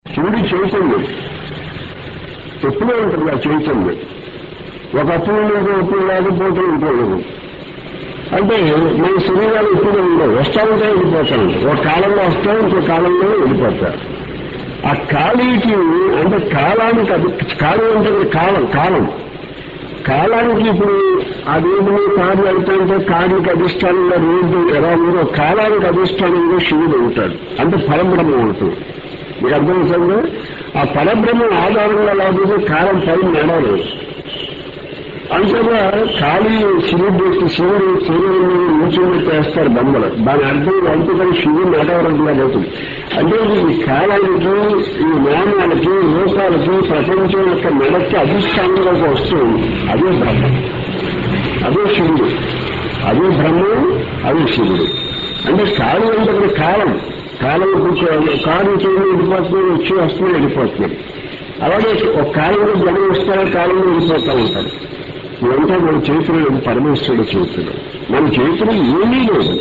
శివుడి చైతన్యం ఎప్పుడూ ఉంటుంది ఆ చైతన్యం ఒకప్పుడు ఉండేది ఎప్పుడు లేకపోతే ఉంటుంది అంటే మన శరీరాలు ఎప్పుడు ఉండవు వస్తా ఉంటాయి వెళ్ళిపోతాం ఒక కాలంలో వస్తాం ఇంకో కాలంలో వెళ్ళిపోతారు ఆ ఖాళీకి అంటే కాలానికి అది ఖాళీ అంటే కాలం కాలం కాలానికి ఇప్పుడు అదేమి కార్లు వెళ్తాంటే కార్లకు అధిష్టానంగా రోడ్డు ఎలా ఉందో కాలానికి అధిష్టానంగా శివుడు ఉంటాడు అంటే పరబ్రహ్మ ఉంటుంది మీకు అర్థమవుతుంది ఆ పరబ్రహ్మ ఆధారంగా లేకపోతే కాలం పైన నడవదు అంతేగా ఖాళీ శివుడు శివుడు శివుడు నుంచుని చేస్తారు బొమ్మలు దాని అర్థం వంతుకొని శివుడు నడవరంగా అవుతుంది అంటే ఈ కాలానికి ఈ నాణ్యాలకి లోకాలకి ప్రపంచం యొక్క మెడకి అధిష్టానంగా వస్తుంది అదే బ్రహ్మ అదే శివుడు అదే బ్రహ్మం అదే శివుడు అంటే ఖాళీ అంటే కాలం కాలం కాలం చేయడం వెళ్ళిపోతుంది వచ్చి వస్తుంది వెళ్ళిపోతుంది అలాగే ఒక కాలంలో జనం వస్తారో కాలంలో వెళ్ళిపోతూ ఉంటారు ఇదంతా మన చేతిలో లేదు పరమేశ్వరుడు చేతిలో మన చేతిలో ఏమీ లేదు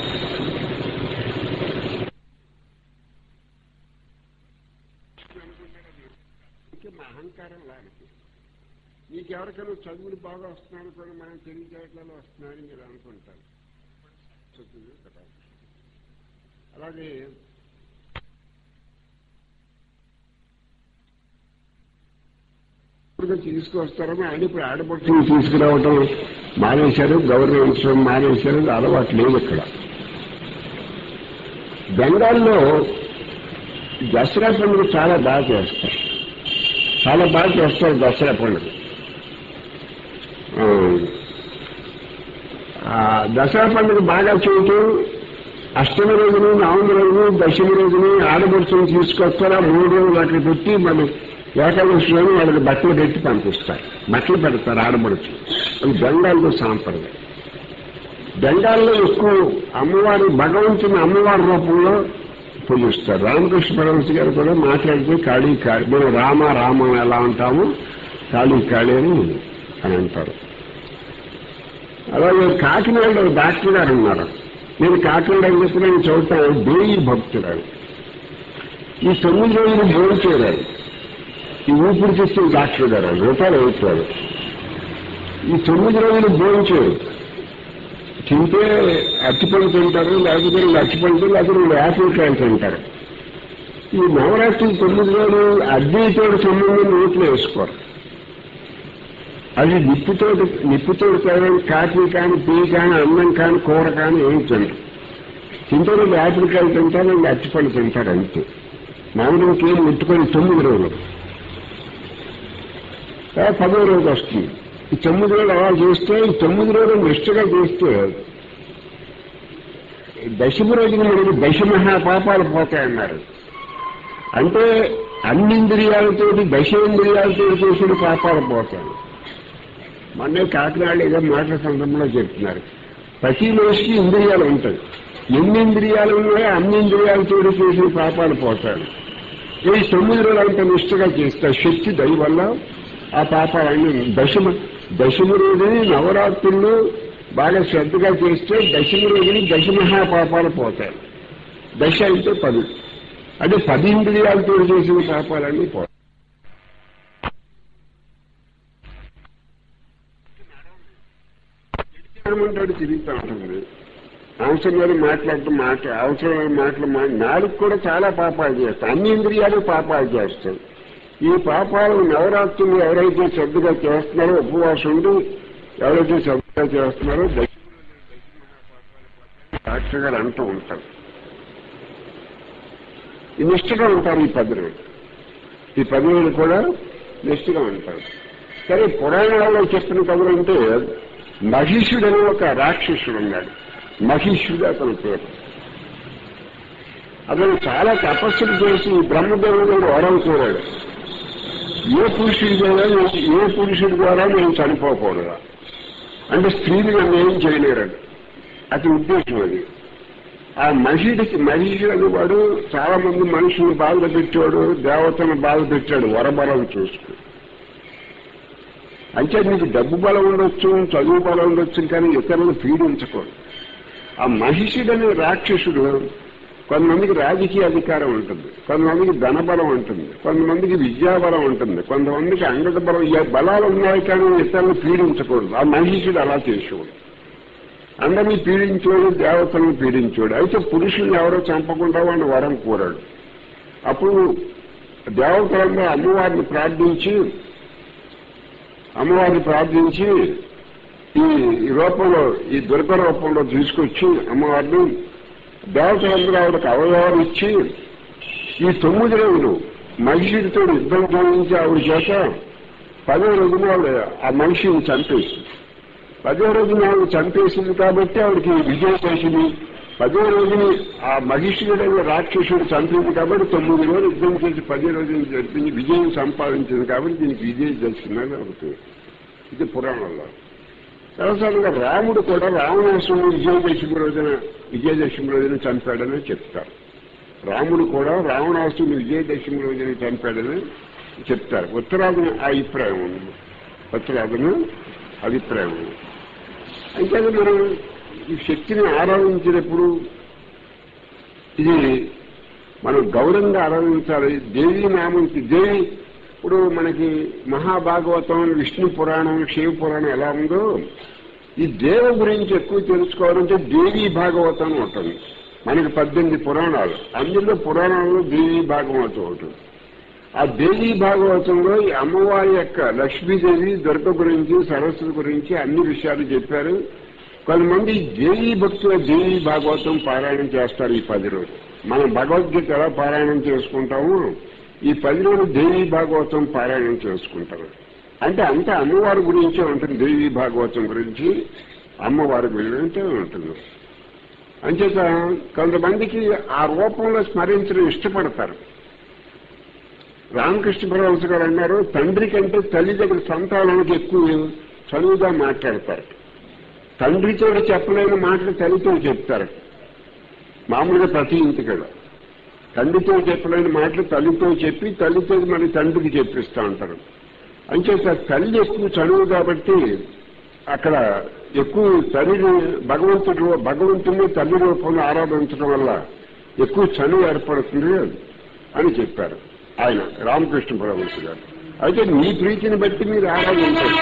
మా అహంకారం లాంటి నీకెవరికైనా చదువులు బాగా వస్తున్నాను కూడా మనం తెలివితేటలలో వస్తున్నాయని మీరు అనుకుంటారు అలాగే తీసుకొస్తారని ఆయన ఇప్పుడు ఆడపడుతుని తీసుకురావటం మానేశారు గౌరవించడం మానేశారు అలవాటు లేదు ఇక్కడ బెంగాల్లో దసరా పండుగ చాలా బాగా చేస్తారు చాలా బాగా చేస్తారు దసరా పండుగ దసరా పండుగ బాగా చేయటం అష్టమి రోజుని నవమి రోజుని దశమి రోజుని ఆడపడుచుని తీసుకొస్తారా మూడు రోజులు అక్కడ పెట్టి మన ఏకాదశిలోని వాళ్ళకి బట్టలు పెట్టి పంపిస్తారు బట్టలు పెడతారు ఆడబడుచు అది బెంగాల్లో సాంప్రదాయం బెంగాల్లో ఎక్కువ అమ్మవారి భగవంతుని అమ్మవారి రూపంలో పూజిస్తారు రామకృష్ణ పరమశి గారు కూడా మాట్లాడితే కాళీ కాళీ మనం రామ రామ ఎలా అంటాము కాళీ కాళీ అని అని అంటారు అలాగే కాకినాడలో డాక్టర్ గారు ఉన్నారు నేను కాకినాడ చెప్పి నేను చదువుతాను దేవి భక్తురాలు ఈ తొమ్మిది రోజులు భోజనం చేరారు ఈ ఊపిరి తెచ్చిన డాక్టర్ గారు రూపాయలు అవుతారు ఈ తొమ్మిది రోజులు భోజనం తింటే అరటిపళ్ళు తింటారు లేకపోతే రెండు అరటిపళ్ళు లేకపోతే రెండు యాపిల్ కాయలు తింటారు ఈ నవరాత్రి తొమ్మిది రోజులు అద్దెతో సంబంధం నోట్లో వేసుకోరు అది నిప్పుతో నిప్పుతో కాఫీ కానీ టీ కానీ అన్నం కానీ కూర కానీ ఏం తింటారు తింటే రెండు యాపిల్ కాయలు తింటారు రెండు అరటిపళ్ళు తింటారు అంతే మామూలుగా ఏం ముట్టుకొని తొమ్మిది రోజులు పదో రోజు వస్తుంది ఈ తొమ్మిది రోజులు అలా చేస్తే ఈ తొమ్మిది రోజులు నిష్ఠగా చేస్తే దశమి రోజున మనకి దశ మహాపాపాలు పోతాయన్నారు అంటే అన్ని ఇంద్రియాలతోటి దశేంద్రియాలతో చేసిన పాపాలు పోతాయి మొన్నే కాకినాడ ఏదో మాటల సందర్భంలో చెప్తున్నారు ప్రతి మనిషికి ఇంద్రియాలు ఉంటాయి ఎన్ని ఇంద్రియాలు ఉన్నాయో అన్ని ఇంద్రియాలతో చేసిన పాపాలు పోతాడు ఈ తొమ్మిది రోజులు అంత నిష్ఠగా చేస్తారు శక్తి దయ వల్ల ఆ పాపాలన్నీ దశమ దశమి రోజుని నవరాత్రుల్లో బాగా శ్రద్ధగా చేస్తే దశమి రోజుని దశ మహాపాపాలు పోతాయి దశ అయితే పది అంటే పది ఇంద్రియాలతో చేసిన పాపాలన్నీ పోతాయి అంటాడు తిరుగుతూ ఉంటుంది అవసరం లేదు మాట్లాడుతూ మాట అవసరం లేదు మాటలు మా నాలుగు కూడా చాలా పాపాలు చేస్తాయి అన్ని ఇంద్రియాలు పాపాలు చేస్తాయి ఈ పాపాలు నవరాత్రులు ఎవరైతే శ్రద్ధగా చేస్తున్నారో ఉపవాసం ఉండి ఎవరైతే శ్రద్ధగా చేస్తున్నారో డాక్టర్ గారు అంటూ ఉంటారు ఈ నిష్ఠగా ఉంటారు ఈ పది రోజులు ఈ పది రోజులు కూడా నిష్ఠగా ఉంటారు సరే పురాణాలలో చెప్పిన కబురు అంటే మహిషుడు అనే ఒక రాక్షసుడు ఉన్నాడు మహిషుడు అతని పేరు అతను చాలా తపస్సులు చేసి బ్రహ్మదేవుడు వరం కోరాడు ఏ పురుషుడి ద్వారా ఏ పురుషుడి ద్వారా నేను చనిపోకూడదు అంటే స్త్రీలు నన్ను ఏం చేయలేరని అతని ఉద్దేశం అది ఆ మహిడికి మహిషుడు అనేవాడు చాలా మంది మనుషుల్ని బాధ పెట్టాడు దేవతను బాధ పెట్టాడు వరబలం చూసుకుని అంటే నీకు డబ్బు బలం ఉండొచ్చు చదువు బలం ఉండొచ్చు కానీ ఇతరులను పీడించకూడదు ఆ మహిషుడనే రాక్షసుడు కొంతమందికి రాజకీయ అధికారం ఉంటుంది కొంతమందికి ధనబలం ఉంటుంది కొంతమందికి విద్యాబలం ఉంటుంది కొంతమందికి అంగత బలం ఈ బలాలు ఉన్నాయి కానీ ఇతరులను పీడించకూడదు ఆ మహిషుడు అలా చేసేవాడు అందరినీ పీడించోడు దేవతలను పీడించోడు అయితే పురుషుల్ని ఎవరో చంపకుండా వాడిని వరం కోరాడు అప్పుడు దేవతలందరూ అమ్మవారిని ప్రార్థించి అమ్మవారిని ప్రార్థించి ఈ ఈ రూపంలో ఈ దుర్గ రూపంలో తీసుకొచ్చి అమ్మవారిని దేవతలందరూ ఆవిడకి అవయవాలు ఇచ్చి ఈ తొమ్మిది రోజులు మహిషుడితో యుద్ధం చేయించి ఆవిడ చేత పదో రోజున ఆవిడ ఆ మనిషిని చంపేసింది పదో రోజున ఆవిడ చంపేసింది కాబట్టి ఆవిడకి విజయం చేసింది పదో రోజుని ఆ మహిషుడైన రాక్షసుడు చంపింది కాబట్టి తొమ్మిది రోజులు యుద్ధం చేసి పది రోజులు జరిపింది విజయం సంపాదించింది కాబట్టి దీనికి విజయం చేసిందని అవుతుంది ఇది పురాణంలో సరసంగా రాముడు కూడా రావణాసురుడు విజయదశమి రోజున విజయదశమి రోజున చంపాడని చెప్తారు రాముడు కూడా రావణాసురుని విజయదశమి రోజున చంపాడని చెప్తారు ఉత్తరాదిన ఆ అభిప్రాయం ఉంది ఉత్తరాదిన అభిప్రాయం ఉంది అంటే మనం ఈ శక్తిని ఆరాధించినప్పుడు ఇది మనం గౌరవంగా ఆరాధించాలి దేవీ నామంకి దేవి ఇప్పుడు మనకి మహాభాగవతం విష్ణు పురాణం శివ పురాణం ఎలా ఉందో ఈ దేవ గురించి ఎక్కువ తెలుసుకోవాలంటే దేవీ భాగవతం అని ఉంటుంది మనకి పద్దెనిమిది పురాణాలు అందులో పురాణాల్లో దేవీ భాగవతం ఉంటుంది ఆ దేవీ భాగవతంలో ఈ అమ్మవారి యొక్క లక్ష్మీదేవి దుర్గ గురించి సరస్వతి గురించి అన్ని విషయాలు చెప్పారు కొంతమంది దేవీ భక్తుల దేవీ భాగవతం పారాయణం చేస్తారు ఈ పది రోజులు మనం భగవద్గీత ఎలా పారాయణం చేసుకుంటాము ఈ పది రోజులు దేవీ భాగవతం పారాయణం చేసుకుంటారు అంటే అంత అమ్మవారి గురించే ఉంటుంది దేవీ భాగవతం గురించి అమ్మవారి గురించి ఉంటుంది అంచేత కొంతమందికి ఆ రూపంలో స్మరించడం ఇష్టపడతారు రామకృష్ణ పరమహంస గారు అన్నారు తండ్రి కంటే తల్లి దగ్గర సంతానానికి ఎక్కువ చదువుగా మాట్లాడతారు తండ్రితో చెప్పలేని మాటలు తల్లితో చెప్తారు మామూలుగా ప్రతి ఇంటికడ తండ్రితో చెప్పలేని మాటలు తల్లితో చెప్పి తల్లితో మరి తండ్రికి చెప్పిస్తూ ఉంటారు అంచేత తల్లి ఎక్కువ చదువు కాబట్టి అక్కడ ఎక్కువ తల్లిని భగవంతుడు భగవంతుని తల్లి రూపంలో ఆరాధించడం వల్ల ఎక్కువ చనువు ఏర్పడుతుంది అని చెప్పారు ఆయన రామకృష్ణ పరమహంస గారు అయితే మీ ప్రీతిని బట్టి మీరు ఆరాధించారు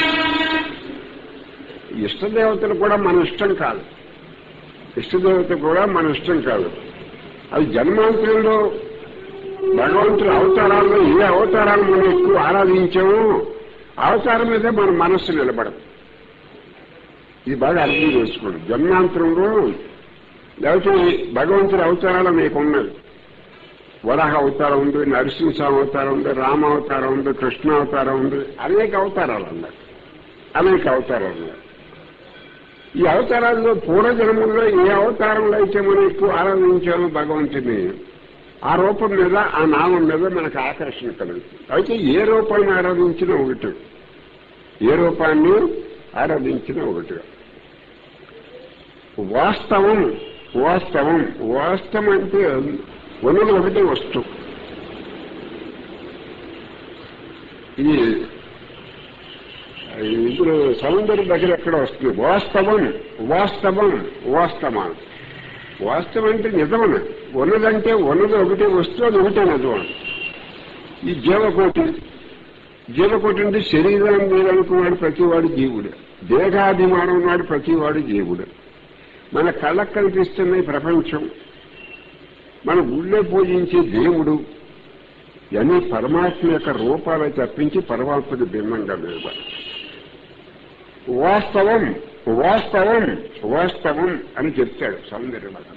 ఇష్టదేవతలు కూడా మన ఇష్టం కాదు ఇష్టదేవత కూడా మన ఇష్టం కాదు అది జన్మాంతరంలో భగవంతుడు అవతారాల్లో ఏ అవతారాలు మనం ఎక్కువ ఆరాధించామో అవతారం మీద మన మనస్సు నిలబడదు ఇది బాగా అర్థం చేసుకోండి జన్మాంతరంలో లేకపోతే భగవంతుడి అవతారాలు మీకు ఉన్నాయి వరాహ అవతారం ఉంది నరసింహస్వామి అవతారం ఉంది రామ అవతారం ఉంది కృష్ణ అవతారం ఉంది అనేక అవతారాలు ఉన్నాయి అనేక అవతారాలు ఉన్నాయి ఈ అవతారాల్లో పూర్వజన్మల్లో ఏ అవతారంలో అయితే మనం ఎక్కువ ఆరాధించామో భగవంతుని ఆ రూపం మీద ఆ నామం మీద మనకు ఆకర్షణ కలుగుతుంది అయితే ఏ రూపాన్ని ఆరాధించినా ఒకటి ఏ రూపాన్ని ఆరాధించినా ఒకటి వాస్తవం వాస్తవం వాస్తవం అంటే ఉన్నది ఒకటే వస్తువు ఇది ఇప్పుడు సౌందర్య దగ్గర ఎక్కడ వస్తుంది వాస్తవం వాస్తవం వాస్తవం వాస్తవం అంటే నిజమన ఉన్నదంటే ఉన్నది ఒకటే వస్తువు అది ఒకటే నిజం ఈ జీవకోటి జీవకోటి అంటే శరీరం మీద అనుకున్నాడు ప్రతివాడు జీవుడు దేహాభిమానం ఉన్నాడు ప్రతివాడు జీవుడు మన కళ్ళకు కనిపిస్తున్న ఈ ప్రపంచం మన గుళ్ళో పూజించే దేవుడు ఇవన్నీ పరమాత్మ యొక్క రూపాలు తప్పించి పరమాత్మకు భిన్నంగా లేదు వాస్తవం వాస్తవం వాస్తవం అని చెప్తాడు సౌందర్యవాదం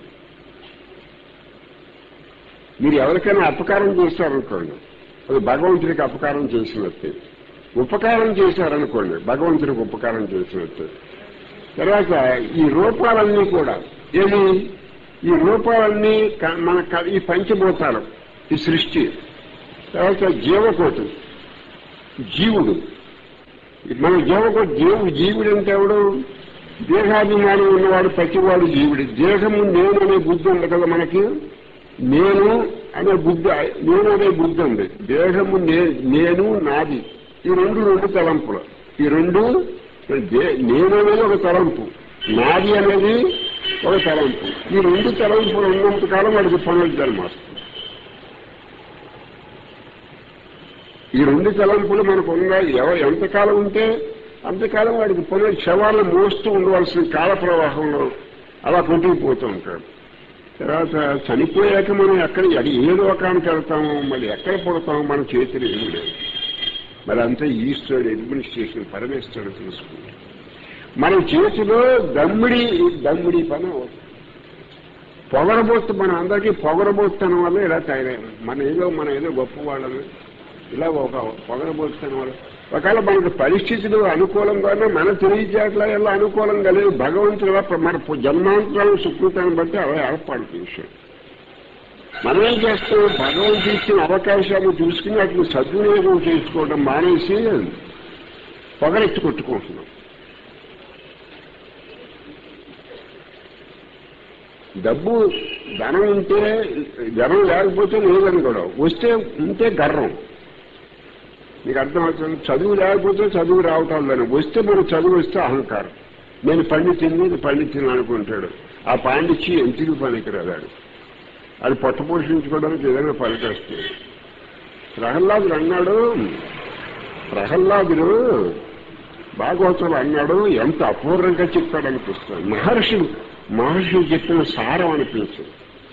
మీరు ఎవరికైనా అపకారం చేశారనుకోండి అది భగవంతుడికి అపకారం చేసినట్టే ఉపకారం చేశారనుకోండి భగవంతుడికి ఉపకారం చేసినట్టే తర్వాత ఈ రూపాలన్నీ కూడా ఏది ఈ రూపాలన్నీ క- మన క- ఈ పంచభూతాలు ఈ సృష్టి తర్వాత జీవకోటి జీవుడు మన జీవకోటి జీవుడు జీవుడు అంటే ఎవడు దేహాభిమానం ఉన్నవాడు ప్రతివాడు జీవుడు దేహము నేను అనే బుద్ధి ఉంది కదా మనకి నేను అనే బుద్ధి నేను అనే బుద్ధి ఉంది దేహము నే- నేను నాది ఈ రెండు రెండు తలంపులు ఈ రెండు దే- నేను అనేది ఒక తలంపు నాది అనేది ఒక తలంపు ఈ రెండు తలంపులు ఉన్నంత కాలం వాడికి పునర్జన్మ వస్తుంది ఈ రెండు తలంపులు మనకు ఉన్నాయి ఎవ ఎంతకాలం ఉంటే అంతకాలం వాడికి పునర్ శవాలను మోస్తూ ఉండవలసిన కాల ప్రవాహంలో అలా కొట్టుకుపోతూ ఉంటాడు తర్వాత చనిపోయాక మనం ఎక్కడ ఎక్కడ ఏ లోకానికి వెళ్తాము మళ్ళీ ఎక్కడ పుడతాము మన చేతులు ఏమీ లేదు మరి అంతా ఈశ్వరుడు అడ్మినిస్ట్రేషన్ పరమేశ్వరుడు చూసుకుంటాడు మన చేతిలో దమ్మిడి దమ్మిడి పని అవుతుంది పొగరబోత్తు మన అందరికీ పొగరబోత్తనం వల్ల ఇలా తయారయ్యాం మన ఏదో మన ఏదో గొప్పవాళ్ళని ఇలా ఒక పొగరబోత్తనం వల్ల ఒకవేళ మనకు పరిస్థితులు అనుకూలంగానే మన తెలివితేటల ఎలా అనుకూలంగా లేదు భగవంతుడు ఎలా మన జన్మాంతరాలు సుకృతాన్ని బట్టి అలా ఏర్పాటు చేశాడు మనం ఏం చేస్తాం భగవంతుడు ఇచ్చిన అవకాశాలు చూసుకుని వాటిని సద్వినియోగం చేసుకోవడం మానేసి పొగరెత్తి కొట్టుకుంటున్నాం డబ్బు ధనం ఉంటే ధనం లేకపోతే లేదని కూడా వస్తే ఉంటే గర్వం మీకు అర్థమవుతుంది చదువు లేకపోతే చదువు రావటం లేదు వస్తే మన చదువు వస్తే అహంకారం నేను పండితింది ఇది పండితిని అనుకుంటాడు ఆ పాండిచ్చి ఎంతికి పనికిరాదాడు అది పొట్ట పోషించుకోవడానికి ఏదైనా పనికొస్తుంది ప్రహ్లాదుడు అన్నాడు ప్రహ్లాదుడు భాగవతులు అన్నాడు ఎంత అపూర్వంగా చెప్పాడు అనిపిస్తుంది మహర్షులు మహర్షులు చెప్పిన సారం అనిపించింది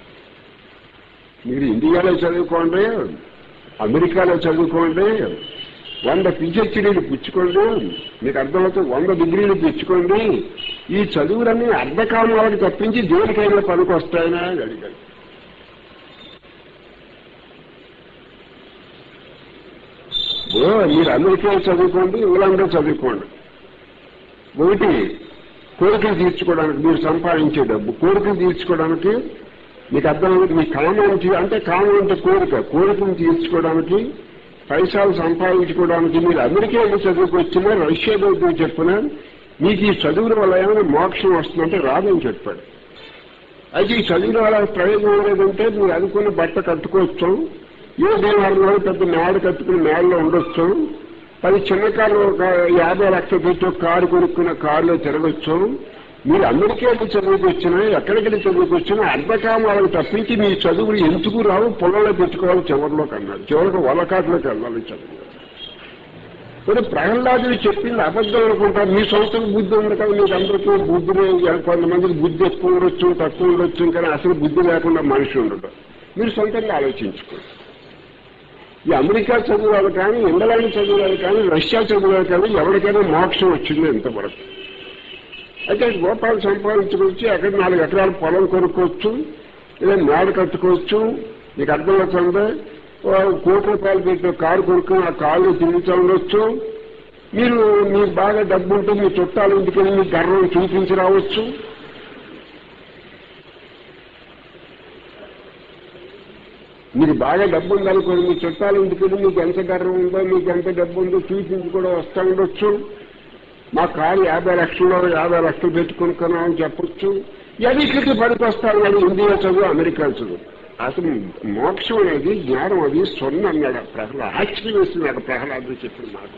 మీరు ఇండియాలో చదువుకోండి అమెరికాలో చదువుకోండి వంద పిహెచ్డీలు పుచ్చుకోండి మీకు అర్థమవుతుంది వంద డిగ్రీలు పుచ్చుకోండి ఈ చదువులన్నీ అర్ధకాలాలకు తప్పించి దేనికైనా పనికి వస్తాయనా అని అడిగాడు ఓ మీరు అమెరికాలో చదువుకోండి ఇంగ్లాండ్లో చదువుకోండి ఒకటి కోరికలు తీర్చుకోవడానికి మీరు సంపాదించే డబ్బు కోరికలు తీర్చుకోవడానికి మీకు అర్థమైంది మీ కామానికి అంటే కామం అంటే కోరిక కోరికను తీర్చుకోవడానికి పైసలు సంపాదించుకోవడానికి మీరు అమెరికా వెళ్ళి చదువుకొచ్చినా రష్యా దగ్గర చెప్పినా మీకు ఈ చదువుల వల్ల ఏమైనా మోక్షం వస్తుందంటే రాదని చెప్పాడు అయితే ఈ చదువుల వల్ల ప్రయోజనం లేదంటే మీరు అనుకున్న బట్ట కట్టుకోవచ్చు ఏ దేవాలయంలో పెద్ద మేడ కట్టుకుని మేడలో ఉండొచ్చు పది చిన్న కార్లు ఒక యాభై లక్షలు పెట్టి ఒక కారు కొనుక్కున్న కారులో తిరగచ్చు మీరు అమెరికా వెళ్ళి చదువుకు వచ్చినా ఎక్కడికి వెళ్ళి చదువుకు వచ్చినా అర్ధకామాలకు తప్పించి మీ చదువులు ఎందుకు రావు పొలంలో పెట్టుకోవాలి చివరిలోకి అన్నాడు చివరికి వలకాట్లోకి వెళ్ళాలి చదువు మరి ప్రహ్లాదుడు చెప్పింది అబద్ధం అనుకుంటారు మీ సొంత బుద్ధి ఉంది కదా మీకు అందరికీ బుద్ధి లేదు. కొంతమందికి బుద్ధి ఎక్కువ ఉండొచ్చు తక్కువ ఉండొచ్చు కానీ అసలు బుద్ధి లేకుండా మనిషి ఉండదు మీరు సొంతంగా ఆలోచించుకోండి ఈ అమెరికా చదువులు కానీ ఇంగ్లాండ్ చదువులు కానీ రష్యా చదువులు కానీ ఎవరికైనా మోక్షం వచ్చింది ఇంతవరకు అయితే గోపాలు సంపాదించుకొచ్చి అక్కడ నాలుగు ఎకరాల పొలం కొనుక్కోవచ్చు లేదా మేడ కట్టుకోవచ్చు మీకు అర్థమవుతుంది ఓ కోటి రూపాయలు పెట్టిన కారు కొనుక్కుని ఆ కారులో తిరుగుతూ ఉండొచ్చు మీరు మీకు బాగా డబ్బు ఉంటే మీ చుట్టాలు ఇంటికి వెళ్ళి మీ గర్వం చూపించి రావచ్చు మీకు బాగా డబ్బు ఉందనుకోండి మీ చుట్టాలు ఇంటికి వెళ్ళి మీకు ఎంత గర్వం ఉందో మీకు ఎంత డబ్బు ఉందో చూపించి కూడా వస్తూ ఉండొచ్చు మా కారు యాభై లక్షల్లో యాభై లక్షలు పెట్టుకున్నామని చెప్పొచ్చు ఎన్నికటి పనికొస్తారు వాడు ఇండియా చదువు అమెరికా చదువు అసలు మోక్షం అనేది జ్ఞానం అది సొన్న అన్నాడు ప్రహ్లాద్ ఆశ్చర్యం వేస్తున్నాడు ప్రహ్లాదు చెప్పిన మాకు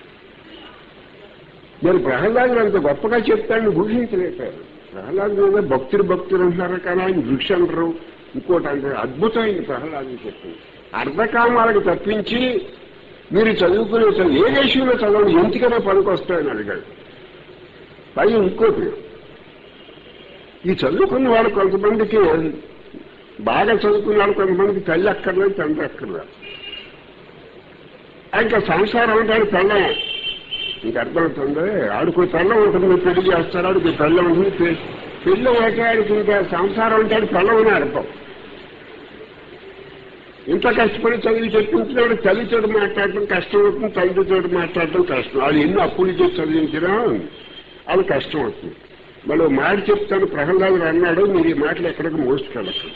నేను ప్రహ్లాదుడు అంత గొప్పగా చెప్తాడని ఊహించలేపారు ప్రహ్లాదు మీద భక్తులు భక్తులు అంటున్నారు కానీ ఆయన వృక్ష అంటారు ఇంకోటి అంటారు అద్భుతమైన ప్రహ్లాదు చెప్పింది అర్ధకామాలకు తప్పించి మీరు చదువుకునే చదువు ఏ దేశంలో చదవండి ఎంతకైనా పనికి వస్తాయని అడిగాడు పై ఇంకోటి ఈ చదువుకున్న వాడు కొంతమందికి బాగా చదువుకున్న వాడు కొంతమందికి తల్లి అక్కర్లేదు తండ్రి అక్కర్లేదు ఇంకా సంసారం అంటే పెళ్ళం ఇంక అర్థమవుతుంది ఆడికి పెళ్ళం ఉంటుంది పెళ్లి చేస్తారు ఆడికి పెళ్ళం ఉంటుంది పె- పెళ్ళి ఒకటికి ఇంకా సంసారం అంటే పెళ్ళం అని అర్థం ఇంత కష్టపడి చదివి చెప్పించినాడు తల్లితోడు మాట్లాడటం కష్టం అవుతుంది తల్లితోడు మాట్లాడటం కష్టం వాళ్ళు ఎన్ని అప్పులు చేసి చదివించినా అది కష్టం అవుతుంది మళ్ళీ ఓ మాట చెప్తాను ప్రహ్లాదుడు అన్నాడు మీరు ఈ మాటలు ఎక్కడికి మోసుకెళ్ళచ్చు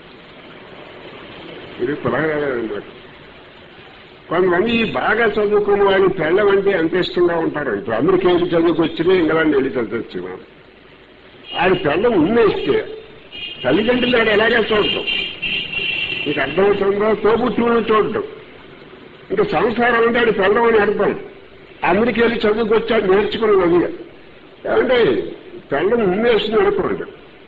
ఇది ప్రహ్లాదుడు అన్నాడు కొంతమంది బాగా చదువుకున్న వాళ్ళు పెళ్ళం అంటే ఎంత ఇష్టంగా ఉంటారు ఇప్పుడు అమెరికా వెళ్ళి చదువుకొచ్చినా ఇంగ్లాండ్ వెళ్ళి చదువుకొచ్చినా ఆయన పెళ్ళం ఉన్నేస్తే తల్లిదండ్రులు ఆడు ఎలాగే చూడటం నీకు అర్థమవుతుందో తోబుట్టువులను చూడటం ఇంకా సంసారం అంటే ఆడు పెళ్ళం అని అర్థం అమెరికా వెళ్ళి చదువుకొచ్చాడు నేర్చుకున్నది అది ఏమంటే పెళ్ళం ఉన్నేస్తుంది అనుకోండి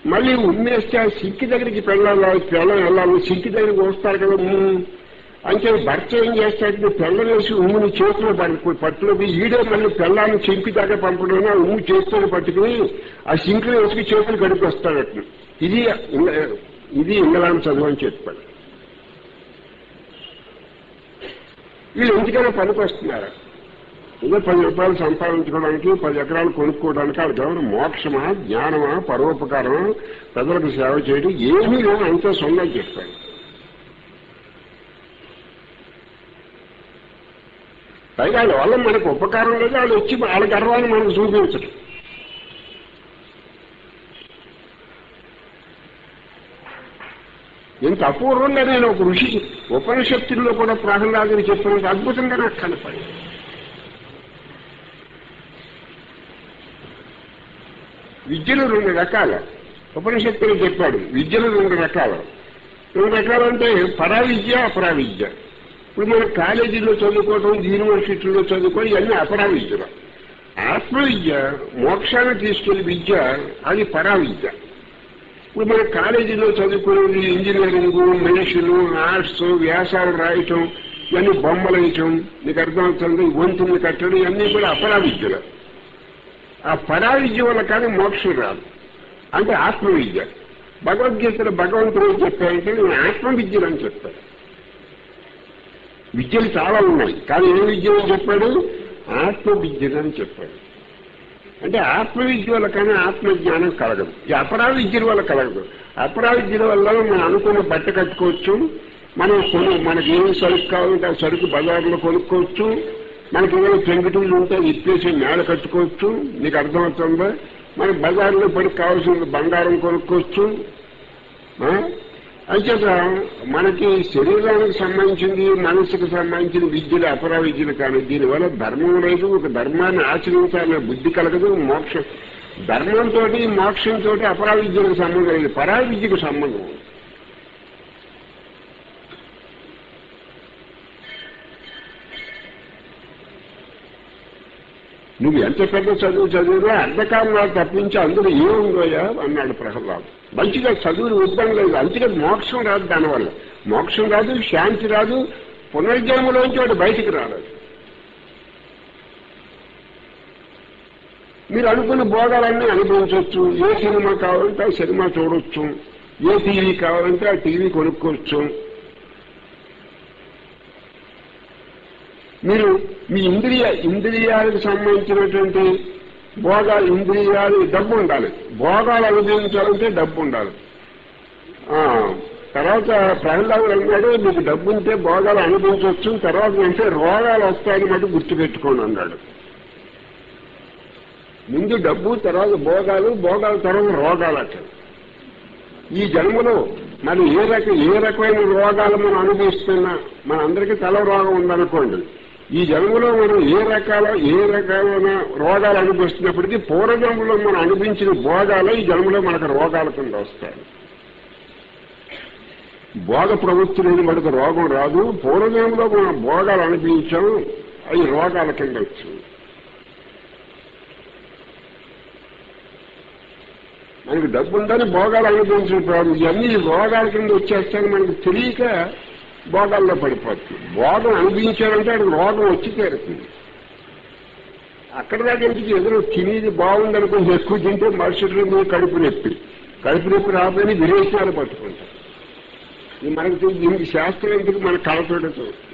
మళ్ళీ ఉమ్మేస్తే ఆ సిక్కి దగ్గరికి పెళ్ళాలి పెళ్ళం వెళ్ళాలి సిక్కి దగ్గరికి వస్తారు కదా ఉమ్ము అంటే భర్త ఏం చేస్తాడంటే పెళ్ళం వేసి ఉమ్ముని చేతిలో పడుకు పట్టులోకి ఈడే మళ్ళీ పెళ్ళాన్ని సింకి దాకా పంపడం ఆ ఉమ్ము చేతితో పట్టుకుని ఆ సింకులో వేసుకు చేతులు గడిపి వస్తాడట ఇది ఇంగ- ఇది ఇంగ్లాండ్ చదువు అని చెప్పాడు వీళ్ళు ఎందుకైనా పనికి వస్తున్నారు ఏదో పది రూపాయలు సంపాదించుకోవడానికి పది ఎకరాలు కొనుక్కోవడానికి వాళ్ళకి ఎవరు మోక్షమా జ్ఞానమా పరోపకారమా ప్రజలకు సేవ చేయడం ఏమీ లేదు అంతా సొంతం చెప్పాడు పైగా వాళ్ళ వల్ల మనకు ఉపకారం లేదు వాళ్ళు వచ్చి వాళ్ళ గర్వాన్ని మనకు చూపించరు ఎంత అపూర్వంగా నేను ఒక ఋషి ఉపనిషత్తుల్లో కూడా ప్రహ్లాదుని చెప్పినంత అద్భుతంగా నాకు కనపడింది విద్యలు రెండు రకాల ఉపనిషత్తులు చెప్పాడు విద్యలు రెండు రకాలు రెండు రకాలంటే పరా విద్య అపరా విద్య ఇప్పుడు మన కాలేజీలో చదువుకోవటం యూనివర్సిటీలో చదువుకోవడం ఇవన్నీ అపరా విద్యలు ఆత్మ విద్య మోక్షాన్ని తీసుకెళ్లి విద్య అది పరా విద్య ఇప్పుడు మన కాలేజీలో చదువుకునేది ఇంజనీరింగ్ మెడిసిన్ ఆర్ట్స్ వ్యాసాలు రాయటం ఇవన్నీ బొమ్మలు వేయటం నీకు అర్థమవుతుంది వంతుల్ని కట్టడం ఇవన్నీ కూడా అపరా విద్యలు ఆ పరా విద్య వల్ల కానీ మోక్షం రాదు అంటే ఆత్మ విద్య భగవద్గీతలో భగవంతుడు ఏం చెప్పారంటే నేను ఆత్మ విద్యలు అని చెప్పాడు విద్యలు చాలా ఉన్నాయి కానీ ఏ విద్య అని చెప్పాడు ఆత్మ విద్యలు అని చెప్పాడు అంటే ఆత్మ విద్య వల్ల కానీ ఆత్మ జ్ఞానం కలగదు ఈ అపరా విద్యల వల్ల కలగదు అపరా విద్యల వల్ల మనం అనుకున్న బట్ట కట్టుకోవచ్చు మనం కొను మనకి ఏం సరుకు కావాలంటే ఆ సరుకు బజార్లో కొనుక్కోవచ్చు మనకి ఏమైనా పెంకుటిల్లు ఉంటే అది ఇప్పేసి నేల కట్టుకోవచ్చు నీకు అర్థమవుతుందా మనకి బజార్లో పడి కావాల్సిన బంగారం కొనుక్కోవచ్చు ఆ? అంచేత మనకి శరీరానికి సంబంధించింది మనసుకు సంబంధించిన విద్యలు అపరా విద్యలు కానీ దీనివల్ల ధర్మం లేదు ఒక ధర్మాన్ని ఆచరించాలనే బుద్ధి కలగదు మోక్షం ధర్మంతో మోక్షంతో అపరా విద్యలకు సంబంధం లేదు పరా విద్యకు సంబంధం ఉంది. నువ్వు ఎంత పెద్ద చదువు చదివినా అర్ధకారణాలు తప్పించి అందులో ఏముందోయా అన్నాడు ప్రహ్లాద్ మంచిగా చదువులు ఉద్దాం లేదు అందుకే మోక్షం రాదు దానివల్ల మోక్షం రాదు శాంతి రాదు పునర్జన్మలోంచి వాడు బయటికి రాలేదు మీరు అనుకున్న భోగాలన్నీ అనుభవించవచ్చు ఏ సినిమా కావాలంటే ఆ సినిమా చూడొచ్చు ఏ టీవీ కావాలంటే ఆ టీవీ కొనుక్కోవచ్చు మీరు మీ ఇంద్రియ ఇంద్రియాలకు సంబంధించినటువంటి భోగాలు ఇంద్రియాలు డబ్బు ఉండాలి భోగాలు అనుభవించాలంటే డబ్బు ఉండాలి ఆ, తర్వాత ప్రహ్లాదుడు అన్నాడు మీకు డబ్బు ఉంటే భోగాలు అనుభవించవచ్చు తర్వాత అంటే రోగాలు వస్తాయని మటు గుర్తుపెట్టుకోండి అన్నాడు ముందు డబ్బు తర్వాత భోగాలు భోగాల తర్వాత రోగాలు అట ఈ జన్మలో మరి ఏ రక ఏ రకమైన రోగాలు మనం అనుభవిస్తున్నా మన అందరికీ తల రోగం ఉందనుకోండి ఈ జన్మలో మనం ఏ రకాల ఏ రకాలైన రోగాలు అనుభవిస్తున్నప్పటికీ పూర్వజన్మలో మనం అనుభవించిన భోగాలు ఈ జన్మలో మనకు రోగాల కింద వస్తాయి భోగ ప్రవృత్తి లేని మనకు రోగం రాదు పూర్వజన్మలో మనం భోగాలు అనిపించాం అవి రోగాల కింద వచ్చింది మనకి డబ్బు ఉందని భోగాలు అనుభవించిన ప్రాబ్లం ఇవన్నీ రోగాల కింద వచ్చేస్తాయని మనకు తెలియక భోగాల్లో పడిపోతుంది భోగం అనుభవించాలంటే అక్కడ రోగం వచ్చి తీరుతుంది అక్కడ దాకా ఎందుకు ఎదురు తినేది బాగుందనుకుని ఎక్కువ తింటే మరుసటి రోజు కడుపు నొప్పి కడుపు నొప్పి రాబోయని విరేచనాలు పట్టుకుంటాం ఇది మనకు తెలియదు దీనికి శాస్త్రం ఎందుకు మన కళతోటే చూస్తుంది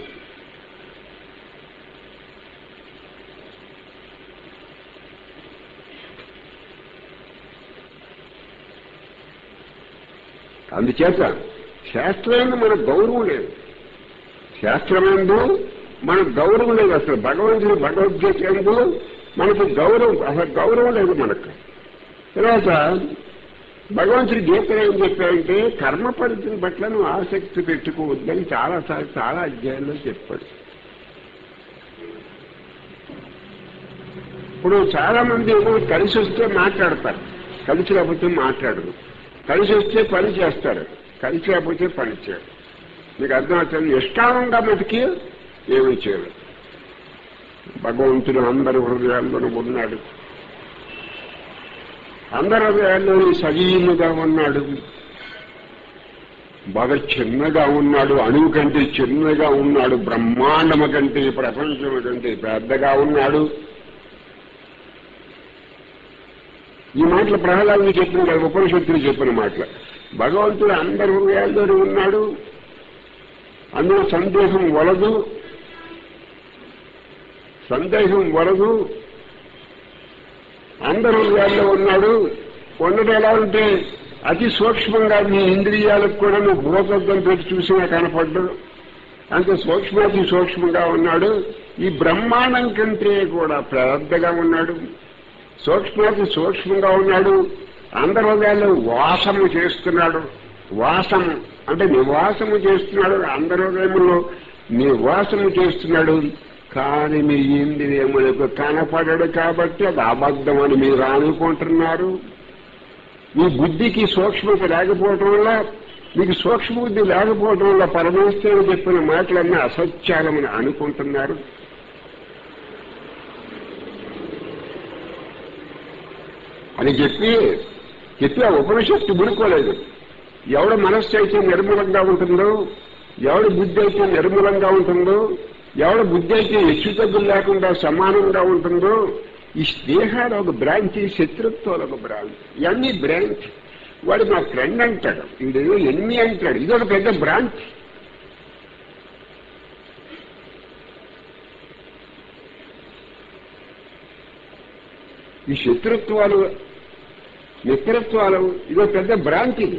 అందుచేత శాస్త్రమందు మనకు గౌరవం లేదు శాస్త్రమందు మనకు గౌరవం లేదు అసలు భగవంతుని భగవద్గీత ఎందు మనకు గౌరవం అసలు గౌరవం లేదు మనకు తర్వాత భగవంతుడి గీతలో ఏం చెప్పాడంటే కర్మ పరిధిని పట్ల నువ్వు ఆసక్తి పెట్టుకోవద్దని చాలా సార్లు చాలా అధ్యాయంలో చెప్పాడు ఇప్పుడు చాలా మంది ఏమో కలిసి వస్తే మాట్లాడతారు కలిసి లేకపోతే మాట్లాడరు కలిసి వస్తే పని చేస్తారు కలిసి లేకపోతే పని చేయరు మీకు అర్థమవుతుంది ఇష్టానంగా మటుకి ఏమీ చేయరు భగవంతుడు అందరి హృదయాల్లో ఉన్నాడు అందరి హృదయాల్లోని సజీవుగా ఉన్నాడు బాగా చిన్నగా ఉన్నాడు అణువు కంటే చిన్నగా ఉన్నాడు బ్రహ్మాండము కంటే ప్రపంచం కంటే పెద్దగా ఉన్నాడు ఈ మాటలు ప్రహ్లాదుని చెప్పిన కదా ఉపనిషత్తులు చెప్పిన మాటలు భగవంతుడు అందరి హృదయాల్లోనే ఉన్నాడు అందులో సందేహం వలదు సందేహం వలదు అందరి హృదయాల్లో ఉన్నాడు ఉండడం ఎలా ఉంటే అతి సూక్ష్మంగా మీ ఇంద్రియాలకు కూడా నువ్వు భూతత్వం పెట్టి చూసినా కనపడ్డు అంత సూక్ష్మాతి సూక్ష్మంగా ఉన్నాడు ఈ బ్రహ్మాండం కంటే కూడా పెద్దగా ఉన్నాడు సూక్ష్మాతి సూక్ష్మంగా ఉన్నాడు అందరి హృదయాల్లో వాసము చేస్తున్నాడు వాసము అంటే నివాసము చేస్తున్నాడు అందరి హృదయంలో నివాసము చేస్తున్నాడు కానీ మీ ఇంద్రియములకు కనపడడు కాబట్టి అది అబద్ధం అని మీరు అనుకుంటున్నారు మీ బుద్ధికి సూక్ష్మత లేకపోవటం వల్ల మీకు సూక్ష్మ బుద్ధి లేకపోవటం వల్ల పరమేశ్వరుడు చెప్పిన మాటలన్నీ అసత్యాలమని అనుకుంటున్నారు అని చెప్పి చెప్పి ఆ ఉపనిషత్తు ముడుకోలేదు ఎవడ మనస్సు అయితే నిర్మలంగా ఉంటుందో ఎవడ బుద్ధి అయితే నిర్మలంగా ఉంటుందో ఎవడ బుద్ధి అయితే హెచ్చు తగ్గులు లేకుండా సమానంగా ఉంటుందో ఈ స్నేహాలు ఒక బ్రాంచ్ ఈ శత్రుత్వాలు ఒక బ్రాంచ్ ఇవన్నీ బ్రాంచ్ వాడు మా ఫ్రెండ్ అంటాడు వీడేదో ఎన్ని అంటాడు ఇది ఒక పెద్ద బ్రాంచ్ ఈ శత్రుత్వాలు మిత్రత్వాలు ఇదో పెద్ద బ్రాంచ్ ఇది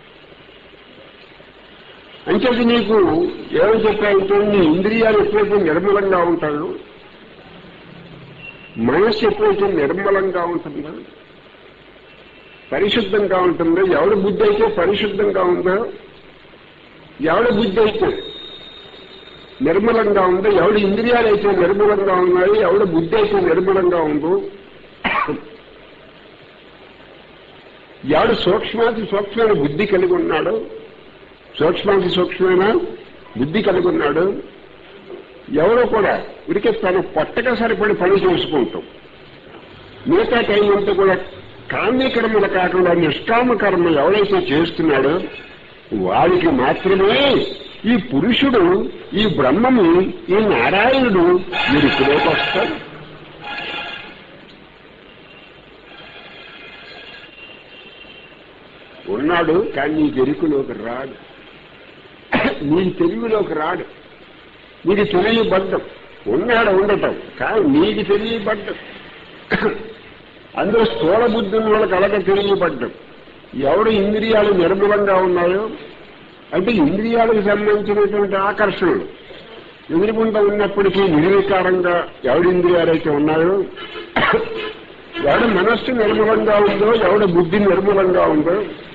అంచేది నీకు ఏమని చెప్పాలంటే నీ ఇంద్రియాలు ఎప్పుడైతే నిర్మలంగా ఉంటాయో మనస్సు ఎప్పుడైతే నిర్మలంగా ఉంటుందో పరిశుద్ధంగా ఉంటుందో ఎవడి బుద్ధి అయితే పరిశుద్ధంగా ఉందో ఎవడి బుద్ధి అయితే నిర్మలంగా ఉందో ఎవడి ఇంద్రియాలు అయితే నిర్మలంగా ఉన్నాయో ఎవడి బుద్ధి అయితే నిర్మలంగా ఉందో ఎవడు సూక్ష్మాతి సూక్ష్మమైన బుద్ధి కలిగి ఉన్నాడు సూక్ష్మాతి సూక్ష్మమైన బుద్ధి కలిగి ఉన్నాడు ఎవరో కూడా ఉడికే తన పొట్టగా సరిపడి పని చేసుకుంటాం మిగతా టైం అంతా కూడా కామ్యకర్మలు కాకుండా నిష్కామ కర్మ ఎవరైతే చేస్తున్నాడో వాడికి మాత్రమే ఈ పురుషుడు ఈ బ్రహ్మము ఈ నారాయణుడు వీరికిలోకి వస్తాడు ఉన్నాడు కానీ నీ ఎరుకులోకి రాడు నీ తెలుగులోకి రాడు నీకు తెలియబడ్డం ఉన్నాడు ఉండటం కానీ నీకు తెలియబడ్డం అందులో స్థూల బుద్ధి ఉన్న వాళ్ళకి అలాగే తెలియబడ్డం ఎవడు ఇంద్రియాలు నిర్మలంగా ఉన్నాయో అంటే ఇంద్రియాలకు సంబంధించినటువంటి ఆకర్షణలు ఎదురుకుండా ఉన్నప్పటికీ నిర్వికారంగా ఎవడి ఇంద్రియాలైతే ఉన్నాయో ఎవడ మనస్సు నిర్మలంగా ఉందో ఎవడ బుద్ధి నిర్మలంగా ఉందో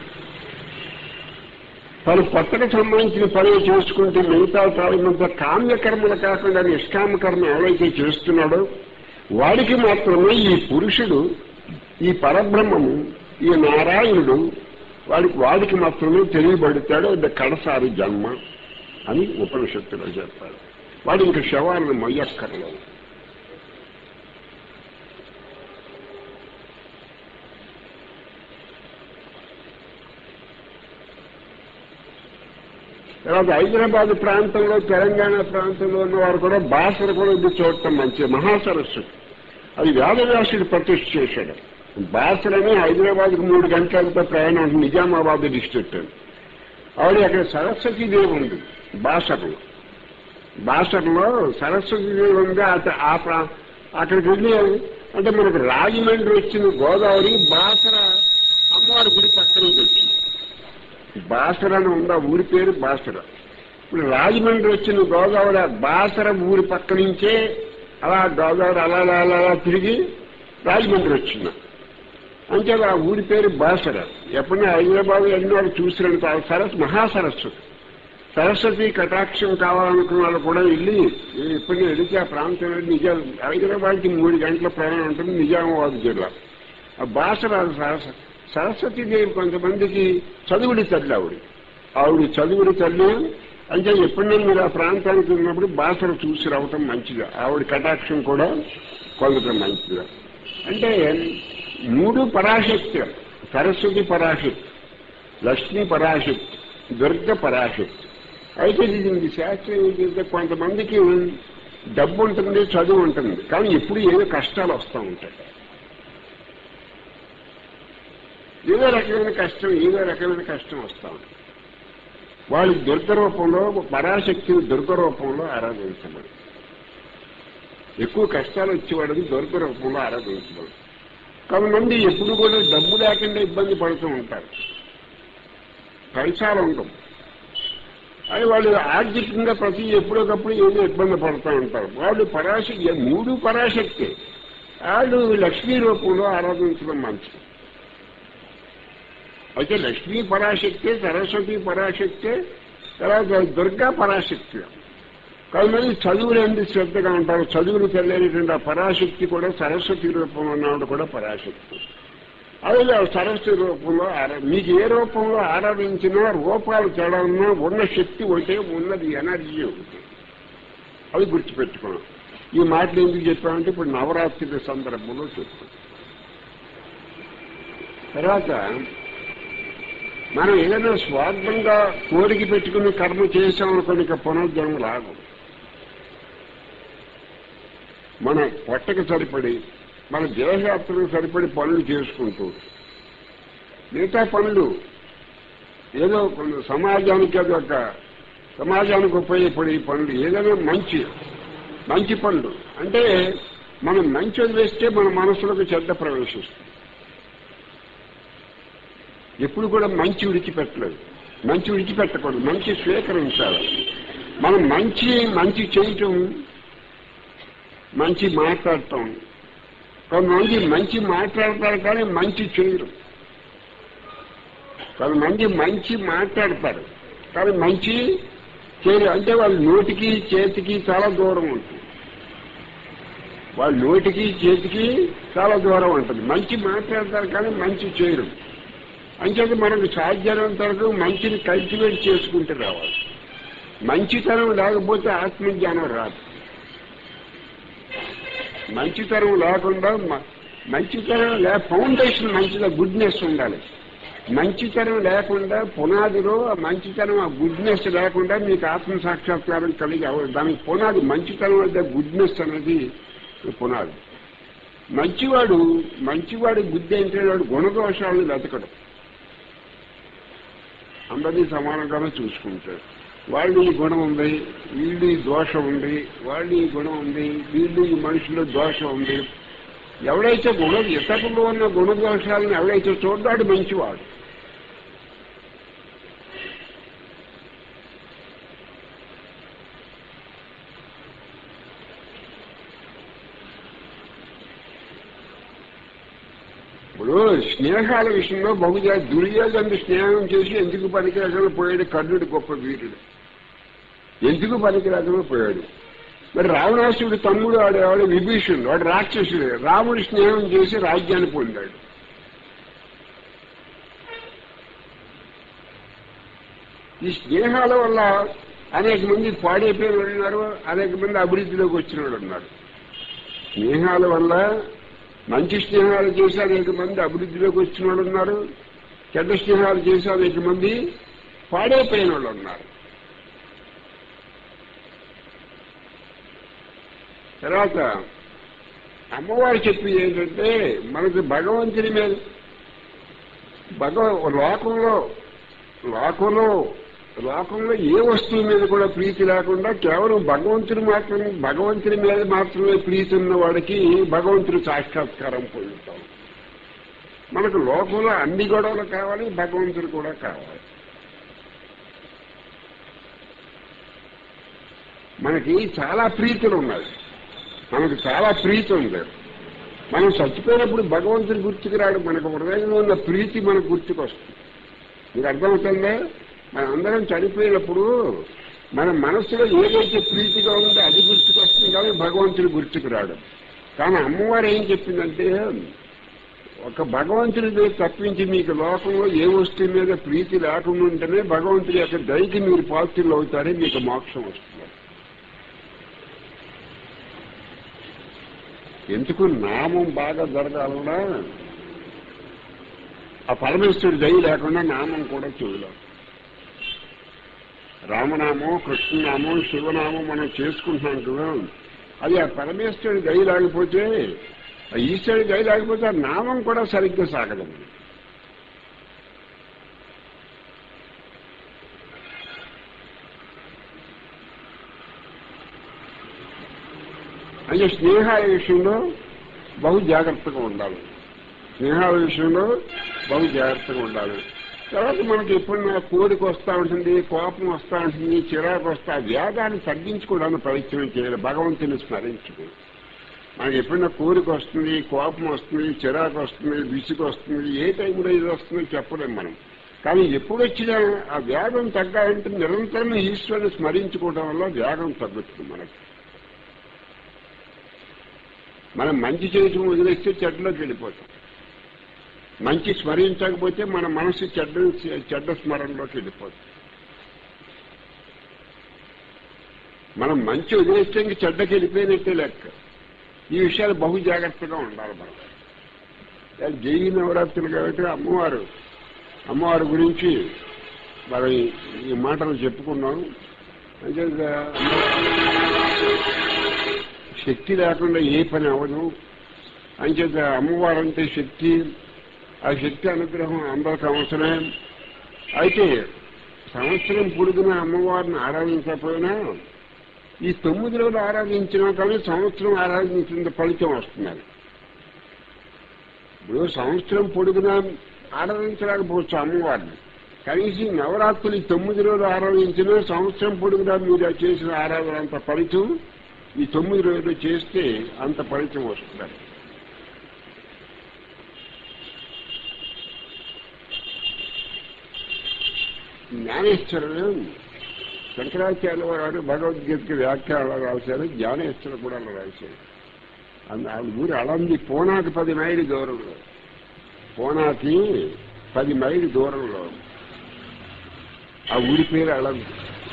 తను కొత్తగా సంబంధించిన పనులు చేసుకుంటే మిగతా ప్రారంభంతో కామ్యకర్మలు కాకుండా నిష్కామ కర్మ ఎవరైతే చేస్తున్నాడో వాడికి మాత్రమే ఈ పురుషుడు ఈ పరబ్రహ్మము ఈ నారాయణుడు వాడికి వాడికి మాత్రమే తెలియబడతాడు అది కడసారి జన్మ అని ఉపనిషత్తులో చెప్పాడు వాడు ఇంక శవాలను మొయ్యక్కర్లేదు తర్వాత హైదరాబాద్ ప్రాంతంలో తెలంగాణ ప్రాంతంలో ఉన్న వారు కూడా భాషలు కూడా ఇది చూడటం మంచి మహాసరస్సు అది వేదవ్యాసుడు ప్రతిష్ఠ చేశాడు బాసరని హైదరాబాద్కు మూడు గంటలతో ప్రయాణం ఉంటుంది నిజామాబాద్ డిస్ట్రిక్ట్ ఆవిడ అక్కడ సరస్వతీదేవి ఉంది బాసర్లో బాసర్లో సరస్వతీదేవి ఉంది అత- ఆ ప్రా- అక్కడికి వెళ్ళి అంటే మనకు రాజమండ్రి వచ్చింది గోదావరి బాసర అమ్మవారి గుడి పక్కన వచ్చింది బాసర అని ఉంది ఆ ఊరి పేరు బాసర ఇప్పుడు రాజమండ్రి వచ్చిన గోదావరి ఆ బాసర ఊరి పక్క నుంచే అలా గోదావరి అలా అలా అలా అలా తిరిగి రాజమండ్రి వచ్చింది అంటే ఆ ఊరి పేరు బాసర ఎప్పుడైనా హైదరాబాద్ ఎన్నో చూసినంత ఆ సరస్సు మహాసరస్సు సరస్వతి కటాక్షం కావాలనుకున్న వాళ్ళు కూడా వెళ్ళి ఎప్పుడైనా వెళితే ఆ ప్రాంతంలో నిజాం హైదరాబాద్కి మూడు గంటల ప్రయాణం ఉంటుంది నిజామాబాద్ జిల్లా ఆ బాసర సరస్వ సరస్వతీదేవి కొంతమందికి చదువుడి తల్లి ఆవిడ ఆవిడ చదువుడి తల్లి అంటే ఎప్పుడైనా మీరు ఆ ప్రాంతానికి ఉన్నప్పుడు బాసర చూసి రావటం మంచిది ఆవిడ కటాక్షం కూడా పొందటం మంచిది అంటే మూడు పరాశక్తి సరస్వతి పరాశక్తి లక్ష్మీ పరాశక్తి దుర్గ పరాశక్తి అయితే ఇది శాస్త్రం ఏంటంటే కొంతమందికి డబ్బు ఉంటుంది చదువు ఉంటుంది కానీ ఎప్పుడు ఏదో కష్టాలు వస్తూ ఉంటాయి ఏదో రకమైన కష్టం ఏదో రకమైన కష్టం వస్తూ ఉంటుంది వాళ్ళు దుర్గ రూపంలో పరాశక్తిని దుర్గ రూపంలో ఆరాధించబడి ఎక్కువ కష్టాలు వచ్చేవాడిని దుర్గ రూపంలో ఆరాధించబడి కొంతమంది ఎప్పుడు కూడా డబ్బు లేకుండా ఇబ్బంది పడుతూ ఉంటారు పైసాలు ఉండవు అది వాళ్ళు ఆర్థికంగా ప్రతి ఎప్పుడోకప్పుడు ఏదో ఇబ్బంది పడుతూ ఉంటారు వాళ్ళు పరాశక్తి మూడు పరాశక్తి వాళ్ళు లక్ష్మీ రూపంలో ఆరాధించడం మంచిది అయితే లక్ష్మీ పరాశక్తి సరస్వతి పరాశక్తి తర్వాత దుర్గా పరాశక్తి కొంతమంది చదువులు ఎందుకు శ్రద్ధగా ఉంటారు చదువులు తెలియనటువంటి ఆ పరాశక్తి కూడా సరస్వతి రూపంలో ఉన్నవాడు కూడా పరాశక్తి అదే సరస్వతి రూపంలో ఆరా మీకు ఏ రూపంలో ఆరాధించినా రూపాలు తేడా ఉన్నా ఉన్న శక్తి ఒకటే ఉన్నది ఎనర్జీ ఒకటి అది గుర్తుపెట్టుకున్నాం ఈ మాటలు ఎందుకు చెప్పామంటే ఇప్పుడు నవరాత్రి సందర్భంలో చెప్పాం తర్వాత మనం ఏదైనా స్వార్థంగా కోరిక పెట్టుకుని కర్మ చేసామనుకోని ఇక పునర్జన్మ రాదు మన పొట్టకి సరిపడి మన దేహయాత్రకు సరిపడి పనులు చేసుకుంటూ మిగతా పనులు ఏదో కొంత సమాజానికి అది ఒక సమాజానికి ఉపయోగపడే పనులు ఏదైనా మంచి మంచి పనులు అంటే మనం మంచి వదిలేస్తే మన మనసులోకి చెడ్డ ప్రవేశిస్తుంది ఎప్పుడు కూడా మంచి విడిచిపెట్టలేదు మంచి విడిచిపెట్టకూడదు మంచి స్వీకరించాలి మనం మంచి మంచి చేయటం మంచి మాట్లాడటం కొంతమంది మంచి మాట్లాడతారు కానీ మంచి చేయరు కొంతమంది మంచి మాట్లాడతారు కానీ మంచి చేయరు అంటే వాళ్ళ నోటికి చేతికి చాలా దూరం ఉంటుంది వాళ్ళ నోటికి చేతికి చాలా దూరం ఉంటుంది మంచి మాట్లాడతారు కానీ మంచి చేయరు అంచేది మనకు సాధ్యమైనంత వరకు మంచిని కల్టివేట్ చేసుకుంటూ రావాలి మంచితనం లేకపోతే ఆత్మజ్ఞానం రాదు మంచితనం లేకుండా మ- మంచితనం లే ఫౌండేషన్ మంచిగా గుడ్నెస్ ఉండాలి మంచితనం లేకుండా పునాదిలో ఆ మంచితనం ఆ గుడ్నెస్ లేకుండా మీకు ఆత్మ సాక్షాత్కారం కలిగి అవ్వదు దానికి పునాది మంచితనం అంటే గుడ్నెస్ అనేది పునాది మంచివాడు మంచివాడి బుద్ధి అంటే వాడు గుణదోషాలను వెతకడం అందరినీ సమానంగానే చూసుకుంటారు వాళ్ళు ఈ గుణం ఉంది వీళ్ళు ఈ దోషం ఉంది వాళ్ళు ఈ గుణం ఉంది వీళ్ళు ఈ మనుషుల్లో దోషం ఉంది ఎవడైతే గుణ ఇతరుల్లో ఉన్న గుణదోషాలను ఎవడైతే చూడ్డాడు మంచివాడు ఇప్పుడు స్నేహాల విషయంలో బహుశా దుర్యోధను స్నేహం చేసి ఎందుకు పనికిరాకుండా పోయాడు కర్ణుడు గొప్ప వీరుడు ఎందుకు పనికిరాకుండా పోయాడు మరి రావణాసుడు తమ్ముడు వాడు వాడు విభీషణుడు వాడు రాక్షసుడు రాముడు స్నేహం చేసి రాజ్యాన్ని పొందాడు ఈ స్నేహాల వల్ల అనేక మంది పాడైపోయిన వాళ్ళు ఉన్నారు అనేక మంది అభివృద్ధిలోకి వచ్చిన వాళ్ళు ఉన్నారు స్నేహాల వల్ల మంచి స్నేహాలు చేసి అనేక మంది అభివృద్ధిలోకి వచ్చిన వాళ్ళు ఉన్నారు చెడ్డ స్నేహాలు చేసి అనేక మంది పాడైపోయిన వాళ్ళు ఉన్నారు తర్వాత అమ్మవారు చెప్పింది ఏంటంటే మనకి భగవంతుని మీద భగవ లోకంలో లోకంలో లోకంలో ఏ వస్తువు మీద కూడా ప్రీతి లేకుండా కేవలం భగవంతుని మాత్రమే భగవంతుని మీద మాత్రమే ప్రీతి ఉన్న వాడికి భగవంతుని సాక్షాత్కారం పొందుతాం మనకు లోకంలో అన్ని గొడవలు కావాలి భగవంతుడు కూడా కావాలి మనకి చాలా ప్రీతులు ఉన్నాయి మనకు చాలా ప్రీతి ఉంది మనం చచ్చిపోయినప్పుడు భగవంతుని గుర్తుకు రాడు మనకు హృదయంలో ఉన్న ప్రీతి మనకు గుర్తుకొస్తుంది మీకు అర్థమవుతుందా మన అందరం చనిపోయినప్పుడు మన మనసులో ఏదైతే ప్రీతిగా ఉందో అది గుర్తుకొస్తుంది కానీ భగవంతుని గుర్తుకు రాడు కానీ అమ్మవారు ఏం చెప్పిందంటే ఒక భగవంతుని మీద తప్పించి మీకు లోకంలో ఏ వస్తువు మీద ప్రీతి లేకుండా ఉంటేనే భగవంతుడి యొక్క దయకి మీరు పాత్రలు అవుతారే మీకు మోక్షం వస్తుంది ఎందుకు నామం బాగా జరగాలన్నా ఆ పరమేశ్వరుడి దయ లేకుండా నామం కూడా చేయలేం రామనామం కృష్ణనామం శివనామం మనం చేసుకుంటున్నాం కదా అది ఆ పరమేశ్వరుడి దయ లేకపోతే ఆ ఈశ్వరుడి దయ లేకపోతే ఆ నామం కూడా సరిగ్గా సాగదు అంటే స్నేహాల విషయంలో బహు జాగ్రత్తగా ఉండాలి స్నేహాల విషయంలో బహు జాగ్రత్తగా ఉండాలి తర్వాత మనకి ఎప్పుడైనా కోరిక వస్తూ ఉంటుంది కోపం వస్తూ ఉంటుంది చిరాకు వస్తా వ్యాధాన్ని తగ్గించుకోవడానికి ప్రయత్నం చేయాలి భగవంతుని స్మరించుకుని మనకి ఎప్పుడైనా కోరిక వస్తుంది కోపం వస్తుంది చిరాకు వస్తుంది విసుగు వస్తుంది ఏ టైంలో ఇది వస్తుందో చెప్పలేం మనం కానీ ఎప్పుడు వచ్చినా ఆ వేగం తగ్గాలంటే నిరంతరం ఈశ్వరుని స్మరించుకోవడం వల్ల వేగం తగ్గుతుంది మనకి మనం మంచి చేయటం వదిలేస్తే చెడ్డలోకి వెళ్ళిపోతాం మంచి స్మరించకపోతే మన మనసు చెడ్డ చెడ్డ స్మరణలోకి వెళ్ళిపోతుంది మనం మంచి వదిలేస్తే ఇంక చెడ్డకి వెళ్ళిపోయినట్టే లెక్క ఈ విషయాలు బహు జాగ్రత్తగా ఉండాలి మనం అది దేవీ నవరాత్రులు కాబట్టి అమ్మవారు అమ్మవారి గురించి మరి ఈ మాటలు చెప్పుకున్నాం అంటే శక్తి లేకుండా ఏ పని అవ్వదు అంచేత అమ్మవారు అంటే శక్తి ఆ శక్తి అనుగ్రహం అందరికి అవసరమే అయితే సంవత్సరం పొడుగున అమ్మవారిని ఆరాధించకపోయినా ఈ తొమ్మిది రోజులు ఆరాధించినా కానీ సంవత్సరం ఆరాధించిన ఫలితం వస్తున్నారు ఇప్పుడు సంవత్సరం పొడుగున ఆరాధించలేకపోవచ్చు అమ్మవారిని కనీసం నవరాత్రులు ఈ తొమ్మిది రోజులు ఆరాధించినా సంవత్సరం పొడుగునా మీరు చేసిన ఆరాధన అంత ఫలితం ఈ తొమ్మిది రోజులు చేస్తే అంత ఫలితం వస్తున్నారు జ్ఞానేశ్వరుడు శంకరాచార్య వారు భగవద్గీతకి వ్యాఖ్యానాలు రాశారు జ్ఞానేశ్వరుడు కూడా అలా రాశారు అందు ఆ ఊరు అలంది పోనాకి పది మైలు దూరంలో పోనాకి పది మైలు దూరంలో ఆ ఊరి పేరు అలంది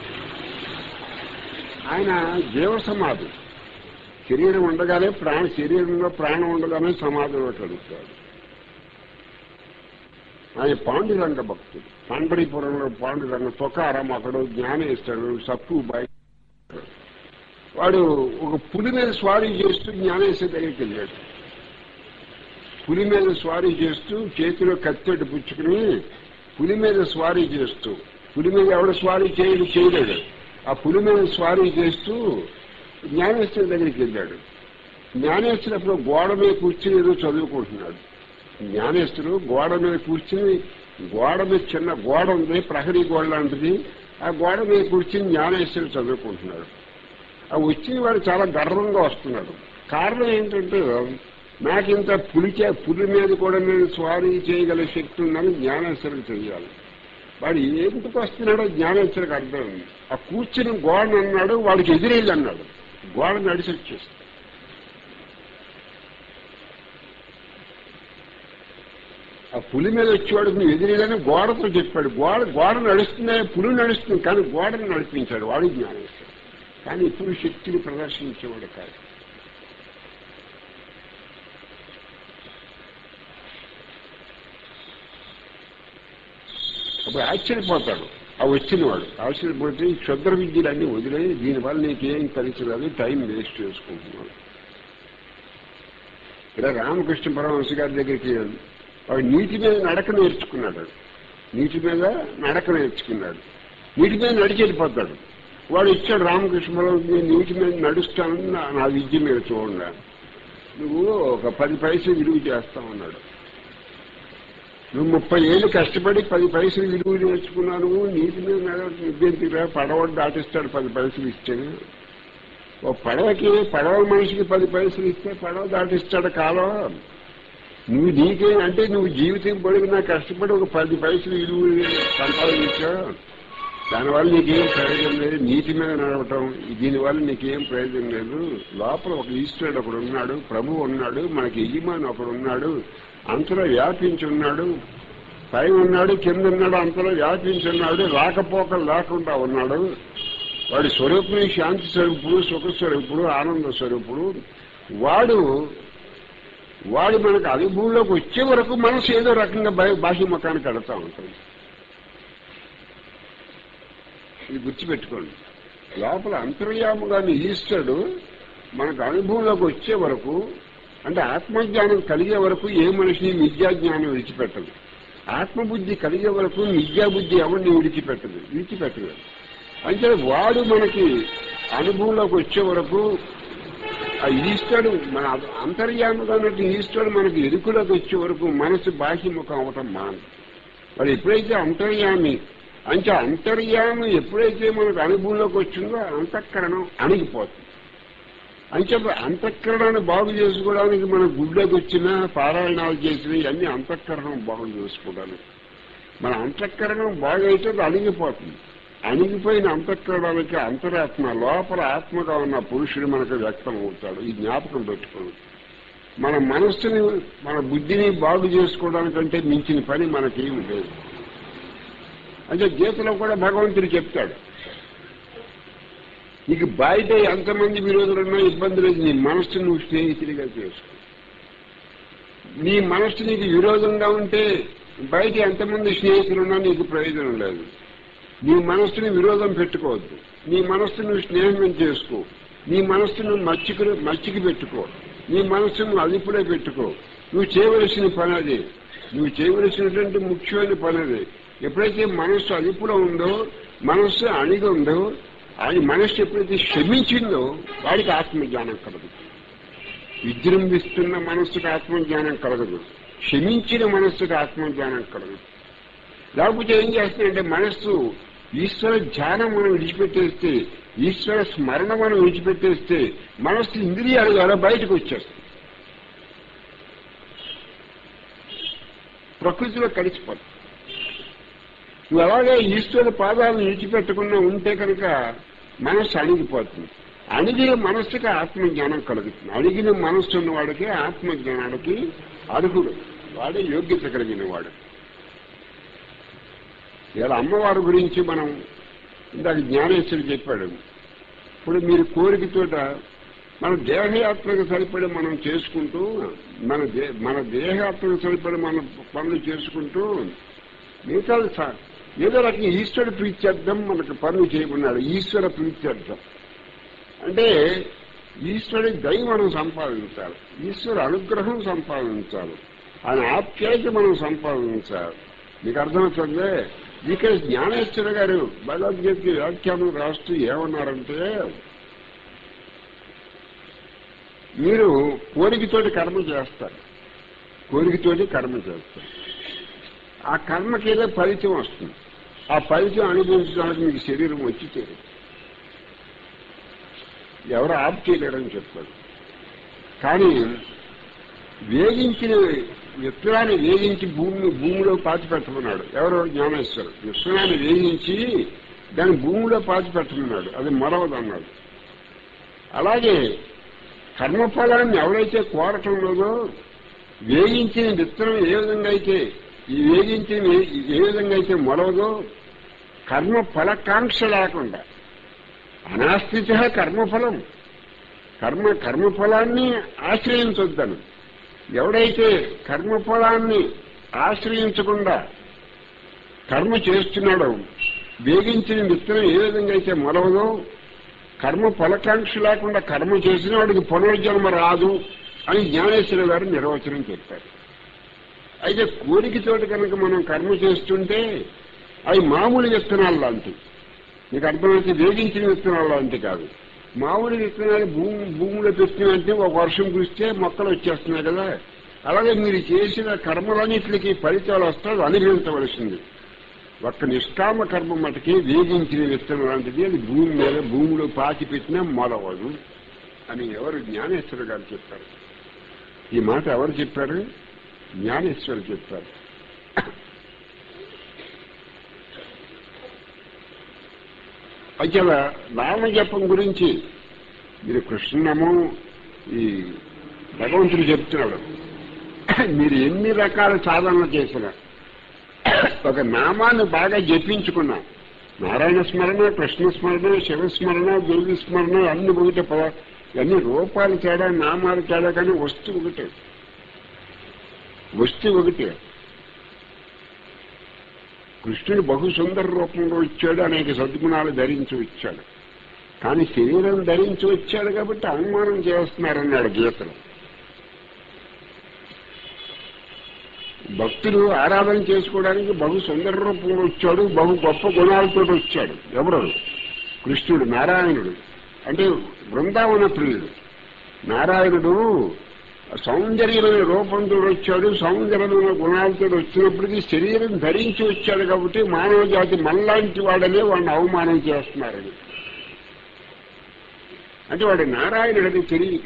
ఆయన జీవ సమాధి శరీరం ఉండగానే ప్రాణ శరీరంలో ప్రాణం ఉండగానే సమాధిలో కలుగుతాడు ఆయన పాండురంగ భక్తుడు పాండరీపురంలో పాండురంగ తొకారం అతడు జ్ఞానేశ్వరుడు సత్తు బాయ్ వాడు ఒక పులి మీద స్వారీ చేస్తూ జ్ఞానేశ్వర దగ్గరికి వెళ్ళాడు పులి మీద స్వారీ చేస్తూ చేతిలో కత్తెడు పుచ్చుకుని పులి మీద స్వారీ చేస్తూ పులి మీద ఎవడు స్వారీ చేయడు చేయలేడు ఆ పులి మీద స్వారీ చేస్తూ జ్ఞానేశ్వర దగ్గరికి వెళ్ళాడు జ్ఞానేశ్వర అప్పుడు గోడ మీద కూర్చుని ఏదో చదువుకుంటున్నాడు జ్ఞానేశ్వరుడు గోడ మీద కూర్చుని గోడ మీద చిన్న గోడ ఉంది ప్రహరీ గోడ లాంటిది ఆ గోడ మీద కూర్చుని జ్ఞానేశ్వరుడు చదువుకుంటున్నాడు ఆ వచ్చిన వాడు చాలా గర్వంగా వస్తున్నాడు కారణం ఏంటంటే నాకింత పులిచే పులి మీద కూడా నేను స్వారీ చేయగల శక్తి ఉందని జ్ఞానేశ్వరుడు చెయ్యాలి వాడు ఎందుకు వస్తున్నాడో జ్ఞానేశ్వరికి అర్థం ఉంది ఆ కూర్చుని గోడను అన్నాడు వాడికి ఎదురెళ్ళి అన్నాడు గోడ నడిచి వచ్చేసి ఆ పులి మీద వచ్చేవాడు నువ్వు ఎదిరేదని గోడతో చెప్పాడు గోడ గోడ నడుస్తుందే పులి నడుస్తుంది కానీ గోడను నడిపించాడు వాడు జ్ఞానేశ్వరుడు కానీ ఇప్పుడు శక్తిని ప్రదర్శించేవాడు కాదు అప్పుడు ఆశ్చర్యపోతాడు ఆ వచ్చినవాడు ఆశ్చర్యపోతే ఈ క్షుద్ర విద్యలన్నీ వదిలే దీనివల్ల నీకేం కలిసి రాదు టైం వేస్ట్ చేసుకుంటున్నాడు ఇలా రామకృష్ణ పరమహంస గారి దగ్గరికి వాడు నీటి మీద నడక నేర్చుకున్నాడు నీటి మీద నడక నేర్చుకున్నాడు నీటి మీద నడిచి వెళ్ళిపోతాడు వాడు ఇచ్చాడు రామకృష్ణ పరమహంస నేను నీటి మీద నడుస్తానని నా నా విద్య మీద చూడండి నువ్వు ఒక పది పైసలు విలువ చేస్తామన్నాడు నువ్వు ముప్పై ఏళ్ళు కష్టపడి పది పైసలు విలువ నేర్చుకున్నావు నువ్వు నీటి మీద నడవద్దురా పడవ దాటిస్తాడు పది పైసలు ఇచ్చాడు ఓ పడవకి పడవ మనిషికి పది పైసలు ఇస్తే పడవ దాటిస్తాడు కాలం నువ్వు నీకే అంటే నువ్వు జీవితం పొడిగినా కష్టపడి ఒక పది పైసలు విలువ సంపాదించావు దానివల్ల నీకేం ప్రయోజనం లేదు నీటి మీద నడవటం దీనివల్ల నీకేం ప్రయోజనం లేదు లోపల ఒక ఈశ్వరుడు ఒకడు ఉన్నాడు ప్రభు ఉన్నాడు మనకి యజమాని ఒకడు ఉన్నాడు అంతలో వ్యాపించి ఉన్నాడు పై ఉన్నాడు కింద ఉన్నాడు అంతలో వ్యాపించి ఉన్నాడు రాకపోకలు లేకుండా ఉన్నాడు వాడి స్వరూపుని శాంతి స్వరూపుడు సుఖ స్వరూపుడు ఆనంద స్వరూపుడు వాడు వాడు మనకు అనుభవంలోకి వచ్చే వరకు మనసు ఏదో రకంగా బయ- బాహ్య ముఖానికి కడతా ఉంటుంది ఇది గుర్తుపెట్టుకోండి లోపల అంతర్యాముగాని ఈశ్వరుడు మనకు అనుభవంలోకి వచ్చే వరకు అంటే ఆత్మజ్ఞానం కలిగే వరకు ఏ మనిషిని విద్యాజ్ఞానం విడిచిపెట్టదు ఆత్మబుద్ధి కలిగే వరకు విద్యాబుద్ధి ఎవరిని విడిచిపెట్టదు విడిచిపెట్టదు అంటే వాడు మనకి అనుభవంలోకి వచ్చే వరకు ఆ ఈశ్వరుడు మన అంతర్యాముగా ఉన్నట్టు ఈశ్వరుడు మనకి ఎరుకులోకి వచ్చే వరకు మనసు బాహ్యముఖం అవటం మానదు వాడు ఎప్పుడైతే అంతర్యామి అంటే అంతర్యామి ఎప్పుడైతే మనకు అనుభవంలోకి వచ్చిందో అంతఃకరణం అణిగిపోతుంది అంటే అంతఃకరణాన్ని బాగు చేసుకోవడానికి మన గుడ్లోకి వచ్చిన పారాయణాలు చేసిన ఇవన్నీ అంతఃకరణం బాగు చేసుకోవడానికి మన అంతఃకరణం బాగైతే అది అణిగిపోతుంది అణిగిపోయిన అంతఃకరణానికి అంతరాత్మ లోపల ఆత్మగా ఉన్న పురుషుడు మనకు వ్యక్తం అవుతాడు ఈ జ్ఞాపకం పెట్టుకోండి మన మనస్సుని మన బుద్ధిని బాగు చేసుకోవడానికంటే మించిన పని మనకేమి లేదు అంటే గీతలో కూడా భగవంతుడు చెప్తాడు నీకు బయట ఎంతమంది విరోధులున్నా ఇబ్బంది లేదు నీ మనస్సు నువ్వు స్నేహితుడిగా చేసుకో నీ మనస్సు నీకు విరోధంగా ఉంటే బయట ఎంతమంది స్నేహితులున్నా నీకు ప్రయోజనం లేదు నీ మనస్సుని విరోధం పెట్టుకోవద్దు నీ మనస్సు నువ్వు స్నేహం చేసుకో నీ మనస్సును మచ్చికి మచ్చికి పెట్టుకో నీ మనస్సును అదుపులో పెట్టుకో నువ్వు చేయవలసిన పని అది నువ్వు చేయవలసినటువంటి ముఖ్యమైన పని అది ఎప్పుడైతే మనస్సు అదుపులో ఉందో మనస్సు అణిగి ఉందో అది మనస్సు ఎప్పుడైతే క్షమించిందో వాడికి ఆత్మజ్ఞానం కలదు విజృంభిస్తున్న మనస్సుకు ఆత్మజ్ఞానం కలగదు క్షమించిన మనస్సుకు ఆత్మజ్ఞానం కలగదు లేకపోతే ఏం చేస్తుందంటే మనస్సు ఈశ్వర ధ్యానం మనం విడిచిపెట్టేస్తే ఈశ్వర స్మరణ మనం విడిచిపెట్టేస్తే మనస్సు ఇంద్రియాలు ద్వారా బయటకు వచ్చేస్తుంది ప్రకృతిలో కలిసిపోతుంది నువ్వు అలాగే ఈశ్వర పాదాలను విడిచిపెట్టకుండా ఉంటే కనుక మనస్సు అణిగిపోతుంది అణిగిన మనస్సుకి ఆత్మజ్ఞానం కలుగుతుంది అడిగిన మనస్సు ఉన్నవాడికి ఆత్మజ్ఞానానికి అర్హుడు వాడే యోగ్యత కలిగిన వాడు ఇలా అమ్మవారి గురించి మనం ఇందాక జ్ఞానేశ్వరుడు చెప్పాడు ఇప్పుడు మీరు కోరికతోట మన దేహయాత్రకు సరిపడి మనం చేసుకుంటూ మన దే మన దేహయాత్రకు సరిపడి మన పనులు చేసుకుంటూ మిగతా స- ఏదో రకంగా ఈశ్వర ప్రీత్యర్థం మనకు పనులు చేయమన్నాడు ఈశ్వర ప్రీత్యర్థం అంటే ఈశ్వరుడి దయ మనం సంపాదించాలి ఈశ్వర అనుగ్రహం సంపాదించాలి ఆయన ఆప్యాయత మనం సంపాదించాలి మీకు అర్థమవుతుంది ఇక్కడ జ్ఞానేశ్వర గారు భగవద్గీత వ్యాఖ్యానం రాస్తూ ఏమన్నారంటే మీరు కోరికతోటి కర్మ చేస్తారు కోరికతోటి కర్మ చేస్తారు ఆ కర్మకి ఏదో ఫలితం వస్తుంది ఆ ఫలితం అనుభవించడానికి మీకు శరీరం వచ్చి తీరు ఎవరు ఆప్ చేయలేరని చెప్తారు కానీ వేగించిన విత్తనాన్ని వేగించి భూమి భూమిలో పాతి పెట్టమన్నాడు ఎవరో జ్ఞానేశ్వరు విత్తనాన్ని వేగించి దాన్ని భూమిలో పాతి పెట్టమన్నాడు అది మరవదన్నాడు అలాగే కర్మఫలాన్ని ఎవరైతే కోరటం లేదో వేగించిన విత్తనం ఏ విధంగా అయితే ఈ వేగించిన ఏ విధంగా అయితే మొలవదో కర్మ ఫలకాంక్ష లేకుండా అనాస్థిత కర్మఫలం కర్మ కర్మఫలాన్ని ఆశ్రయించొద్దను ఎవడైతే కర్మఫలాన్ని ఆశ్రయించకుండా కర్మ చేస్తున్నాడో వేగించిన విత్తనం ఏ విధంగా అయితే మొలవదో కర్మ ఫలకాంక్ష లేకుండా కర్మ చేసిన వాడికి పునర్జన్మ రాదు అని జ్ఞానేశ్వర గారు నిర్వచనం చెప్పారు అయితే కోరికతోటి కనుక మనం కర్మ చేస్తుంటే అవి మామూలు విత్తనాలు లాంటివి మీకు అర్థమైతే వేగించిన విత్తనాలు లాంటి కాదు మామూలు విత్తనాలు భూమి భూమిలో పెట్టినంటే ఒక వర్షం కురిస్తే మొక్కలు వచ్చేస్తున్నాయి కదా అలాగే మీరు చేసిన కర్మలన్నింటికి ఫలితాలు వస్తాయి అనుభవించవలసింది ఒక్క నిష్కామ కర్మ మటుకి వేగించిన విత్తనం లాంటిది అది భూమి మీద భూమిలో పాతి పెట్టినా మొలవదు అని ఎవరు జ్ఞానేశ్వర గారు చెప్పారు ఈ మాట ఎవరు చెప్పారు జ్ఞానేశ్వరు చెప్పారు అయితే నామజపం గురించి మీరు కృష్ణము ఈ భగవంతుడు చెప్తున్నాడు మీరు ఎన్ని రకాల సాధనలు చేసినా ఒక నామాన్ని బాగా జపించుకున్నా నారాయణ స్మరణ కృష్ణ స్మరణ శివస్మరణ దుర్గి స్మరణ అన్ని ఒకటే పద అన్ని రూపాలు తేడా నామాలు తేడా కానీ వస్తువు ఒకటే వస్తువు ఒకటే కృష్ణుడు బహు సుందర రూపంలో వచ్చాడు అనేక సద్గుణాలు ధరించి వచ్చాడు కానీ శరీరం ధరించి వచ్చాడు కాబట్టి అవమానం చేస్తున్నారన్నాడు గీతలో భక్తులు ఆరాధన చేసుకోవడానికి బహు సుందర రూపంలో వచ్చాడు బహు గొప్ప గుణాలతో వచ్చాడు ఎవరు కృష్ణుడు నారాయణుడు అంటే బృందావన ప్రియుడు నారాయణుడు సౌందర్యమైన రూపంతో వచ్చాడు సౌందర్యమైన గుణాలతో వచ్చినప్పటికీ శరీరం ధరించి వచ్చాడు కాబట్టి మానవ జాతి మనలాంటి వాడనే వాడిని అవమానం చేస్తున్నారని అంటే వాడు నారాయణుడని తెలియక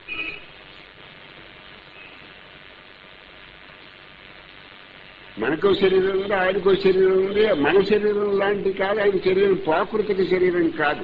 మనకో శరీరం ఉంది ఆయనకో శరీరం ఉంది మన శరీరం లాంటి కాదు ఆయన శరీరం ప్రాకృతిక శరీరం కాదు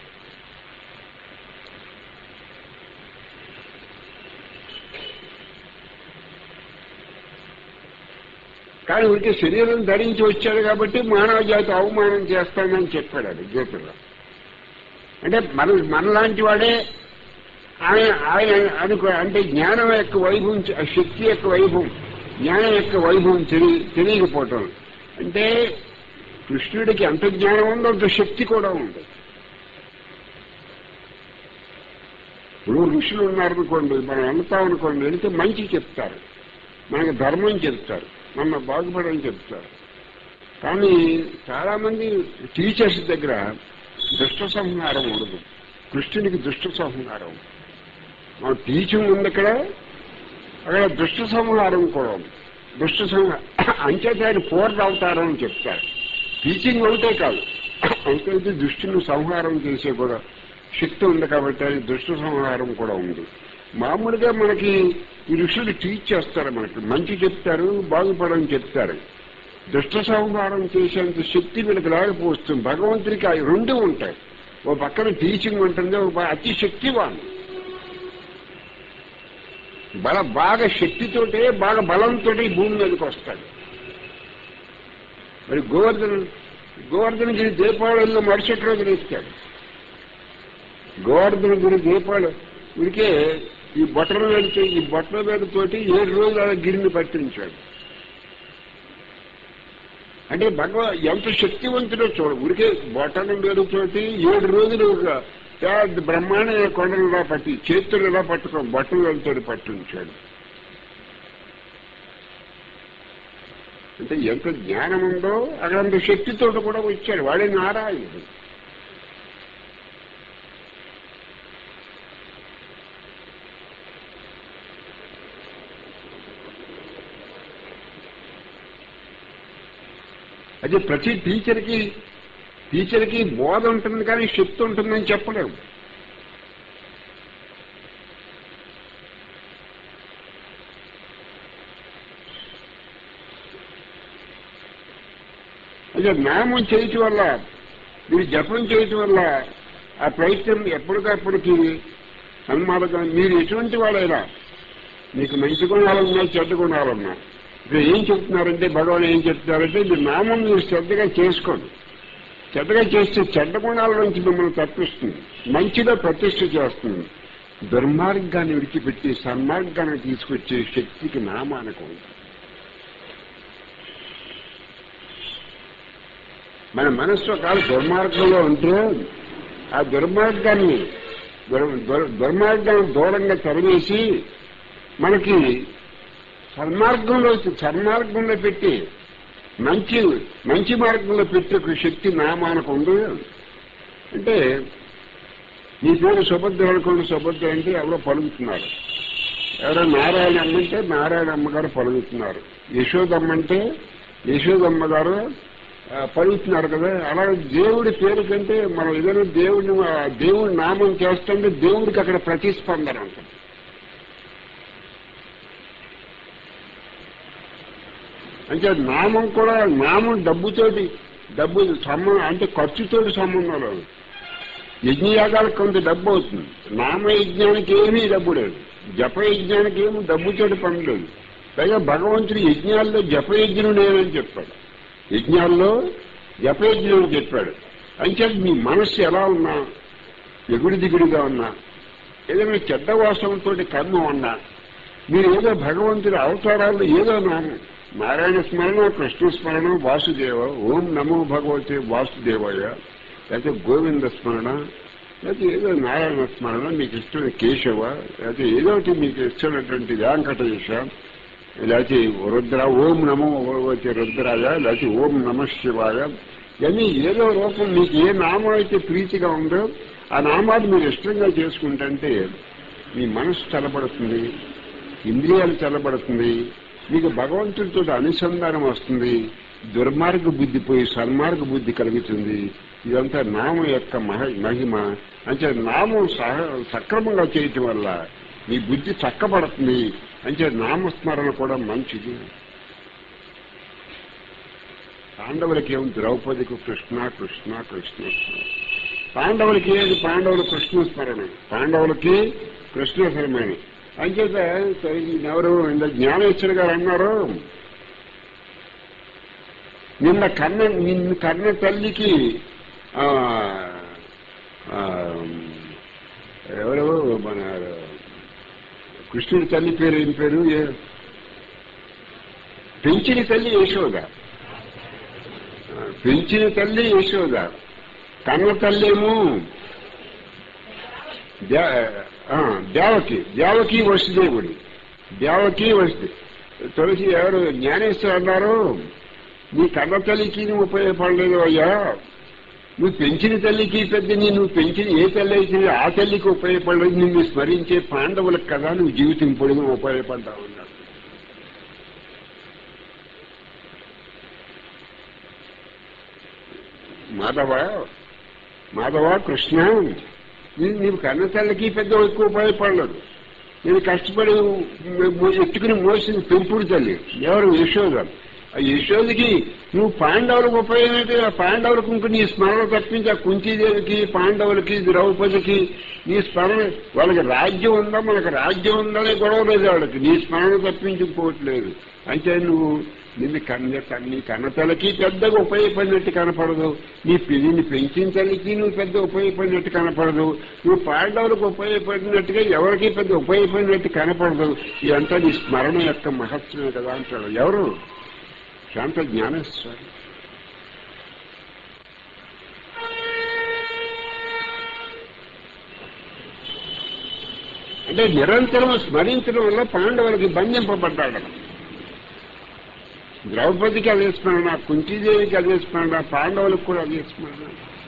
కానీ ఉడికి శరీరం ధరించి వచ్చాడు కాబట్టి మానవ జాతి అవమానం చేస్తానని చెప్పాడు అది గీతలో అంటే మన మనలాంటి వాడే ఆయన ఆయన అనుకో అంటే జ్ఞానం యొక్క వైభవం ఆ శక్తి యొక్క వైభవం జ్ఞానం యొక్క వైభవం తెలియ తెలియకపోవటం అంటే కృష్ణుడికి ఎంత జ్ఞానం ఉందో అంత శక్తి కూడా ఉంది ఇప్పుడు ఋషులు ఉన్నారనుకోండి మనం వెళ్తాం అనుకోండి వెళితే మంచి చెప్తారు మనకి ధర్మం చెప్తారు మన బాగుపడని చెప్తారు కానీ చాలా మంది టీచర్స్ దగ్గర దుష్ట సంహారం ఉండదు కృష్ణునికి దుష్ట సంహారం మన టీచింగ్ ఉంది ఇక్కడ అక్కడ దుష్ట సంహారం కూడా ఉంది దుష్ట సంహారం అంచేత ఆయన పూర్ణ అవతారం అని చెప్తారు టీచింగ్ ఒకటే కాదు అంతే దుష్టుని సంహారం చేసే కూడా శక్తి ఉంది కాబట్టి అది దుష్ట సంహారం కూడా ఉంది మామూలుగా మనకి ఈ ఋషులు టీచ్ చేస్తారు మనకి మంచి చెప్తారు బాగుపడని చెప్తారు దుష్ట సంహారం చేసేంత శక్తి వీళ్ళకి లేకపోతుంది భగవంతుడికి అవి రెండు ఉంటాయి ఓ పక్కన టీచింగ్ ఉంటుంది ఒక అతి శక్తివాన్ బల బాగా శక్తితోటే బాగా బలంతో భూమి మీదకి వస్తాడు మరి గోవర్ధన గోవర్ధనగిరి దీపావళిలో మరుసటి రోజున ఇస్తాడు గోవర్ధనగిరి దీపావళి వీడికే ఈ బొట్టల వేడితో ఈ బొట్టల వేడితోటి ఏడు రోజులు అలా గిరిని పట్టించాడు అంటే భగవ ఎంత శక్తివంతుడో చూడ ఉరికే బొట్టల వేడితోటి ఏడు రోజులు ఒక పెద్ద బ్రహ్మాండ కొండలు ఇలా పట్టి చేతులు ఇలా పట్టుకో బట్టలు వెళ్తాడు పట్టించాడు అంటే ఎంత జ్ఞానం ఉందో అక్కడంత శక్తితో కూడా వచ్చాడు వాడే నారాయణుడు అది ప్రతి టీచర్కి టీచర్కి బోధ ఉంటుంది కానీ శక్తి ఉంటుందని చెప్పలేము అదే నామం చేయటం వల్ల మీరు జపం చేయటం వల్ల ఆ ప్రయత్నం ఎప్పటికప్పటికి సన్మార్గం మీరు ఎటువంటి వాళ్ళైనా మీకు మంచి గుణాలు ఉన్నాయి చెడ్డ గుణాలు ఉన్నాయి ఇప్పుడు ఏం చెప్తున్నారంటే భగవాన్ ఏం చెప్తున్నారంటే మీరు నామం మీరు శ్రద్ధగా చేసుకోండి చెడ్డగా చేస్తే చెడ్డ గుణాల నుంచి మిమ్మల్ని తప్పిస్తుంది మంచిగా ప్రతిష్ఠ చేస్తుంది దుర్మార్గాన్ని విడిచిపెట్టి సన్మార్గాన్ని తీసుకొచ్చే శక్తికి నామానికి ఉంది మన మనస్సు కాదు దుర్మార్గంలో ఉంటే ఆ దుర్మార్గాన్ని దుర్- దుర్- దుర్మార్గాన్ని దూరంగా తరివేసి మనకి సన్మార్గంలో సన్మార్గంలో పెట్టి మంచి మంచి మార్గంలో పెట్టే ఒక శక్తి నామానికి ఉంది అంటే నీ పేరు సుభద్ర అనుకోండి సుభద్ర అంటే ఎవరో పలుకుతున్నారు ఎవరో నారాయణ అమ్మంటే నారాయణ అమ్మగారు పలుకుతున్నారు యశోదమ్మ అంటే యశోదమ్మ గారు ఆ, పలుకుతున్నారు కదా అలాగే దేవుడి పేరు కంటే మనం ఏదైనా దేవుడిని ఆ, దేవుడి నామం చేస్తుంటే దేవుడికి అక్కడ ప్రతిస్పందన ఉంటుంది అంటే నామం కూడా నామం డబ్బుతోటి డబ్బు సంబంధం అంటే ఖర్చుతోటి సంబంధం లేదు యజ్ఞయాగాలకు కొంత డబ్బు అవుతుంది నామయజ్ఞానికి ఏమీ డబ్బు లేదు జపయజ్ఞానికి ఏమీ డబ్బుతోటి పని లేదు పైగా భగవంతుడు యజ్ఞాల్లో జపయజ్ఞుడు నేనని చెప్పాడు యజ్ఞాల్లో జపయజ్ఞుడు చెప్పాడు అంటే మీ మనస్సు ఎలా ఉన్నా ఎగుడి దిగుడిగా ఉన్నా ఏదైనా చెడ్డ వాసనతో కర్మ ఉన్నా మీరు ఏదో భగవంతుడి అవతారాలు ఏదో నామం నారాయణ స్మరణ కృష్ణ స్మరణ వాసుదేవ ఓం నమో భగవతే వాసుదేవయ్య లేకపోతే గోవింద స్మరణ లేకపోతే ఏదో నారాయణ స్మరణ మీకు ఇష్టమైన కేశవ లేకపోతే ఏదో ఒకటి మీకు ఇష్టమైనటువంటి వెంకటేశ లేకపోతే రుద్ర ఓం నమో భగవతే రుద్రాయ లేకపోతే ఓం నమ శివాయ ఇవన్నీ ఏదో రూపం మీకు ఏ నామం అయితే ప్రీతిగా ఉందో ఆ నామాన్ని మీరు ఇష్టంగా చేసుకుంటే మీ మనసు చల్లబడుతుంది ఇంద్రియాలు చల్లబడుతుంది మీకు భగవంతుడితో అనుసంధానం వస్తుంది దుర్మార్గ బుద్ధి పోయి సన్మార్గ బుద్ధి కలుగుతుంది ఇదంతా నామం యొక్క మహ మహిమ అంటే నామం సహ సక్రమంగా చేయటం వల్ల మీ బుద్ధి చక్కబడుతుంది అంటే నామస్మరణ కూడా మంచిది పాండవులకి ఏం ద్రౌపదికి కృష్ణ కృష్ణ కృష్ణ స్మరణ పాండవులకి ఏది పాండవులు కృష్ణ స్మరణ పాండవులకి కృష్ణ స్మరణ అంచేత ఎవరు ఇంత జ్ఞానేశ్వరి గారు అన్నారు నిన్న కన్న నిన్న కన్న తల్లికి ఆ, ఆ, ఎవరు మన కృష్ణుడి తల్లి పేరు ఏం పేరు ఏ- పెంచిన తల్లి యశోద ఆ, పెంచిన తల్లి యశోద కన్న తల్లేమో దే- ఆ, దేవకి దేవకి వసుదేవుడు దేవకి వసు తులసి ఎవరు జ్ఞానేశ్వరు అన్నారు నీ కన్న తల్లికి నువ్వు ఉపయోగపడలేదు అయ్యా నువ్వు పెంచిన తల్లికి పెద్ద నువ్వు పెంచిన ఏ తల్లి అయితే ఆ తల్లికి ఉపయోగపడలేదు నిన్ను స్మరించే పాండవులకు కదా నువ్వు జీవితం పొడుగు ఉపయోగపడ్డావు అన్నాడు మాధవ మాధవ కృష్ణ నీ- నీవు కన్న తల్లికి పెద్ద ఎక్కువ ఉపయోగపడలేదు నేను కష్టపడి మో- ఎత్తుకుని మోసిన పెంపుడు తల్లి ఎవరు యశోద ఆ యశోదకి నువ్వు పాండవులకు ఉపయోగమైతే ఆ పాండవులకు ఇంక నీ స్మరణ తప్పించి ఆ కుంతీదేవికి పాండవులకి ద్రౌపదికి నీ స్మరణ వాళ్ళకి రాజ్యం ఉందా మనకి రాజ్యం ఉందనే గొడవ లేదు వాళ్ళకి నీ స్మరణ తప్పించుకోవట్లేదు అంటే నువ్వు నిన్ను కన్న నీ కన్న తల్లికి పెద్దగా ఉపయోగపడినట్టు కనపడదు నీ పిల్లిని పెంచిన తల్లికి నువ్వు పెద్ద ఉపయోగపడినట్టు కనపడదు నువ్వు పాండవులకు ఉపయోగపడినట్టుగా ఎవరికి పెద్ద ఉపయోగపడినట్టు కనపడదు ఇదంతా నీ స్మరణ యొక్క మహత్వమే కదా అంటాడు ఎవరు శాంత జ్ఞానేశ్వరి అంటే నిరంతరం స్మరించడం వల్ల పాండవులకి బంధింపబడ్డాడు ద్రౌపదికి అదే స్మరణ కుంతీదేవికి అదే స్మరణ పాండవులకు కూడా అదే స్మరణ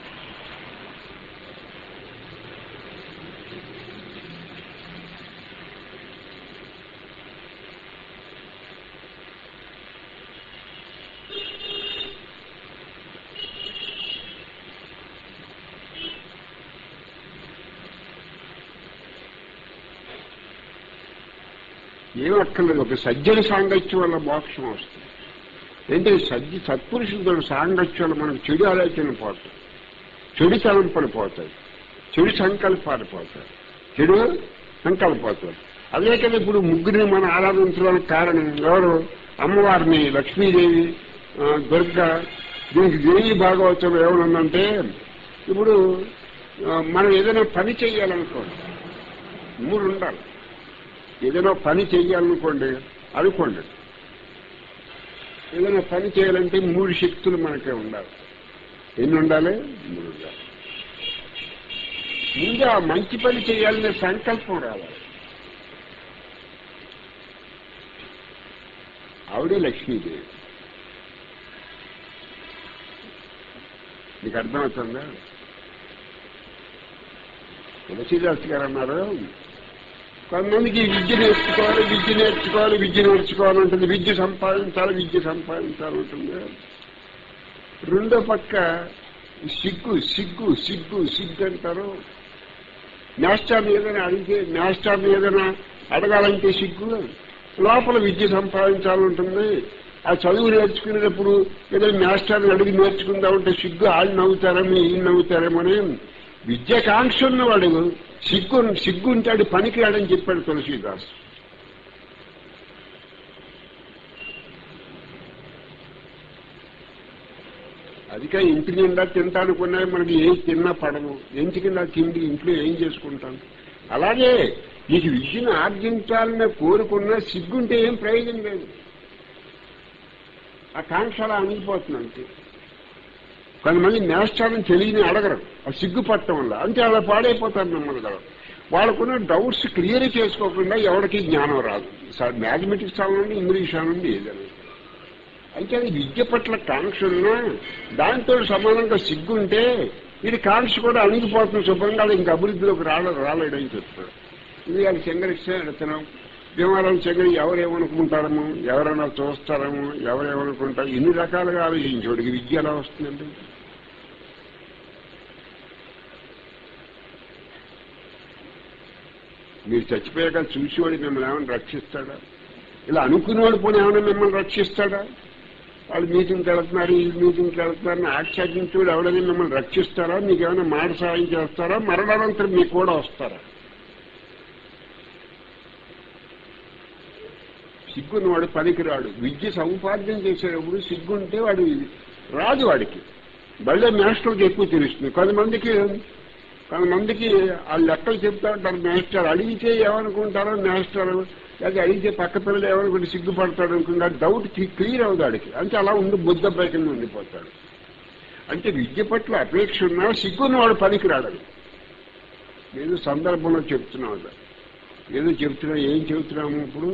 ఏం అక్కర్లేదు ఒక సజ్జన సాంగత్యం వల్ల మోక్షం వస్తుంది ఏంటి సజ్జ సత్పురుషులతో సాంగత్యం వల్ల మనకు చెడు ఆలోచన పోతాయి చెడు తలంపులు పోతాయి చెడు సంకల్పాలు పోతాయి చెడు సంకల్పాలు అదే కదా ఇప్పుడు ముగ్గురిని మనం ఆరాధించడానికి కారణం ఎవరు అమ్మవారిని లక్ష్మీదేవి ఆ, దుర్గా దీనికి దేవి భాగవతం ఏమనుందంటే ఇప్పుడు ఆ, మనం ఏదైనా పని చేయాలనుకోండి మూడు ఉండాలి ఏదైనా పని చేయాలనుకోండి అనుకోండి ఏదైనా పని చేయాలంటే మూడు శక్తులు మనకే ఉండాలి ఎన్ని ఉండాలి మూడు ఉండాలి ముందు ఆ మంచి పని చేయాలనే సంకల్పం రావాలి ఆవిడే లక్ష్మీదేవి నీకు అర్థమవుతుందా తులసీదాస్ గారు అన్నారు కొంతమందికి విద్య నేర్చుకోవాలి విద్య నేర్చుకోవాలి విద్య నేర్చుకోవాలంటుంది విద్య సంపాదించాలి విద్య సంపాదించాలంటుంది రెండో పక్క సిగ్గు సిగ్గు సిగ్గు సిగ్గు అంటారు మాస్టర్ని ఏదైనా అడిగితే మాస్టర్ని ఏదైనా అడగాలంటే సిగ్గు లోపల విద్య సంపాదించాలంటుంది ఆ చదువు నేర్చుకునేటప్పుడు ఏదైనా మాస్టర్ని అడిగి నేర్చుకుందామంటే సిగ్గు వాళ్ళు నవ్వుతారేమో ఈయన నవ్వుతారేమోని విద్యాకాంక్ష ఉన్నవాడు సిగ్గు సిగ్గు ఉంటాడు పనికి రాడని చెప్పాడు తులసీదాస్ ఆ అదికే ఇంటి నిండా తింటానుకున్నా మనకి ఏం తిన్నా పడదు ఎందుకన్నా తిండి ఇంట్లో ఏం చేసుకుంటాం అలాగే నీకు విద్యను ఆర్జించాలని కోరుకున్నా సిగ్గుంటే ఏం ప్రయోజనం లేదు ఆ కాంక్ష అలా అణిగిపోతుంది అంతే కొంతమంది మేస్టాలను తెలియని అడగరు ఆ సిగ్గుపట్టడం వల్ల అంతే అలా పాడైపోతారు మిమ్మల్ని కదా వాళ్ళకున్న డౌట్స్ క్లియర్ చేసుకోకుండా ఎవరికి జ్ఞానం రాదు సార్ మ్యాథమెటిక్స్ అవ్వనండి ఇంగ్లీష్ అనండి ఏదైనా అయితే అది విద్య పట్ల కాంక్ష ఉన్నా దాంతో సమానంగా సిగ్గుంటే ఇది కాంక్ష కూడా అణిగిపోతుంది శుభ్రంగా ఇంక అభివృద్ధిలోకి రాలే రాలేడని చెప్తాడు ఇది అది చెంగరిస్తే అడుగుతున్నాం భీమవరం చెంగరి ఎవరేమనుకుంటారము ఎవరైనా చూస్తారము ఎవరేమనుకుంటారు ఇన్ని రకాలుగా ఆలోచించోడికి విద్య ఎలా వస్తుందండి మీరు చచ్చిపోయాక చూసేవాడు మిమ్మల్ని ఏమైనా రక్షిస్తాడా ఇలా అనుకునేవాడు పోనీ ఏమైనా మిమ్మల్ని రక్షిస్తాడా వాళ్ళు మీటింగ్కి వెళ్తున్నారు ఈ మీటింగ్కి వెళ్తున్నారు ఆక్షేపించేవాడు ఎవరైనా మిమ్మల్ని రక్షిస్తారా మీకు ఏమైనా మాట సాయం చేస్తారా మరణానంతరం మీకు కూడా వస్తారా సిగ్గున్నవాడు పనికిరాడు విద్య సముపార్జన చేసేటప్పుడు సిగ్గుంటే వాడు రాదు వాడికి బళ్ళే మాస్టర్కి ఎక్కువ తెలుస్తుంది కొంతమందికి కొంతమందికి ఆ లెక్కలు చెప్తా ఉంటారు మాస్టర్ అడిగితే ఏమనుకుంటారో మాస్టర్ లేక అడిగితే పక్క పిల్లలు ఏమనుకుంటే సిగ్గుపడతాడు అనుకుంటా డౌట్ క్లియర్ అవుతాడు వాడికి అంటే అలా ఉండి బుద్ధపై కింద ఉండిపోతాడు అంటే విద్య పట్ల అపేక్ష ఉన్నా సిగ్గున్నవాడు పనికిరాడని ఏదో సందర్భంలో చెప్తున్నాం అది. ఏదో చెప్తున్నా ఏం చెబుతున్నాము ఇప్పుడు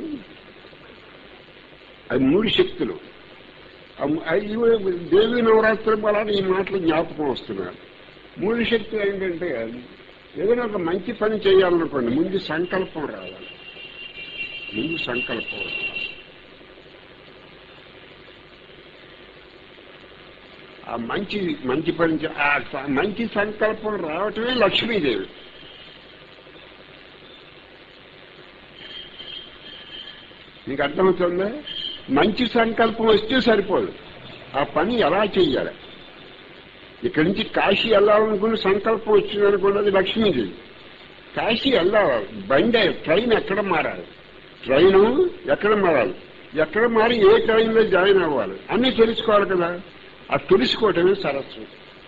అది మూడు శక్తులు ఆ ము- ఆ ఇవి దేవి నవరాత్రి అలానే ఈ మాటలు జ్ఞాపకం వస్తున్నారు మూడు శక్తులు ఏంటంటే ఏదైనా ఒక మంచి పని చేయాలనుకోండి ముందు సంకల్పం రావాలి ముందు సంకల్పం రావాలి. ఆ మంచి మంచి పని చే- ఆ స- మంచి సంకల్పం రావటమే లక్ష్మీదేవి నీకు అర్థమవుతుందా మంచి సంకల్పం వస్తే సరిపోదు ఆ పని ఎలా చెయ్యాలి ఇక్కడి నుంచి కాశీ వెళ్ళాలనుకున్న సంకల్పం వచ్చిందనుకోండి అది లక్ష్మీదేవి కాశీ వెళ్ళాలి బండి ట్రైన్ ఎక్కడ మారాలి ట్రైన్ ఎక్కడ మారాలి ఎక్కడ మారి ఏ ట్రైన్లో జాయిన్ అవ్వాలి అన్నీ తెలుసుకోవాలి కదా ఆ తెలుసుకోవటమే సరస్సు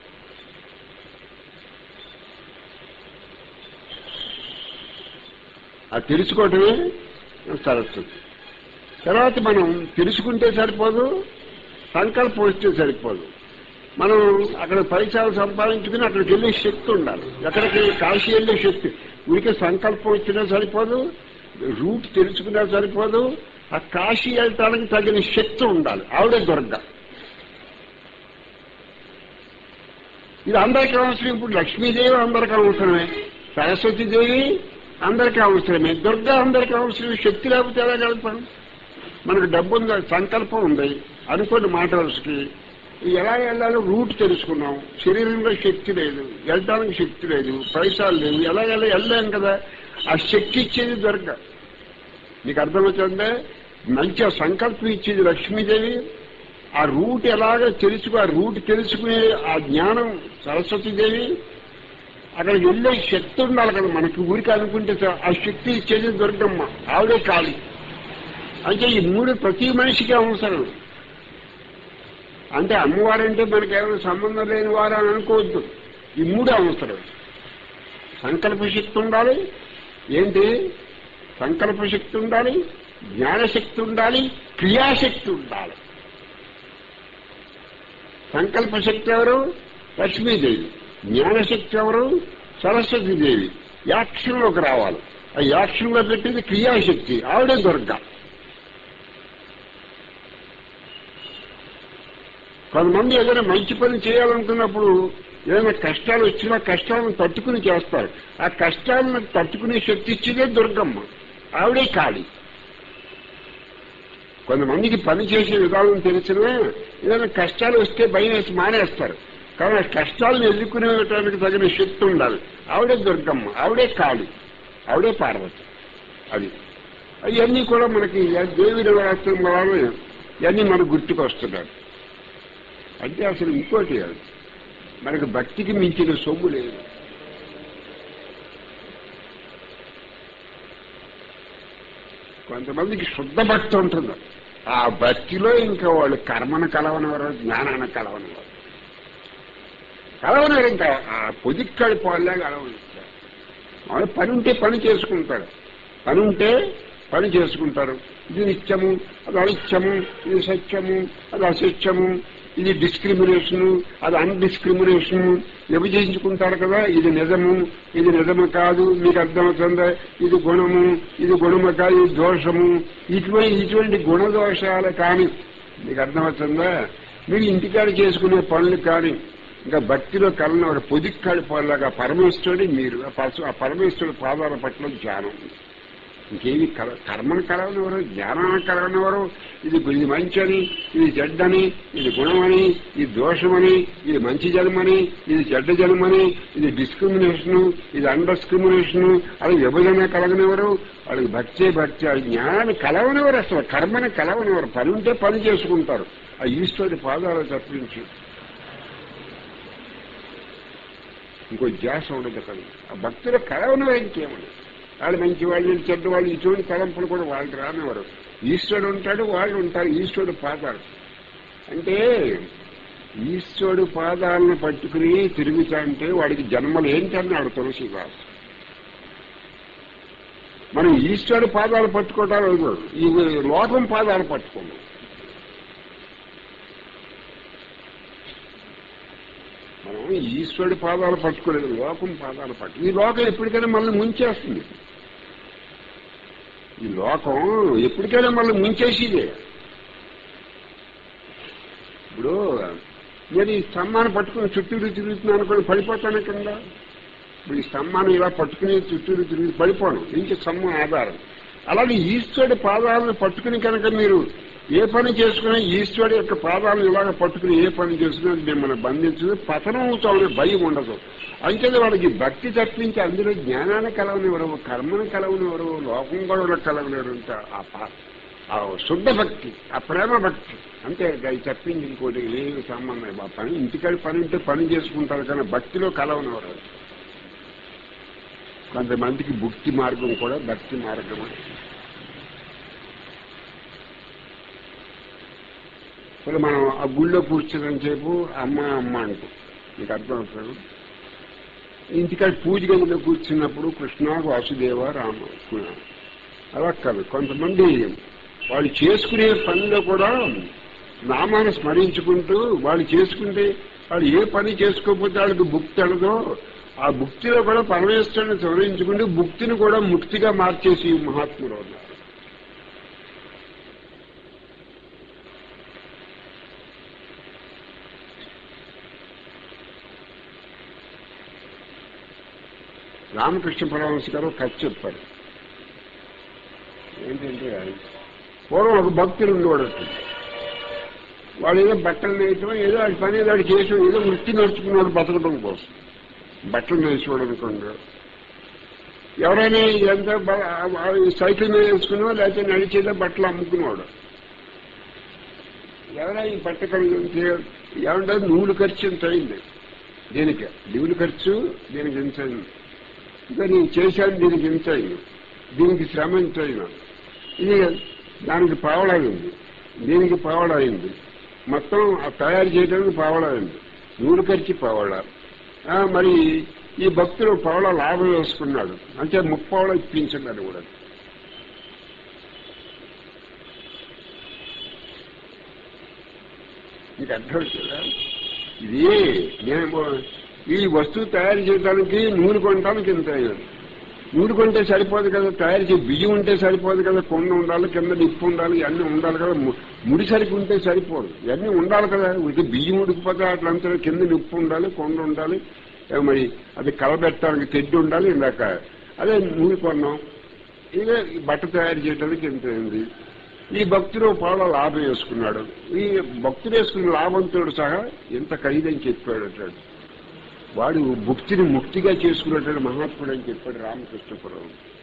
ఆ తెలుసుకోవటమే సరస్వతి తర్వాత మనం తెలుసుకుంటే సరిపోదు సంకల్పం వస్తే సరిపోదు మనం అక్కడ పైసలు సంపాదించుకుని అక్కడికి వెళ్ళే శక్తి ఉండాలి ఎక్కడికి కాశీ వెళ్ళే శక్తి ఉనికి సంకల్పం వచ్చినా సరిపోదు రూట్ తెలుసుకున్నా సరిపోదు ఆ కాశీ వెళ్ళటానికి తగిన శక్తి ఉండాలి ఆవిడే దుర్గ ఇది అందరికీ అవసరం ఇప్పుడు లక్ష్మీదేవి అందరికీ అవసరమే సరస్వతీదేవి అందరికీ అవసరమే దుర్గా అందరికీ అవసరమే శక్తి లేకపోతే ఎలా కలుపుతాం మనకు డబ్బు ఉంది సంకల్పం ఉంది అనుకోని మాట వరుసకి ఎలా వెళ్ళాలో రూట్ తెలుసుకున్నాం శరీరంలో శక్తి లేదు వెళ్ళడానికి శక్తి లేదు పైసలు లేవు ఎలా ఎలా వెళ్ళాం కదా ఆ శక్తి ఇచ్చేది దుర్గ నీకు అర్థమవుతుందే మంచి ఆ సంకల్పం ఇచ్చేది లక్ష్మీదేవి ఆ రూట్ ఎలాగ తెలుసుకో ఆ రూట్ తెలుసుకునే ఆ జ్ఞానం సరస్వతీదేవి అక్కడికి వెళ్ళే శక్తి ఉండాలి కదా మనకి ఊరికి అనుకుంటే చా- ఆ శక్తి ఇచ్చేది దుర్గమ్మ ఆవిడే కాళీ అంటే ఈ మూడు ప్రతి మనిషికి అవసరం అంటే అమ్మవారంటే మనకి ఏమైనా సంబంధం లేని వారు అని అనుకోవద్దు ఈ మూడు అవసరం సంకల్ప శక్తి ఉండాలి ఏంటి సంకల్ప శక్తి ఉండాలి జ్ఞానశక్తి ఉండాలి క్రియాశక్తి ఉండాలి సంకల్ప శక్తి ఎవరు లక్ష్మీదేవి జ్ఞానశక్తి ఎవరు సరస్వతీదేవి యాక్షన్లోకి రావాలి ఆ యాక్షన్లో పెట్టింది క్రియాశక్తి ఆవిడే దుర్గ కొంతమంది ఏదైనా మంచి పని చేయాలనుకున్నప్పుడు ఏదైనా కష్టాలు వచ్చినా కష్టాలను తట్టుకుని చేస్తారు ఆ కష్టాలను తట్టుకునే శక్తి ఇచ్చేదే దుర్గమ్మ ఆవిడే కాళీ కొంతమందికి పని చేసే విధానం తెలిసినా ఏదైనా కష్టాలు వస్తే భయం వేసి మానేస్తారు కానీ ఆ కష్టాలను ఎదుర్కొనేటానికి తగిన శక్తి ఉండాలి ఆవిడే దుర్గమ్మ ఆవిడే కాళి ఆవిడే పార్వతి అది అవన్నీ కూడా మనకి దేవి నవరాత్రం వలన ఇవన్నీ మనకు గుర్తుకొస్తున్నాయి అంటే అసలు ఇంకోటి అది మనకు భక్తికి మించిన సొమ్ము లేదు కొంతమందికి శుద్ధ భక్తి ఉంటుంది ఆ భక్తిలో ఇంకా వాళ్ళు కర్మను కలవనివారు జ్ఞానాన్ని కలవనివారు కలవలేరు ఇంకా ఆ పొదిక్కడి పాలులాగా అలవనిస్తారు వాళ్ళు పని ఉంటే పని చేసుకుంటారు పని ఉంటే పని చేసుకుంటారు ఇది నిత్యము అది అనిత్యము ఇది సత్యము అది అసత్యము ఇది డిస్క్రిమినేషన్ అది అన్డిస్క్రిమినేషన్ విభజించుకుంటారు కదా ఇది నిజము ఇది నిజము కాదు మీకు అర్థమవుతుందా ఇది గుణము ఇది గుణము కాదు ఇది దోషము ఇటువంటి ఇటువంటి గుణదోషాలు కానీ మీకు అర్థమవుతుందా మీరు ఇంటికాడ చేసుకునే పనులు కానీ ఇంకా భక్తిలో కలన ఒక పొదిక్కాడి పనులాగా పరమేశ్వరుడి మీరు ఆ పరశు- ఆ పరమేశ్వరుడి పాదాల పట్ల ధ్యానం ఇంకేమి కల కర్మను కలవనివ్వరు జ్ఞానాన్ని కలవనివ్వరు ఇది ఇది మంచి అని ఇది చెడ్డని ఇది గుణమని ఇది దోషమని ఇది మంచి జన్మని ఇది చెడ్డ జన్మని ఇది డిస్క్రిమినేషన్ ఇది అన్డిస్క్రిమినేషన్ అది విభజన కలగనివ్వరు వాళ్ళకి భక్తే భక్తి ఆ జ్ఞానాన్ని కలవనివ్వరు అసలు కర్మని కలవనివ్వరు పని ఉంటే పని చేసుకుంటారు ఆ ఈశ్వరుడి పాదాలు తప్పించి ఇంకో ధ్యాస ఉండదు కదా ఆ భక్తులు కలవనివ్వరు ఇంకేమని వాళ్ళు మంచి వాళ్ళు వీళ్ళు చెడ్డ వాళ్ళు ఇటువంటి తలంపులు కూడా వాళ్ళకి రానివ్వరు ఈశ్వరుడు ఉంటాడు వాళ్ళు ఉంటారు ఈశ్వరుడు పాదాలు అంటే ఈశ్వరుడు పాదాలను పట్టుకుని తిరుగుతా అంటే వాడికి జన్మలు ఏంటన్నాడు తులసిదాస్ మనం ఈశ్వరుడు పాదాలు పట్టుకోవటాలు ఈ లోకం పాదాలు పట్టుకున్నాం మనం ఈశ్వరుడి పాదాలు పట్టుకోలేదు లోకం పాదాలు పట్టు ఈ లోకం ఎప్పటికైనా మనల్ని ముంచేస్తుంది ఈ లోకం ఎప్పటికైనా మనల్ని ముంచేసిదే ఇప్పుడు నేను ఈ స్తంభాన్ని పట్టుకుని చుట్టూరు తిరుగుతున్నాను అనుకుని పడిపోతాను కింద ఇప్పుడు ఈ స్తంభాన్ని ఇలా పట్టుకుని చుట్టూరు తిరిగి పడిపోను ఇంక స్తంభం ఆధారం అలాగే ఈశ్వరుడి పాదాలను పట్టుకుని కనుక మీరు ఏ పని చేసుకున్నా ఈశ్వరుడి యొక్క పాదాలను ఇలాగ పట్టుకుని ఏ పని చేసుకున్నా అది మిమ్మల్ని బంధించదు పతనం అవుతామనే భయం ఉండదు అంతే వాళ్ళకి భక్తి తప్పించి అందులో జ్ఞానాన్ని కలవనివ్వరు కర్మను కలవనివ్వరు లోకం కూడా కలవలేరు అంటే ఆ పా- ఆ శుద్ధ భక్తి ఆ ప్రేమ భక్తి అంతే అది తప్పించి ఇంకోటి లేదు సంబంధం ఆ పని ఇంటికాడ పని ఉంటే పని చేసుకుంటారు కానీ భక్తిలో కలవనివ్వరు కొంతమందికి భక్తి మార్గం కూడా భక్తి మార్గం ఇప్పుడు మనం ఆ గుళ్ళో కూర్చున్నంత సేపు అమ్మ అమ్మ అంటూ మీకు అర్థం అవుతాడు ఇంటికాడ పూజ గదిలో కూర్చున్నప్పుడు కృష్ణ వాసుదేవ రామ అలా కాదు కొంతమంది వాళ్ళు చేసుకునే పనిలో కూడా నామాన్ని స్మరించుకుంటూ వాళ్ళు చేసుకుంటే వాళ్ళు ఏ పని చేసుకోకపోతే వాళ్ళకి భుక్తి అడదో ఆ భుక్తిలో కూడా పరమేశ్వరుని స్మరించుకుంటూ భుక్తిని కూడా ముక్తిగా మార్చేసి ఈ మహాత్ములు ఉన్నారు రామకృష్ణ పరమహంస గారు కథ చెప్పారు ఏంటంటే పూర్వం ఒక భక్తులు ఉండేవాడు వాడు ఏదో బట్టలు నేయటం ఏదో వాడి పని ఏదో వాడు చేసాం ఏదో వృత్తి నడుచుకున్నాడు బతకడం కోసం బట్టలు నేర్చుకోవడం అనుకోండి ఎవరైనా ఎంత సైకిల్ మీద వేసుకున్నా లేకపోతే నడిచేదో బట్టలు అమ్ముకునేవాడు ఎవరైనా ఈ బట్ట కలిగి ఏమంటారు నూలు ఖర్చు ఎంత అయింది దీనికి నూలు ఖర్చు దీనికి ఎంత అయింది ఇంకా నేను చేశాను దీనికి ఎంత అయింది దీనికి శ్రమ ఎంత అయినా ఇది దానికి పావడైంది దీనికి పావడైంది మొత్తం ఆ తయారు చేయడానికి పావడైంది నూనె ఖర్చు పావడ ఆ, మరి ఈ భక్తుడు పావడ లాభం వేసుకున్నాడు అంటే ముప్పావడ ఇప్పించండి కూడా మీకు అర్థమవుతుందా ఇది నేను ఈ వస్తువు తయారు చేయడానికి నూనె కొనడానికి ఇంత అయ్యాడు నూనె కొంటే సరిపోదు కదా తయారు చేసి బియ్యం ఉంటే సరిపోదు కదా కొండ ఉండాలి కింద నిప్పు ఉండాలి ఇవన్నీ ఉండాలి కదా ము- ముడి సరికి ఉంటే సరిపోదు ఇవన్నీ ఉండాలి కదా ఇది బియ్యం ఉడికిపోతే అట్లంతా కింద నిప్పు ఉండాలి కొండ ఉండాలి ఏ మరి అది కలబెట్టడానికి తెడ్డి ఉండాలి ఇందాక అదే నూనె కొన్నాం ఇదే ఈ బట్ట తయారు చేయడానికి ఎంత అయింది ఈ భక్తుడు పాల లాభం వేసుకున్నాడు ఈ భక్తుడు వేసుకున్న లాభంతో సహా ఎంత ఖరీదని చెప్పాడు అంటాడు వాడు భుక్తిని ముక్తిగా చేసుకున్నట్టు మహాత్ముడు అని చెప్పాడు రామకృష్ణపురం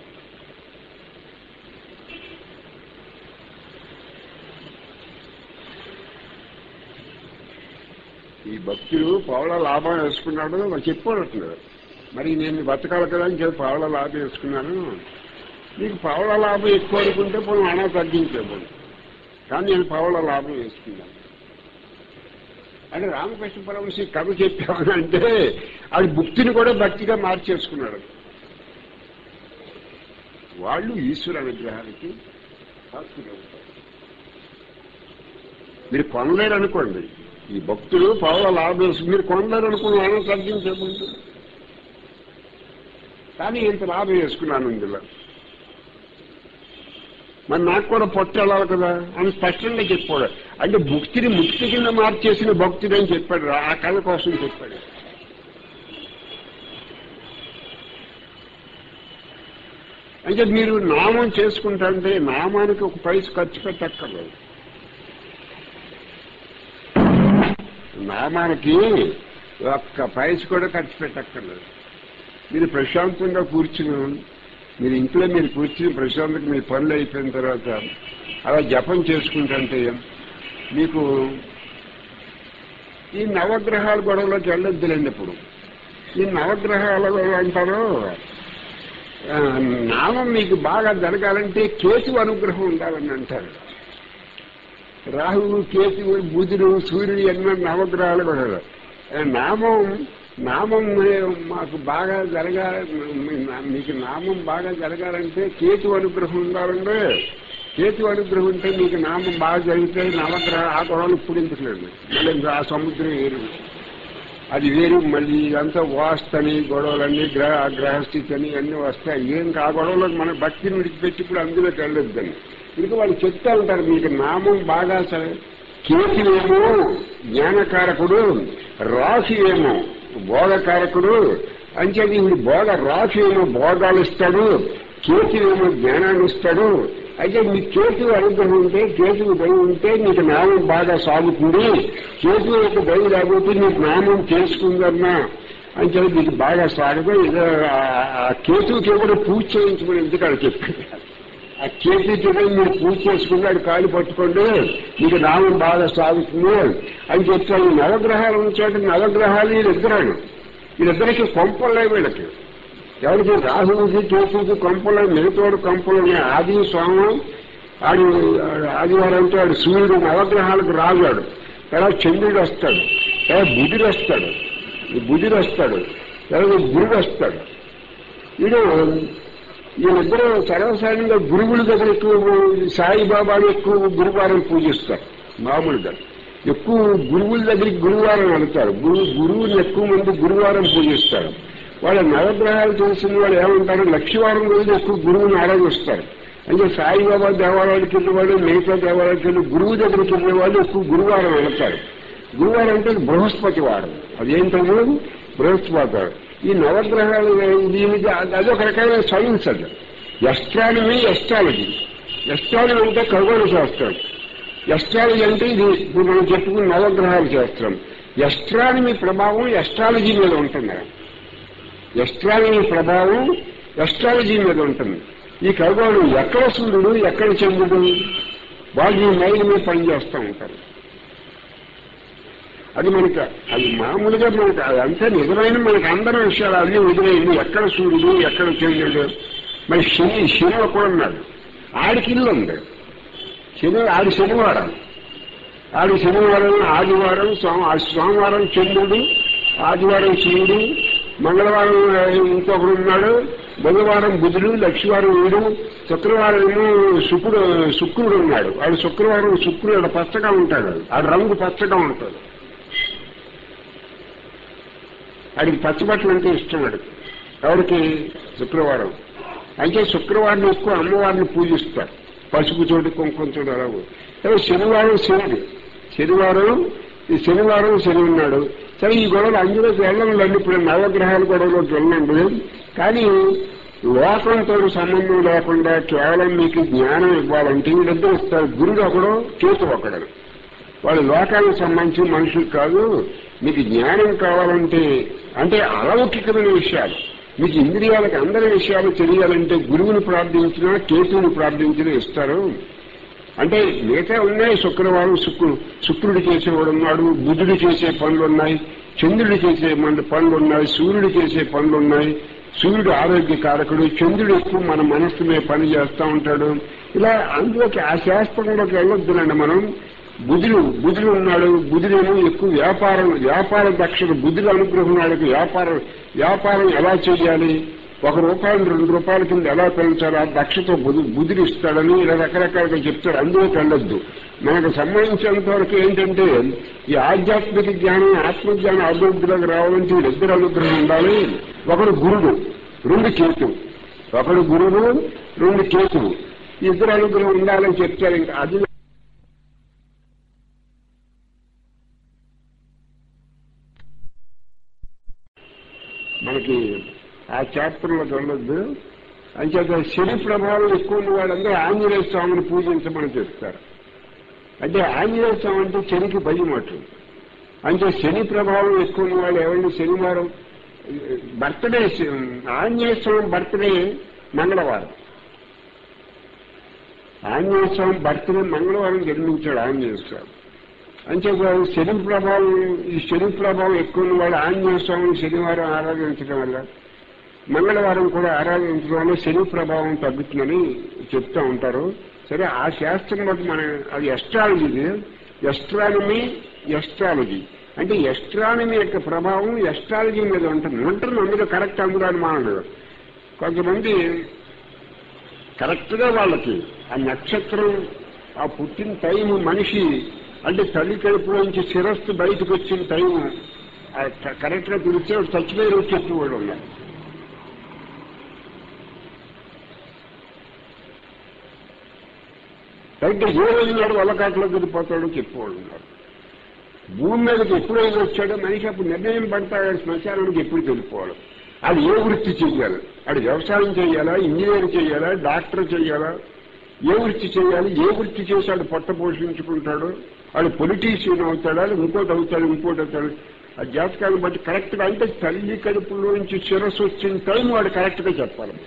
ఈ భక్తుడు పావుల లాభం వేసుకున్నాడు నాకు చెప్పాడు అంటున్నాడు మరి నేను బతకాలి కదా అని చెప్పి పావుల లాభం వేసుకున్నాను నీకు పావుల లాభం ఎక్కువ అనుకుంటే పోనీ అనా తగ్గించేపోను కానీ నేను పావుల లాభం వేసుకున్నాను అంటే రామకృష్ణ పరమశి కథ చెప్పామని అంటే అది భక్తిని కూడా భక్తిగా మార్చేసుకున్నాడు వాళ్ళు ఈశ్వర అనుగ్రహానికి పాత్రులవుతారు మీరు కొనలేరు అనుకోండి ఈ భక్తులు పావుల లాభం మీరు కొనలేరు అనుకుని ఆయన తగ్గించబోతుంది కానీ ఇంత లాభం వేసుకున్నాను ఇందులో మరి నాకు కూడా పొట్టు వెళ్ళాలి కదా అని స్పష్టంగా చెప్పాడు అంటే భక్తిని ముక్తి కింద మార్చేసిన భక్తుడు అని చెప్పాడు ఆ కళ కోసం చెప్పాడు అంటే మీరు నామం చేసుకుంటాంటే నామానికి ఒక పైస ఖర్చు పెట్టక్కర్లేదు నామానికి ఒక్క పైస కూడా ఖర్చు పెట్టక్కర్లేదు మీరు ప్రశాంతంగా కూర్చుని మీరు ఇంట్లో మీరు కూర్చుని ప్రశాంతంగా మీ పనులు అయిపోయిన తర్వాత అలా జపం చేసుకుంటుంటే మీకు ఈ నవగ్రహాల గొడవలోకి వెళ్ళొద్దులేండి ఇప్పుడు ఈ నవగ్రహాల గొడవ అంటారు ఆ, నామం మీకు బాగా జరగాలంటే కేతు అనుగ్రహం ఉండాలని అంటారు రాహువు కేతువు బుధుడు సూర్యుడు ఎన్నో నవగ్రహాలు కూడా ఆ, నామం నామం మాకు బాగా జరగా మీకు నామం బాగా జరగాలంటే కేతు అనుగ్రహం ఉండాలంటే కేతు అనుగ్రహం ఉంటే మీకు నామం బాగా జరిగితే నవగ్రహ ఆ గొడవలు ఇప్పుడు ఎందుకులేదు మళ్ళీ ఇంకా ఆ సముద్రం వేరు అది వేరు మళ్ళీ ఇదంతా వాస్తని గొడవలన్నీ గ్రహ గ్రహస్థితి అని అన్నీ వస్తాయి ఏం ఆ గొడవలో మన భక్తిని విడిచిపెట్టి ఇప్పుడు అందులోకి వెళ్ళొద్దని ఇంకా వాళ్ళు చెప్తా ఉంటారు మీకు నామం బాగా సరే కేతువేమో జ్ఞానకారకుడు రాశి ఏమో భోగకారకుడు అంచేది ఇప్పుడు భోగ రాశి ఏమో భోగాలు ఇస్తాడు కేతువేమో జ్ఞానాన్ని ఇస్తాడు అయితే మీ కేతు అనుగ్రహం ఉంటే కేతువు దయ ఉంటే నీకు నామం బాగా సాగుతుంది కేతువు యొక్క దయ లేకపోతే నీకు నామం చేసుకుందన్నా అని చెప్పి నీకు బాగా సాగదు ఏదో ఆ- ఆ కేతువుకి కూడా పూజ చేయించుకుని ఎందుకు చెప్పాడు ఆ కేతుకి మీరు పూజ చేసుకుని అది కాలు పట్టుకోండి మీకు నామం బాగా సాగుతుంది అని చెప్తాను ఈ నవగ్రహాలు ఉన్న చోట నవగ్రహాలు వీళ్ళిద్దరాడు వీళ్ళిద్దరికి కొంపలే వీళ్ళకి ఎవరికి రాహువుకి కేతువుకి కొంపలు మిగతాడు కొంపలు ఉన్నాయి ఆది సోమం ఆడు ఆదివారం అంటే ఆడు సూర్యుడు నవగ్రహాలకు రాగాడు తర్వాత చంద్రుడు వస్తాడు తర్వాత బుధుడు వస్తాడు ఈ బుధుడు వస్తాడు తర్వాత గురుడు వస్తాడు వీడు వీళ్ళిద్దరూ సర్వసాధారణంగా గురువుల దగ్గర ఎక్కువ సాయిబాబాని ఎక్కువ గురువారం పూజిస్తారు మామూలుగా ఎక్కువ గురువుల దగ్గరికి గురువారం వెళ్తారు గురు గురువుని ఎక్కువ మంది గురువారం పూజిస్తారు వాళ్ళ నవగ్రహాలు తెలిసిన వాళ్ళు ఏమంటారు లక్షవారం రోజు ఎక్కువ గురువుని ఆరాధిస్తారు అంటే సాయిబాబా దేవాలయానికి వెళ్ళే వాళ్ళు మిగతా దేవాలయానికి వెళ్ళి గురువు దగ్గరికి వెళ్ళే వాళ్ళు ఎక్కువ గురువారం వెళ్తారు గురువారం అంటే బృహస్పతి వారం అదేంటది బృహస్పతి వారం ఈ నవగ్రహాలు దీనికి అదొక రకమైన సైన్స్ అది ఎస్ట్రానమీ ఎస్ట్రాలజీ ఎస్ట్రానమీ అంటే ఖగోళ శాస్త్రం ఎస్ట్రాలజీ అంటే ఇది ఇప్పుడు మనం చెప్పుకున్న నవగ్రహాల శాస్త్రం ఎస్ట్రానమీ ప్రభావం ఎస్ట్రాలజీ మీద ఉంటుంది ఎస్ట్రానమీ ప్రభావం ఎస్ట్రాలజీ మీద ఉంటుంది ఈ ఖగోళం ఎక్కడ సూర్యుడు ఎక్కడ చంద్రుడు వాళ్ళు ఈ మైల్ మీద పనిచేస్తూ ఉంటారు అది మనకి అది మామూలుగా మనకి అదంతా నిజమైన మనకి అందరి విషయాలు అన్ని వదిలేయండి ఎక్కడ సూర్యుడు ఎక్కడ చంద్రుడు మరి శని శని కూడా ఉన్నాడు ఆడికి ఇల్లు ఉంది శని ఆడి శనివారం ఆడి శనివారం ఆదివారం సోమ సోమవారం చంద్రుడు ఆదివారం సూర్యుడు మంగళవారం ఇంకొకడు ఉన్నాడు బుధవారం బుధుడు లక్షవారం వీడు శుక్రవారం ఏమో శుక్రుడు శుక్రుడు ఉన్నాడు వాడు శుక్రవారం శుక్రుడు పచ్చగా ఉంటాడు ఆ రంగు పచ్చగా ఉంటాడు వాడికి పచ్చబట్టలు అంటే ఇష్టం వాడికి ఎవరికి శుక్రవారం అయితే శుక్రవారం ఎక్కువ అమ్మవారిని పూజిస్తారు పసుపు చోటు కుంకుమ చోటు అలాగూ అయితే శనివారం శని శనివారం ఈ శనివారం శని ఉన్నాడు సరే ఈ గొడవలు అందులోకి వెళ్ళండి ఇప్పుడు నవగ్రహాల గొడవలోకి వెళ్ళండి కానీ లోకంతో సంబంధం లేకుండా కేవలం మీకు జ్ఞానం ఇవ్వాలంటే వీళ్ళిద్దరు ఇస్తారు గురుడు ఒకడు కేతు ఒకడు వాళ్ళు లోకానికి సంబంధించిన మనుషులు కాదు మీకు జ్ఞానం కావాలంటే అంటే అలౌకికమైన విషయాలు మీకు ఇంద్రియాలకు అందరి విషయాలు తెలియాలంటే గురువుని ప్రార్థించినా కేతువుని ప్రార్థించినా ఇస్తారు అంటే మిగతా ఉన్నాయి శుక్రవారం శుక్రుడు శుక్రుడు చేసేవాడు ఉన్నాడు బుధుడు చేసే పనులు ఉన్నాయి చంద్రుడు చేసే మన పనులు ఉన్నాయి సూర్యుడు చేసే పనులు ఉన్నాయి సూర్యుడు ఆరోగ్య కారకుడు చంద్రుడు ఎక్కువ మన మనస్సు మీద పని చేస్తూ ఉంటాడు ఇలా అందులోకి ఆ శాస్త్రంలోకి వెళ్ళొద్దునండి మనం బుధుడు బుధుడు ఉన్నాడు బుధుడేమో ఎక్కువ వ్యాపారం వ్యాపార దక్షత బుధుడు అనుగ్రహం వాళ్ళకి వ్యాపారం వ్యాపారం ఎలా చేయాలి ఒక రూపాయలు రెండు రూపాయల కింద ఎలా పెంచాలి ఆ దక్షత బుధు బుధుడు ఇస్తాడని ఇలా రకరకాలుగా చెప్తారు అందులోకి వెళ్ళొద్దు మనకు సంబంధించినంత వరకు ఏంటంటే ఈ ఆధ్యాత్మిక జ్ఞానం ఆత్మజ్ఞానం అభివృద్ధిలోకి రావాలంటే వీళ్ళిద్దరు అనుగ్రహం ఉండాలి ఒకడు గురుడు రెండు కేతు ఒకడు గురువు రెండు కేతువు ఇద్దరు అనుగ్రహం ఉండాలని చెప్తారు ఇంకా అది మనకి ఆ చాప్టర్లోకి వెళ్ళొద్దు అంచేత శని ప్రభావం ఎక్కువ ఉన్న వాళ్ళందరూ ఆంజనేయ స్వామిని పూజించమని చెప్తారు అంటే ఆంజనేయ స్వామి అంటే శనికి భయం అటు అంటే శని ప్రభావం ఎక్కువ ఉన్న వాళ్ళు ఎవరిని శనివారం బర్త్డే ఆంజనేయ స్వామి బర్త్డే మంగళవారం ఆంజనేయ స్వామి బర్త్డే మంగళవారం జన్మించాడు ఆంజనేయ స్వామి అంచేత శని ప్రభావం ఈ శని ప్రభావం ఎక్కువ ఉన్న వాళ్ళు ఆంజనేయ స్వామిని శనివారం ఆరాధించడం వల్ల మంగళవారం కూడా ఆరాధించడం వల్ల శని ప్రభావం తగ్గుతుందని చెప్తూ ఉంటారు సరే ఆ శాస్త్రం బట్టి మన అది ఎస్ట్రాలజీ ఎస్ట్రానమీ ఎస్ట్రాలజీ అంటే ఎస్ట్రానమీ యొక్క ప్రభావం ఎస్ట్రాలజీ మీద ఉంటుంది ఉంటుంది అందులో కరెక్ట్ అందులో అనుమానం లేదు కొంతమంది కరెక్ట్గా వాళ్ళకి ఆ నక్షత్రం ఆ పుట్టిన టైం మనిషి అంటే తల్లి కడుపులోంచి శిరస్సు బయటకు వచ్చిన టైం కరెక్ట్గా పిలిస్తే చచ్చిపోయి చెప్పేవాడు ఉన్నారు అయితే ఏ రోజు నాడు వల్లకాట్లో దిగిపోతాడో చెప్పేవాళ్ళు ఉన్నారు భూమి మీదకి ఎప్పుడైనా వచ్చాడో మనిషి అప్పుడు నిర్ణయం పడతాడు శ్మశానానికి ఎప్పుడు వెళ్ళిపోవాలి అది ఏ వృత్తి చేయాలి అది వ్యవసాయం చేయాలా ఇంజనీర్ చేయాలా డాక్టర్ చేయాలా ఏ వృత్తి చేయాలి ఏ వృత్తి చేశాడు పొట్ట పోషించుకుంటాడు వాడు పొలిటీషియన్ అవుతాడా ఇంకోటి అవుతాడు ఇంకోటి అవుతాడు ఆ జాతకాన్ని బట్టి కరెక్ట్గా అంటే తల్లి కడుపులోంచి శిరస్సు వచ్చిన టైం వాడు కరెక్ట్గా చెప్పాలి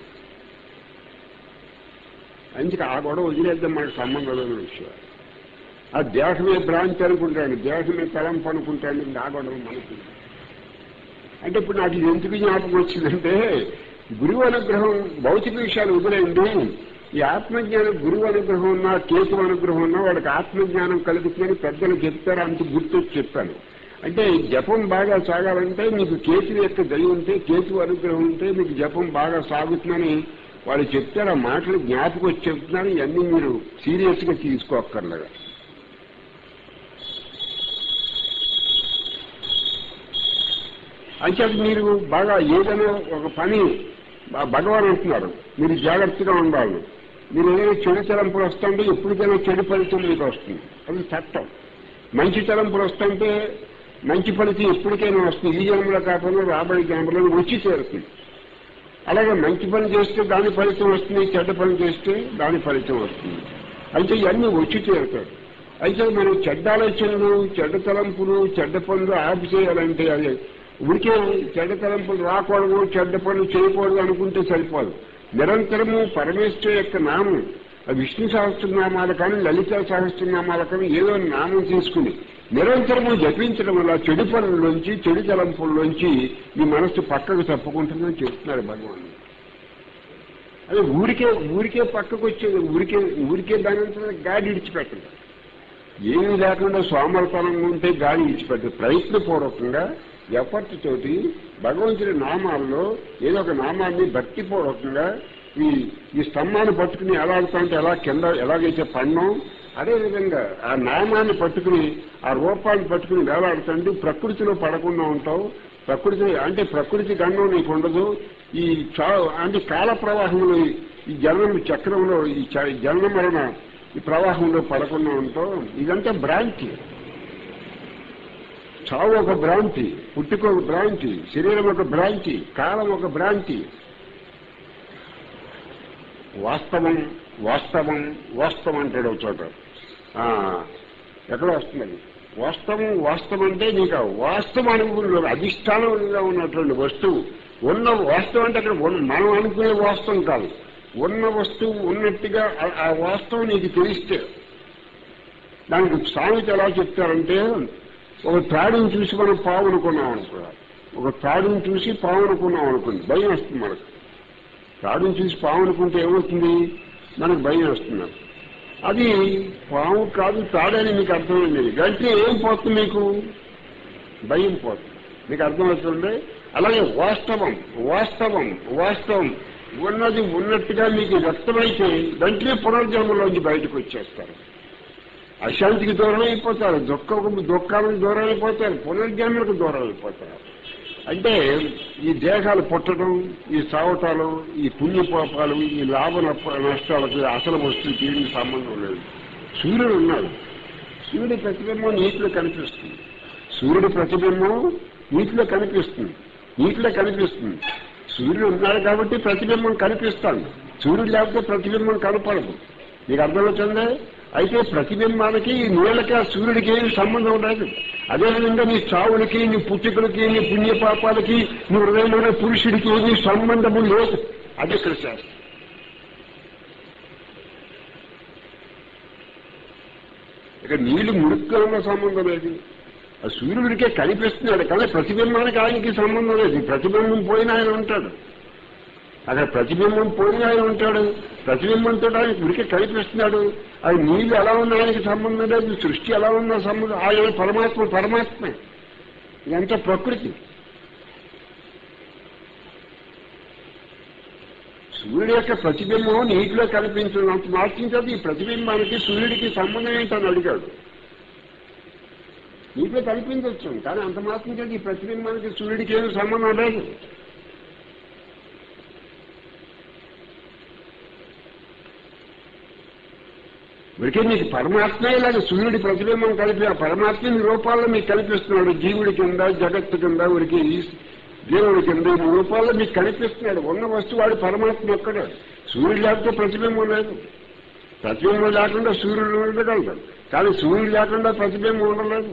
అందుకే ఆ గొడవ వదిలేద్దాం మనకు సంబంధం లేని విషయం ఆ దేహమే భ్రాంతి అనుకుంటాను దేహమే తలంపు అనుకుంటాను ఆ గొడవ మనకి అంటే ఇప్పుడు నాకు ఇది ఎందుకు జ్ఞాపకం వచ్చిందంటే గురువు అనుగ్రహం భౌతిక విషయాలు వదిలేయండి ఈ ఆత్మజ్ఞానం గురువు అనుగ్రహం ఉన్నా కేతు అనుగ్రహం ఉన్నా వాడికి ఆత్మజ్ఞానం కలుగుతుందని పెద్దలు చెప్తారు అంత గుర్తొచ్చి చెప్పాను అంటే జపం బాగా సాగాలంటే మీకు కేతు యొక్క దయ ఉంటే కేతు అనుగ్రహం ఉంటే మీకు జపం బాగా సాగుతుందని వాళ్ళు చెప్తారు ఆ మాటలు జ్ఞాపకం వచ్చి చెప్తున్నారు ఇవన్నీ మీరు సీరియస్ గా తీసుకోక్కర్లేదు అంటే మీరు బాగా ఏదైనా ఒక పని భగవాన్ అంటున్నారు మీరు జాగ్రత్తగా ఉండాలి మీరు ఏదైనా చెడు తలంపులు వస్తుంటే ఎప్పటికైనా చెడు ఫలితం మీకు వస్తుంది అది చట్టం మంచి తలంపులు వస్తుంటే మంచి ఫలితం ఎప్పటికైనా వస్తుంది ఈ జన్మలో కాకుండా రాబడి జన్మలో వచ్చి చేరుతుంది అలాగే మంచి పని చేస్తే దాని ఫలితం వస్తుంది చెడ్డ పని చేస్తే దాని ఫలితం వస్తుంది అయితే ఇవన్నీ వచ్చి తీరుతాడు అయితే మనం చెడ్డ ఆలోచనలు చెడ్డ తలంపులు చెడ్డ పనులు ఆపు చేయాలంటే అది ఉడికే చెడ్డ తలంపులు రాకూడదు చెడ్డ పనులు చేయకూడదు అనుకుంటే సరిపోదు నిరంతరము పరమేశ్వర యొక్క నామం విష్ణు సహస్రనామాలు కానీ లలిత సహస్రనామాలు కానీ ఏదో నామం తీసుకుని నిరంతరము జపించడం వల్ల చెడు పనుల్లోంచి చెడు తలంపుల్లోంచి మీ మనస్సు పక్కకు తప్పుకుంటుందని చెప్తున్నారు భగవాన్ అదే ఊరికే ఊరికే పక్కకు వచ్చేది ఊరికే ఊరికే దాని గాడి ఇడిచిపెట్టదు ఏమీ లేకుండా సోమరతనంగా ఉంటే గాలి ఇడిచిపెట్టదు ప్రయత్నపూర్వకంగా ఎఫర్ట్ తోటి భగవంతుడి నామాల్లో ఏదో ఒక నామాన్ని భక్తిపూర్వకంగా ఈ ఈ స్తంభాన్ని పట్టుకుని ఎలాడుతుంటే ఎలా కింద ఎలాగైతే పన్నాం అదేవిధంగా ఆ నామాన్ని పట్టుకుని ఆ రూపాన్ని పట్టుకుని వేలాడుతుంటే ప్రకృతిలో పడకుండా ఉంటావు ప్రకృతి అంటే ప్రకృతి గండం నీకు ఉండదు ఈ చా అంటే కాల ప్రవాహంలో ఈ జనం చక్రంలో ఈ జనన మరణ ఈ ప్రవాహంలో పడకుండా ఉంటావు ఇదంతా భ్రాంతి చావు ఒక భ్రాంతి పుట్టుక ఒక భ్రాంతి శరీరం ఒక భ్రాంతి కాలం ఒక భ్రాంతి వాస్తవం వాస్తవం వాస్తవం అంటాడు ఒక చోట ఎక్కడ వస్తున్నది వాస్తవం వాస్తవం అంటే నీకు ఆ వాస్తవం అనుకున్న అధిష్టానంగా ఉన్నటువంటి వస్తువు ఉన్న వాస్తవం అంటే అక్కడ మనం అనుకునే వాస్తవం కాదు ఉన్న వస్తువు ఉన్నట్టుగా ఆ వాస్తవం నీకు తెలిస్తే దానికి సామెత ఎలా చెప్తారంటే ఒక త్రాడుని చూసి మనం పావు అనుకున్నాం అనుకున్నాం ఒక త్రాడుని చూసి పావు అనుకున్నాం అనుకుంది భయం వస్తుంది మనకు త్రాడుని చూసి పావు అనుకుంటే ఏమవుతుంది మనకు భయం వస్తుంది అది పాము కాదు తాడని మీకు అర్థమైంది గంటే ఏం పోతుంది మీకు భయం పోతుంది మీకు అర్థమవుతుంది అలాగే వాస్తవం వాస్తవం వాస్తవం ఉన్నది ఉన్నట్టుగా మీకు వ్యక్తమైతే వెంటనే పునర్జన్మలోంచి బయటకు వచ్చేస్తారు అశాంతికి దూరం అయిపోతారు దుఃఖం దుఃఖానికి దూరం అయిపోతారు పునర్జన్మలకు దూరం అయిపోతారు అంటే ఈ దేహాలు పుట్టడం ఈ సావటాలు ఈ పుణ్యపాపాలు ఈ లాభ నప్ప- నష్టాలకు అసలు వస్తువుకి ఏమీ సంబంధం లేదు సూర్యుడు ఉన్నాడు సూర్యుడి ప్రతిబింబం నీటిలో కనిపిస్తుంది సూర్యుడి ప్రతిబింబం నీటిలో కనిపిస్తుంది నీటిలో కనిపిస్తుంది సూర్యుడు ఉన్నాడు కాబట్టి ప్రతిబింబం కనిపిస్తాడు సూర్యుడు లేకపోతే ప్రతిబింబం కనపడదు మీకు అర్థమవుతుంది అయితే ప్రతిబింబానికి ఈ నీళ్ళకి ఆ సూర్యుడికి ఏమి సంబంధం లేదు అదేవిధంగా నీ చావులకి నీ పుట్టుకలకి నీ పుణ్యపాపాలకి నీ హృదయంలోనే పురుషుడికి ఏమీ సంబంధము లేదు అది ఇక్కడ శాస్త్రం ఇక నీళ్లు మురుగ్గా ఉన్న సంబంధం లేదు ఆ సూర్యుడికే కనిపిస్తున్నాడు కానీ ప్రతిబింబానికి ఆయనకి సంబంధం లేదు ఈ ప్రతిబింబం పోయిన ఆయన ఉంటాడు అక్కడ ప్రతిబింబం పోయిన ఆయన ఉంటాడు ప్రతిబింబంతో ఆయన ఉడికే కనిపిస్తున్నాడు అది నీళ్లు ఎలా ఉన్నా ఆయనకి సంబంధం లేదు సృష్టి ఎలా ఉన్నా సంబంధం ఆయన పరమాత్మ పరమాత్మే ఇదంతా ప్రకృతి సూర్యుడి యొక్క ప్రతిబింబం నీటిలో కనిపించినంత మాత్రం చేత ఈ ప్రతిబింబానికి సూర్యుడికి సంబంధం ఏంటని అడిగాడు నీటిలో కనిపించవచ్చు కానీ అంత మాత్రం చేత ఈ ప్రతిబింబానికి సూర్యుడికి ఏమి సంబంధం లేదు ఇప్పటికే మీకు పరమాత్మ ఇలాగ సూర్యుడి ప్రతిబింబం కలిపి ఆ పరమాత్మ మీ రూపాల్లో మీకు కనిపిస్తున్నాడు జీవుడి కింద జగత్తు కింద ఉరికి దేవుడి కింద ఈ రూపాల్లో మీకు కనిపిస్తున్నాడు ఉన్న వస్తువు వాడు పరమాత్మ ఒక్కడే సూర్యుడు లేకపోతే ప్రతిబింబం లేదు ప్రతిబింబం లేకుండా సూర్యుడు ఉండగలడు కానీ సూర్యుడు లేకుండా ప్రతిబింబం ఉండలేదు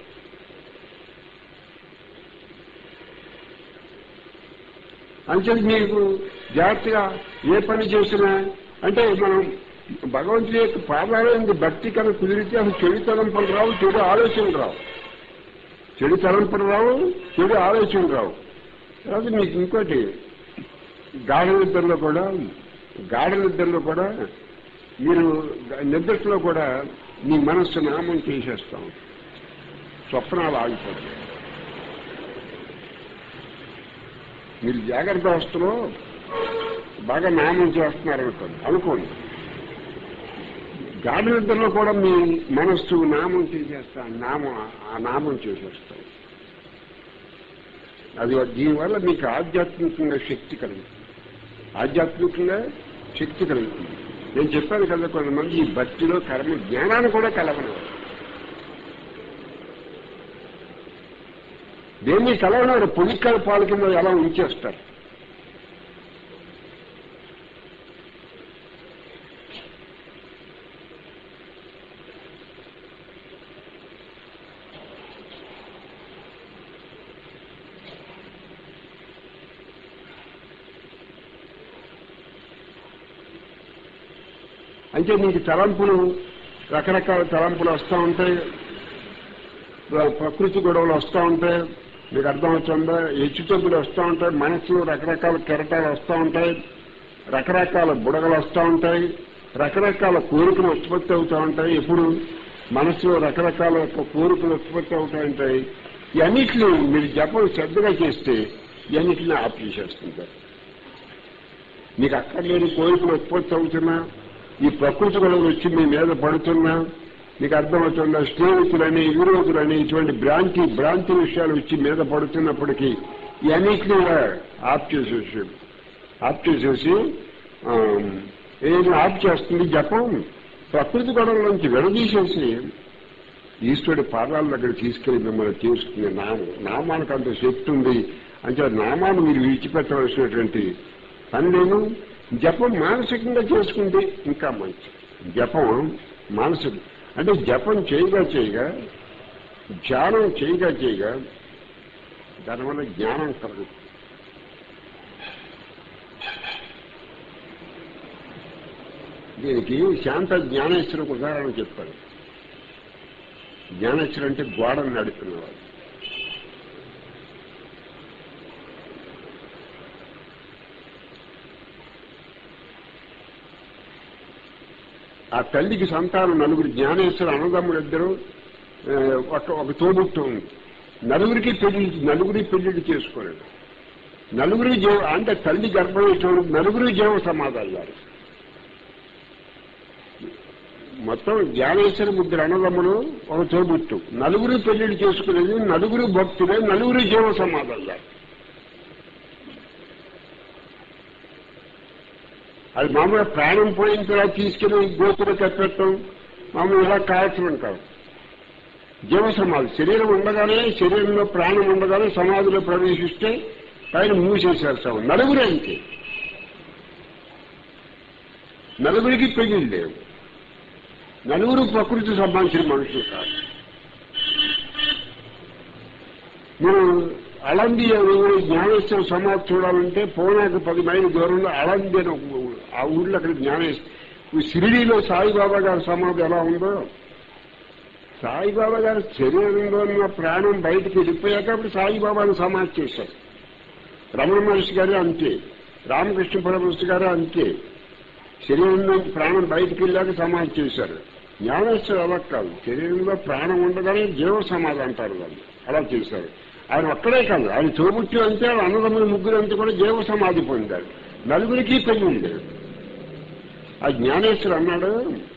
అంచేది మీకు జాగ్రత్తగా ఏ పని చేసినా అంటే మనం భగవంతుడి యొక్క పాదాలైన భక్తి కనుక కుదిరితే అసలు చెడు తలంపులు రావు చెడు ఆలోచనలు రావు చెడు తలంపులు రావు చెడు ఆలోచనలు రావు తర్వాత మీకు ఇంకోటి గాఢ నిద్రలో కూడా గాఢ నిద్రలో కూడా మీరు నిద్రలో కూడా మీ మనస్సు నామం చేసేస్తాం స్వప్నాలు ఆగిపోతాయి మీరు జాగ్రత్త అవస్థలో బాగా నామం చేస్తున్నారు అనుకోండి అనుకోండి గాఢ నిద్రలో కూడా మీ మనస్సు నామం చేసేస్తా నామం ఆ నామం చేసేస్తాం అది దీనివల్ల మీకు ఆధ్యాత్మికంగా శక్తి కలుగుతుంది ఆధ్యాత్మికంగా శక్తి కలుగుతుంది నేను చెప్పాను కదా కొంతమంది ఈ భక్తిలో కర్మ జ్ఞానాన్ని కూడా కలవను దేన్ని కలవనారు పొలిక్కల పాల కింద ఎలా ఉంచేస్తారు అంటే నీకు తలంపులు రకరకాల తలంపులు వస్తూ ఉంటాయి ప్రకృతి గొడవలు వస్తూ ఉంటాయి మీకు అర్థమవుతుందా హెచ్చుతగ్గులు వస్తూ ఉంటాయి మనసులో రకరకాల కెరటాలు వస్తూ ఉంటాయి రకరకాల బుడగలు వస్తూ ఉంటాయి రకరకాల కోరికలు ఉత్పత్తి అవుతూ ఉంటాయి ఎప్పుడు మనసులో రకరకాల యొక్క కోరికలు ఉత్పత్తి అవుతూ ఉంటాయి ఇవన్నిటిని మీరు జపం శ్రద్ధగా చేస్తే ఇవన్నిటిని ఆఫ్ చేసేస్తుంటారు మీకు అక్కర్లేని కోరికలు ఉత్పత్తి అవుతున్నా ఈ ప్రకృతి గొడవలు వచ్చి మీ మీద పడుతున్నా మీకు అర్థమవుతుందా స్నేహితులని విరోధులని ఇటువంటి భ్రాంతి భ్రాంతి విషయాలు వచ్చి మీద పడుతున్నప్పటికీ ఇవన్నిటిని కూడా ఆఫ్ చేసేసి ఆఫ్ చేసేసి ఆ, ఏది ఆఫ్ చేస్తుంది జపం ప్రకృతి గొడవల నుంచి విడదీసేసి ఈశ్వరుడి పాదాల దగ్గర తీసుకెళ్లి మిమ్మల్ని తీసుకునే నామం నామానికి అంత శక్తి ఉంది అంటే నామాన్ని మీరు విడిచిపెట్టవలసినటువంటి పని లేదు జపం మానసికంగా చేసుకుంటే ఇంకా మంచి జపం మానసిక అంటే జపం చేయగా చేయగా ధ్యానం చేయగా చేయగా దానివల్ల జ్ఞానం కలుగుతుంది దీనికి శాంత జ్ఞానేశ్వరకు ఉదాహరణ చెప్తాడు జ్ఞానేశ్వరు అంటే గోడను నడుపుతున్నవాడు ఆ తల్లికి సంతానం నలుగురు జ్ఞానేశ్వర అన్నదమ్ములు ఇద్దరు ఆ, ఒక ఒక తోబుట్టు ఉంది నలుగురికి పెళ్లి నలుగురి పెళ్లిళ్ళు చేసుకోలేదు నలుగురి జీవ అంటే తల్లి గర్భం ఇచ్చిన నలుగురు జీవ సమాధానాలు మొత్తం జ్ఞానేశ్వర ముగ్గురు అన్నదమ్ములు ఒక తోబుట్టు నలుగురు పెళ్లిళ్ళు చేసుకునేది నలుగురు భక్తులే నలుగురు జీవ సమాధానాలు అది మామూలుగా ప్రాణం పోయిన తర్వాత తీసుకెళ్లి గోతులు కట్టడం మామూలు ఇలా కాల్చడం కాదు జీవ సమాధి శరీరం ఉండగానే శరీరంలో ప్రాణం ఉండగానే సమాధిలో ప్రవేశిస్తే పైన మూసేసేస్తాం నలుగురే అంతే నలుగురికి పెళ్లిళ్ళు లేవు నలుగురు ప్రకృతి సంబంధించిన మనుషులు కాదు మీరు అలంది అనే ఊరు జ్ఞానేశ్వర సమాధి చూడాలంటే పోనాకు పది మైలు దూరంలో అలంది అని ఒక ఊరు. ఆ ఊర్లో అక్కడ జ్ఞానేశ్వర షిరిడీలో సాయిబాబా గారి సమాధి ఎలా ఉందో సాయిబాబా గారి శరీరంలో ఉన్న ప్రాణం బయటికి వెళ్ళిపోయాక అప్పుడు సాయిబాబాను సమాధి చేశారు రమణ మహర్షి గారు అంతే రామకృష్ణ పరమహంస గారు అంతే శరీరంలో ప్రాణం బయటికి వెళ్ళాక సమాధి చేశారు జ్ఞానేశ్వరు అలా కాదు శరీరంలో ప్రాణం ఉండగానే జీవ సమాధి అంటారు వాళ్ళు అలా చేశారు ఆయన ఒక్కడే కాదు ఆయన తోబుట్టి అంతే ఆయన అన్నదమ్ముల ముగ్గురు అంతా కూడా జీవ సమాధి పొందారు నలుగురికి పెళ్లి ఉండేది ఆ జ్ఞానేశ్వరు అన్నాడు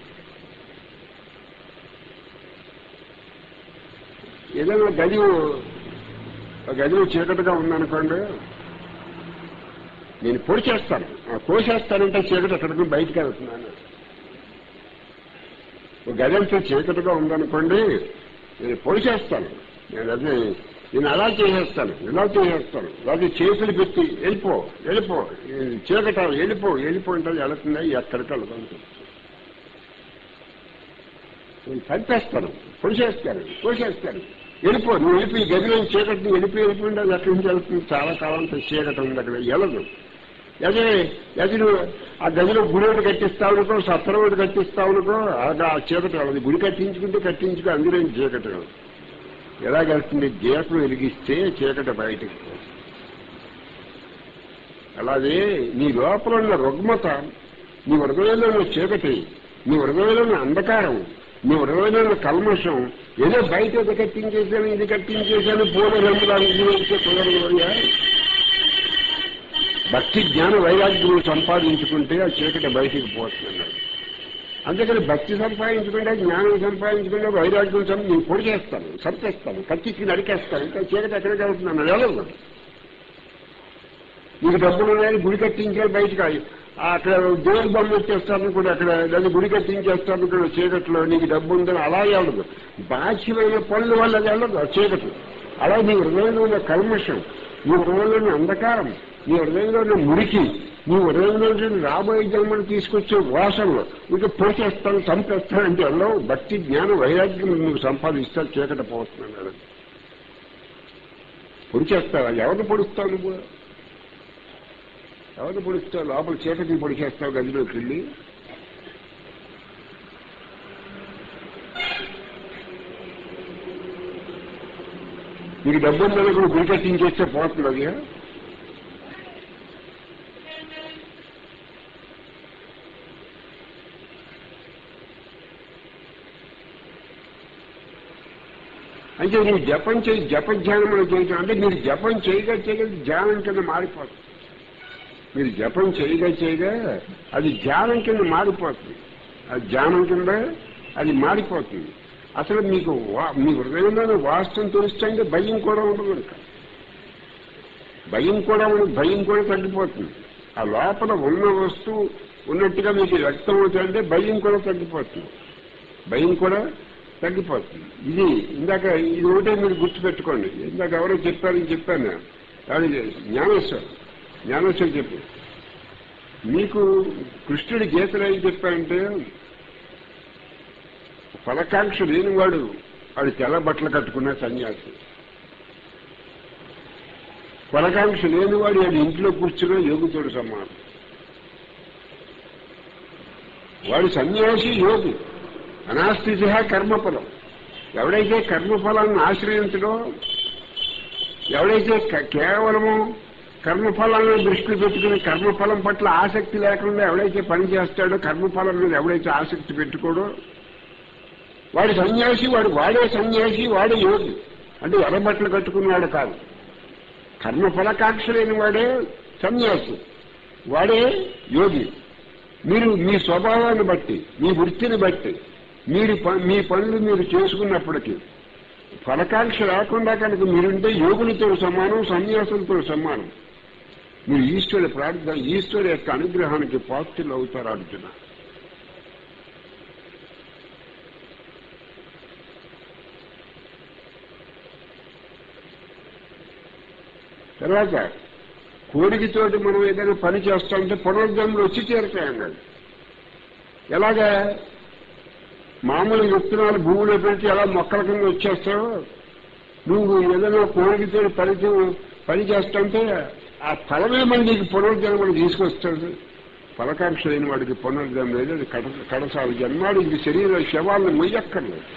ఏదైనా గది ఆ గదిలో చీకటిగా ఉందనుకోండి నేను పొడి చేస్తాను ఆ కోసేస్తానంటే చీకటి అక్కడికి బయటికి వెళ్తున్నాను ఒక గది అంతా చీకటిగా ఉందనుకోండి నేను పొడి చేస్తాను నేను అది నేను అలా చేసేస్తాను ఇలా చేసేస్తాను లేదా చేతులు పెట్టి వెళ్ళిపో వెళ్ళిపో ఈ చీకట వెళ్ళిపో వెళ్ళిపో అంటే వెళుతుందా ఎక్కడికి వెళ్తాను నేను చంపేస్తాను పొడిచేస్తాను కోసేస్తాను వెళ్ళిపో నువ్వు వెళ్ళిపోయి ఈ గదిలో చీకటిని వెళ్ళిపోయి వెళ్ళిపోయింది అది అక్కడి నుంచి వెళ్తుంది చాలా కాలంతో చీకటి ఉంది అక్కడ వెళ్ళదు అదే అది నువ్వు ఆ గదిలో గుడి ఒకటి కట్టిస్తావు అనుకో సత్రం ఒకటి కట్టిస్తావు అనుకో ఆ చీకటి వెళ్ళదు గుడి కట్టించుకుంటే కట్టించుకో అందులో ఏం చీకటి రాదు. ఎలాగెళ్తుంది దీపం వెలిగిస్తే చీకటి బయటకు పోతుంది. అలాగే నీ లోపల ఉన్న రుగ్మత నీ హృదయంలో ఉన్న చీకటి నీ హృదయంలో ఉన్న అంధకారం నీ హృదయంలో ఉన్న కల్మషం ఏదో బయట ఇది కట్టించేశాను ఇది కట్టించేశాను పూల రంగులు అనుభవించే కుదరదు భక్తి జ్ఞాన వైరాగ్యం సంపాదించుకుంటే ఆ చీకటి బయటికి పోతున్నాడు అందుకని భక్తి సంపాదించుకుంటే జ్ఞానం సంపాదించుకుంటే వైరాగ్యం సం నేను పొడి చేస్తాను సరిచేస్తాను కత్తికి నరికేస్తాను ఇంకా చీకటి ఎక్కడికి వెళ్తున్నాను వెళ్ళదు నీకు డబ్బులు ఉన్నాయి గుడి కట్టించాలి బయటకు ఆ అక్కడ దేవుడి బొమ్మ వచ్చేస్తాను కూడా అక్కడ లేదా గుడి కట్టించేస్తాను కూడా చీకట్లో నీకు డబ్బు ఉందని అలా వెళ్ళదు బాహ్యమైన పనుల వల్ల అది వెళ్ళదు ఆ చీకటి అలా నీ హృదయంలో ఉన్న కల్మషం నీ హృదయంలో ఉన్న అంధకారం నీ హృదయంలో ఉన్న మురికి నీ హృదయంలో ఉన్న రాబోయే జన్మను తీసుకొచ్చే వాసనలు ఇక పోసేస్తాను చంపేస్తాను అంటే వెళ్ళవు భక్తి జ్ఞాన వైరాగ్యం నువ్వు సంపాదిస్తాను చీకట పోతున్నాడు పొడి చేస్తావా ఎవరిని పొడుస్తావు నువ్వు ఎవరిని పొడుస్తావు లోపల చీకటిని పొడి చేస్తావు గదిలోకి వెళ్ళి నీకు డబ్బు ఉందని కూడా గుడి కట్టించేస్తే పోతుంది అది అంటే నువ్వు జపం చేయి జప ధ్యానం చేయటం అంటే మీరు జపం చేయగా చేయగా ధ్యానం కింద మారిపోతుంది మీరు జపం చేయగా చేయగా అది ధ్యానం కింద మారిపోతుంది అది ధ్యానం కింద అది మారిపోతుంది అసలు మీకు వా- మీ హృదయంలో వాస్తవం తెలుస్తుంటే భయం కూడా ఉండదు ఇంకా భయం కూడా ఉండదు భయం కూడా తగ్గిపోతుంది ఆ లోపల ఉన్న వస్తువు ఉన్నట్టుగా మీకు వ్యక్తం అవుతుందంటే భయం కూడా తగ్గిపోతుంది భయం కూడా తగ్గిపోతుంది ఇది ఇందాక ఇది ఒకటే మీరు గుర్తుపెట్టుకోండి ఇందాక ఎవరో చెప్పారని చెప్పాను అది జ్ఞానేశ్వర్ జ్ఞానేశ్వర్ చెప్పు మీకు కృష్ణుడి గీతలు ఏం చెప్పారంటే ఫలకాంక్ష లేనివాడు వాడు తెల్ల బట్టలు కట్టుకున్న సన్యాసి ఫలకాంక్ష లేనివాడు వాడు ఇంట్లో కూర్చున్న యోగుతోడు సమానం వాడు సన్యాసి యోగి అనాస్థితి కర్మఫలం ఎవడైతే కర్మఫలాన్ని ఆశ్రయించడో ఎవడైతే క- కేవలము కర్మఫలాన్ని దృష్టిలో పెట్టుకుని కర్మఫలం పట్ల ఆసక్తి లేకుండా ఎవడైతే పని చేస్తాడో కర్మఫలం మీద ఎవడైతే ఆసక్తి పెట్టుకోడో వాడు సన్యాసి వాడు వాడే సన్యాసి వాడే యోగి అంటే ఎర్రబట్టలు కట్టుకున్నవాడు కాదు కర్మఫలకాంక్ష లేని వాడే సన్యాసి వాడే యోగి మీరు మీ స్వభావాన్ని బట్టి మీ వృత్తిని బట్టి మీరు ప- మీ పనులు మీరు చేసుకున్నప్పటికీ ఫలకాంక్ష లేకుండా కనుక మీరుంటే యోగులతో సమానం సన్యాసులతో సమానం మీరు ఈశ్వరుడి ప్రార్థన ఈశ్వరుడు యొక్క అనుగ్రహానికి పాత్రలు అవుతారు అర్జున తర్వాత కోరికతోటి మనం ఏదైనా పని చేస్తామంటే పునర్జన్మలు వచ్చి చేరుతాయన్నాడు ఎలాగా మామూలు విత్తనాలు భూమిలో పెట్టి ఎలా మొక్కల కింద వచ్చేస్తావో నువ్వు ఏదైనా కోరికతో పని చే- పని చేస్తుంటే ఆ ఫలమే మన నీకు పునర్జన్మను తీసుకొస్తాడు ఫలకాంక్ష లేని వాడికి పునర్జన్మ లేదు అది కడ కడసాలి జన్మాడు ఇది శరీర శవాలను మొయ్యక్కర్లేదు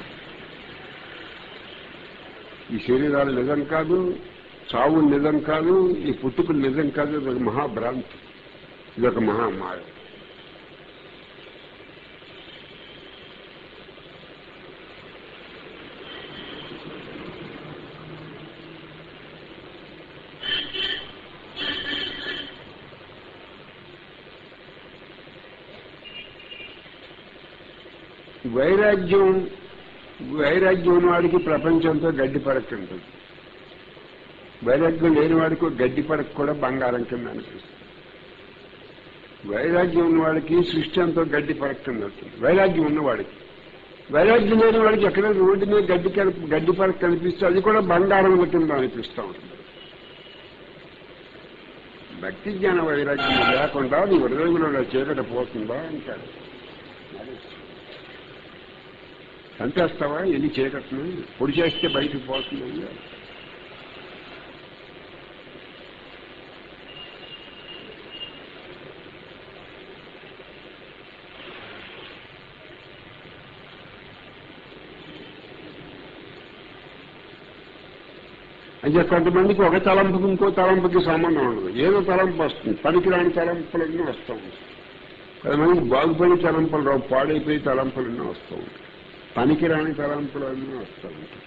ఈ శరీరాలు నిజం కాదు చావు నిజం కాదు ఈ పుట్టుకులు నిజం కాదు ఇది ఒక మహాభ్రాంతి ఇది ఒక మహామాయ వైరాగ్యం వైరాగ్యం ఉన్నవాడికి ప్రపంచంతో గడ్డి పరక్ ఉంటుంది వైరాగ్యం లేని వాడికి ఒక గడ్డి పరక్ కూడా బంగారం కింద అనిపిస్తుంది వైరాగ్యం ఉన్నవాడికి సృష్టి అంతా గడ్డి పరక్ కింద ఉంటుంది వైరాగ్యం ఉన్నవాడికి వైరాగ్యం లేని వాడికి ఎక్కడ రోడ్డు మీద గడ్డి కనిపి గడ్డి పరక్ కనిపిస్తే అది కూడా బంగారం కింద అనిపిస్తూ ఉంటుంది భక్తి జ్ఞాన వైరాగ్యం లేకుండా నీ హృదయంలో చీకటి పోతుందా అంటాడు చంపేస్తావా ఎన్ని చీకట్ను పొడి చేస్తే బయటకు పోతుంది అంటే కొంతమందికి ఒక తలంపుకి ఇంకో తలంపుకి సంబంధం ఉండదు ఏదో తలంపు వస్తుంది పనికిరాని తలంపులన్నీ వస్తూ ఉంటాయి కొంతమందికి బాగుపడి తలంపులు రావు పాడైపోయి తలంపులన్నీ వస్తూ ఉంటాయి పనికిరాని తలంపులన్నీ వస్తూ ఉంటాయి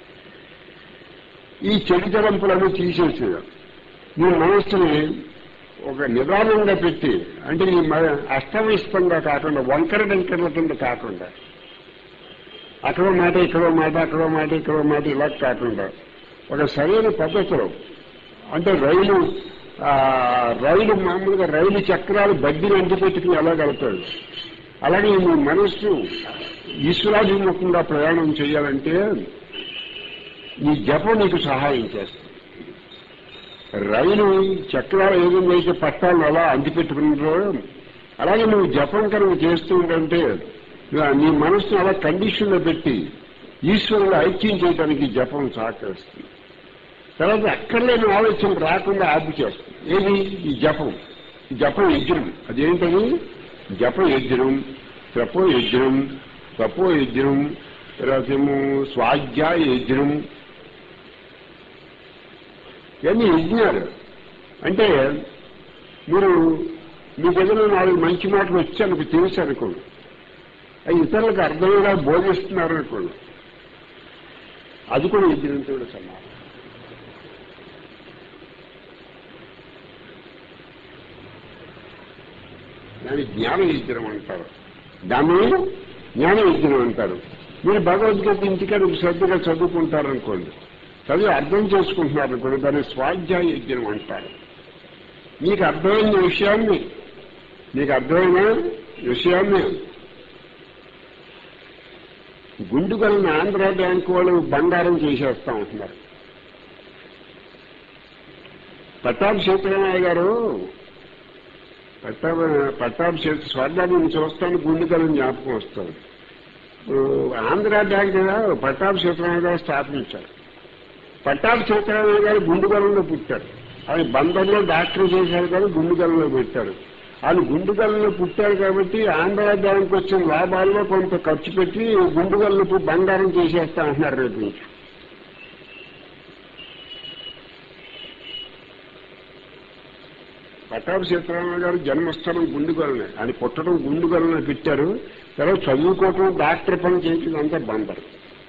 ఈ చెడు తలంపులన్నీ తీసేసేది నీ మనస్సుని ఒక నిదానంగా పెట్టి అంటే నీ మ- అస్తవ్యస్తంగా కాకుండా వంకర డెంకర్ల కింద కాకుండా అక్కడో మాట ఇక్కడో మాట అక్కడో మాట ఇక్కడో మాట ఇలా కాకుండా ఒక సరైన పద్ధతిలో అంటే రైలు ఆ, రైలు మామూలుగా రైలు చక్రాలు బడ్డీని అంటిపెట్టుకుని ఎలా కలుపుతాడు అలాగే నీ మనస్సు ఈశ్వరాభిముఖంగా ప్రయాణం చేయాలంటే నీ జపం నీకు సహాయం చేస్తుంది రైలు చక్రాలు ఏ విధంగా అయితే పట్టాలను అలా అంటిపెట్టుకున్నారో అలాగే నువ్వు జపం కనుక చేస్తూ ఉంటే నీ మనసును అలా కండిషన్లో పెట్టి ఈశ్వరుడు ఐక్యం చేయడానికి ఈ జపం సహకరిస్తుంది తర్వాత అక్కర్లేని ఆలోచన రాకుండా ఆపు చేస్తుంది ఏది ఈ జపం ఈ జపం యజ్ఞం అదేంటది జపం యజ్ఞం తపో యజ్ఞం తపో యజ్ఞం తర్వాత ఏమో స్వాధ్యాయ యజ్ఞం ఇవన్నీ యజ్ఞాలు అంటే మీరు మీకు ఏదైనా నాలుగు మంచి మాటలు వచ్చి అనుకు తెలుసు అనుకోండి అవి ఇతరులకు అర్థమయ్యేలా బోధిస్తున్నారు అనుకోండి అది కూడా యజ్ఞంతో సమానం దాన్ని జ్ఞాన యజ్ఞం అంటారు దాన్ని జ్ఞాన యజ్ఞం అంటారు మీరు భగవద్గీత ఇంటికాడ శ్రద్ధగా చదువుకుంటారనుకోండి చదివి అర్థం చేసుకుంటున్నారు అనుకోండి దాన్ని స్వాధ్యాయ యజ్ఞం అంటారు మీకు అర్థమైన విషయాన్ని మీకు అర్థమైన విషయాన్ని గుండుగలను ఆంధ్ర బ్యాంక్ వాళ్ళు బంగారం చేసేస్తా ఉంటున్నారు పట్టాభి సీతారామయ్య గారు పట్టాభి పట్టాభి సీత స్వర్గాన్ని చూస్తాను గుండుగలను జ్ఞాపకం వస్తుంది ఇప్పుడు ఆంధ్ర బ్యాంక్ కదా పట్టాభి సీతారామయ్య గారు స్థాపించారు పట్టాభి సీతారామయ్య గారు గుండుగలంలో పుట్టారు ఆయన బందర్లో డాక్టర్ చేశారు కానీ గుండుగలంలో పెట్టారు ఆయన గుండుగల్లో పుట్టారు కాబట్టి ఆంధ్ర బ్యాంక్ వచ్చిన లాభాల్లో కొంత ఖర్చు పెట్టి గుండుగల్లు బంగారం చేసేస్తా అంటున్నారు రేపు నుంచి పట్టాభి సీతారామరావు గారు జన్మస్థలం గుండుగొలని ఆయన పుట్టడం గుండుగొలని పెట్టారు తర్వాత చదువుకోవటం డాక్టర్ పని చేయటం అంతా బందరు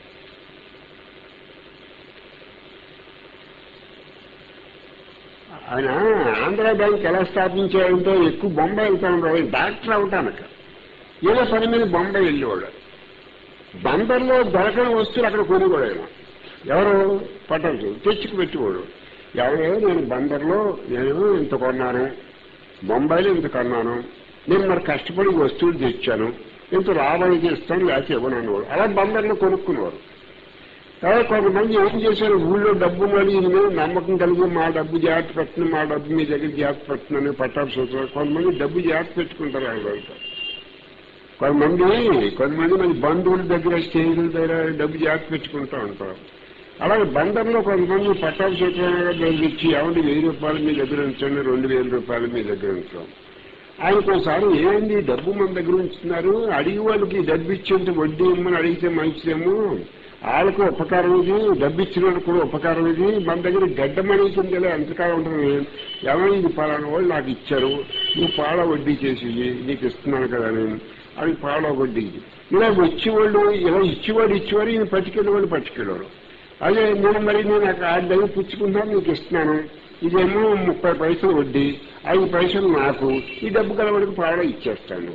ఆయన ఆంధ్ర బ్యాంక్ ఎలా స్థాపించారంటే ఎక్కువ బొంబాయి వెళ్తాను ఆయన డాక్టర్ అవటానికి ఏదో పని మీద బొంబాయి వెళ్ళేవాడు బందర్లో దొరకని వస్తువులు అక్కడ కొనుగోడు ఆయన ఎవరు పట్టణం తెచ్చుకు పెట్టేవాడు ఎవరో నేను బందర్లో నేను ఇంత కొన్నాను బొంబాయిలో ఇంత కొన్నాను నేను మరి కష్టపడి వస్తువులు తెచ్చాను ఇంత లాభానికి ఇస్తాను లేకపోతే ఇవ్వను అనేవాడు అలా బందర్లో కొనుక్కునేవారు తర్వాత కొంతమంది ఏం చేశారు ఊళ్ళో డబ్బు మళ్ళీ ఈయన మీద నమ్మకం కలిగి మా డబ్బు జాగ్రత్త పెట్టిన మా డబ్బు మీ దగ్గర జాగ్రత్త పెట్టినని పట్టాల్సి వస్తారు కొంతమంది డబ్బు జాగ్రత్త పెట్టుకుంటారు వాళ్ళంతా కొంతమంది కొంతమంది మన బంధువుల దగ్గర స్నేహితుల దగ్గర డబ్బు జాగ్రత్త పెట్టుకుంటూ ఉంటారు అలాగే బందర్లో కొంతమంది పట్టాభి సూత్రాలు దగ్గర ఇచ్చి ఎవరి వెయ్యి రూపాయలు మీ దగ్గర ఉంచండి రెండు వేల రూపాయలు మీ దగ్గర ఉంచాం ఆయన ఒకసారి ఏంది డబ్బు మన దగ్గర ఉంచుతున్నారు అడిగి వాళ్ళకి డబ్బు ఇచ్చేంత వడ్డీ ఇమ్మని అడిగితే మంచిదేమో వాళ్ళకు ఉపకారం ఇది డబ్బు ఇచ్చిన వాళ్ళకి కూడా ఉపకారం ఇది మన దగ్గర గడ్డమని కింద ఎంతకాలం ఉంటుంది ఎవరు ఇది పలానా వాళ్ళు నాకు ఇచ్చారు నువ్వు పాల వడ్డీ చేసి నీకు ఇస్తున్నాను కదా నేను అది పాల వడ్డీ ఇలా వచ్చేవాళ్ళు ఇలా ఇచ్చేవాడు ఇచ్చేవారు ఈయన పట్టుకెళ్ళేవాళ్ళు పట్టుకెళ్ళారు అదే నేను మరి నేను ఆ దగ్గర పుచ్చుకుంటాను నీకు ఇస్తున్నాను ఇదేమో ముప్పై పైసలు వడ్డీ ఐదు పైసలు నాకు ఈ డబ్బు కలవాడికి పావడం ఇచ్చేస్తాను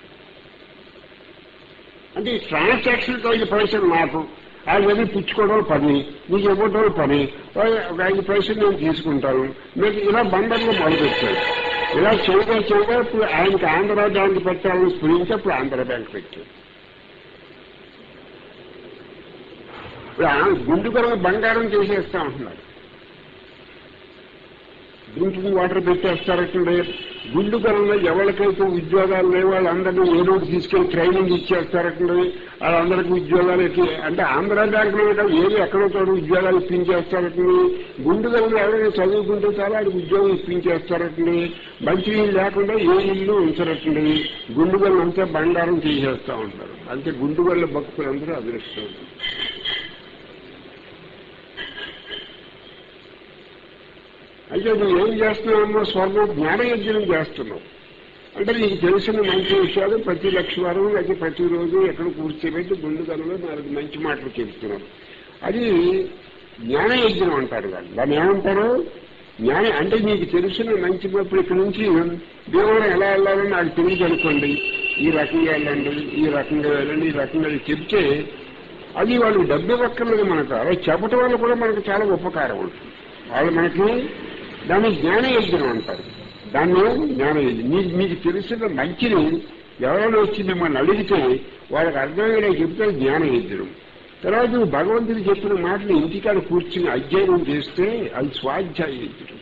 అంటే ఈ ట్రాన్సాక్షన్కి ఐదు పైసలు నాకు ఆ దగ్గర పుచ్చుకోవడం పని నీకు ఇవ్వడం పని ఒక ఐదు పైసలు నేను తీసుకుంటాను మీకు ఇలా బందర్లో మొదలుపెట్టాను ఇలా చేయగా చేయగా ఇప్పుడు ఆయనకి ఆంధ్ర బ్యాంక్ పెట్టాలని స్ఫురించి అప్పుడు ఆంధ్ర బ్యాంక్ పెట్టాడు ఇప్పుడు గుండుకరం బంగారం చేసేస్తా ఉంటున్నారు డ్రింకింగ్ వాటర్ పెట్టేస్తారటండి గుండుకరంలో ఎవరికైతే ఉద్యోగాలు లేవు వాళ్ళందరినీ ఏదో తీసుకెళ్లి ట్రైనింగ్ ఇచ్చేస్తారటండి వాళ్ళందరికీ ఉద్యోగాలు ఎక్కి అంటే ఆంధ్ర బ్యాంకులో ఏది ఎక్కడో చోట ఉద్యోగాలు ఇప్పించేస్తారటండి గుండుకరంలో ఎవరైనా చదువుకుంటే చాలా వాడికి ఉద్యోగం ఇప్పించేస్తారటండి మంచి నీళ్ళు లేకుండా ఏ ఇల్లు ఉంచరటండి గుండుగల్లు అంతా బంగారం తీసేస్తా ఉంటారు అంతే గుండుగల్ల భక్తులందరూ అదృష్టం అయితే నువ్వు ఏం చేస్తున్నావమ్మా స్వర్గం జ్ఞానయజ్ఞం చేస్తున్నావు అంటే నీకు తెలిసిన మంచి విషయాలు ప్రతి లక్ష వారం లేకపోతే ప్రతిరోజు ఎక్కడ కూర్చోబెట్టి గుండు కనులో నాలుగు మంచి మాటలు చెబుతున్నావు అది జ్ఞానయజ్ఞం అంటారు దాన్ని దాన్ని ఏమంటారు జ్ఞాన అంటే నీకు తెలిసిన మంచి ఇప్పుడు ఇక్కడ నుంచి దేవుడు ఎలా వెళ్ళాలో నాకు తెలియదు అనుకోండి ఈ రకంగా వెళ్ళండి ఈ రకంగా వెళ్ళండి ఈ రకంగా చెప్తే అది వాళ్ళు డబ్బు ఇవ్వక్కర్లేదు మనకు అలా చెప్పటం వల్ల కూడా మనకు చాలా ఉపకారం ఉంటుంది వాళ్ళు మనకి దాన్ని జ్ఞానయజ్ఞం అంటారు దాన్ని జ్ఞానయజ్ఞం మీకు మీకు తెలిసిన మంచిని ఎవరైనా వచ్చి మిమ్మల్ని అడిగితే వాళ్ళకి అర్థమయ్యేలా చెప్తే జ్ఞానయజ్ఞం తర్వాత నువ్వు భగవంతుడు చెప్పిన మాటలు ఇంటికాడ కూర్చుని అధ్యయనం చేస్తే అది స్వాధ్యాయ యజ్ఞం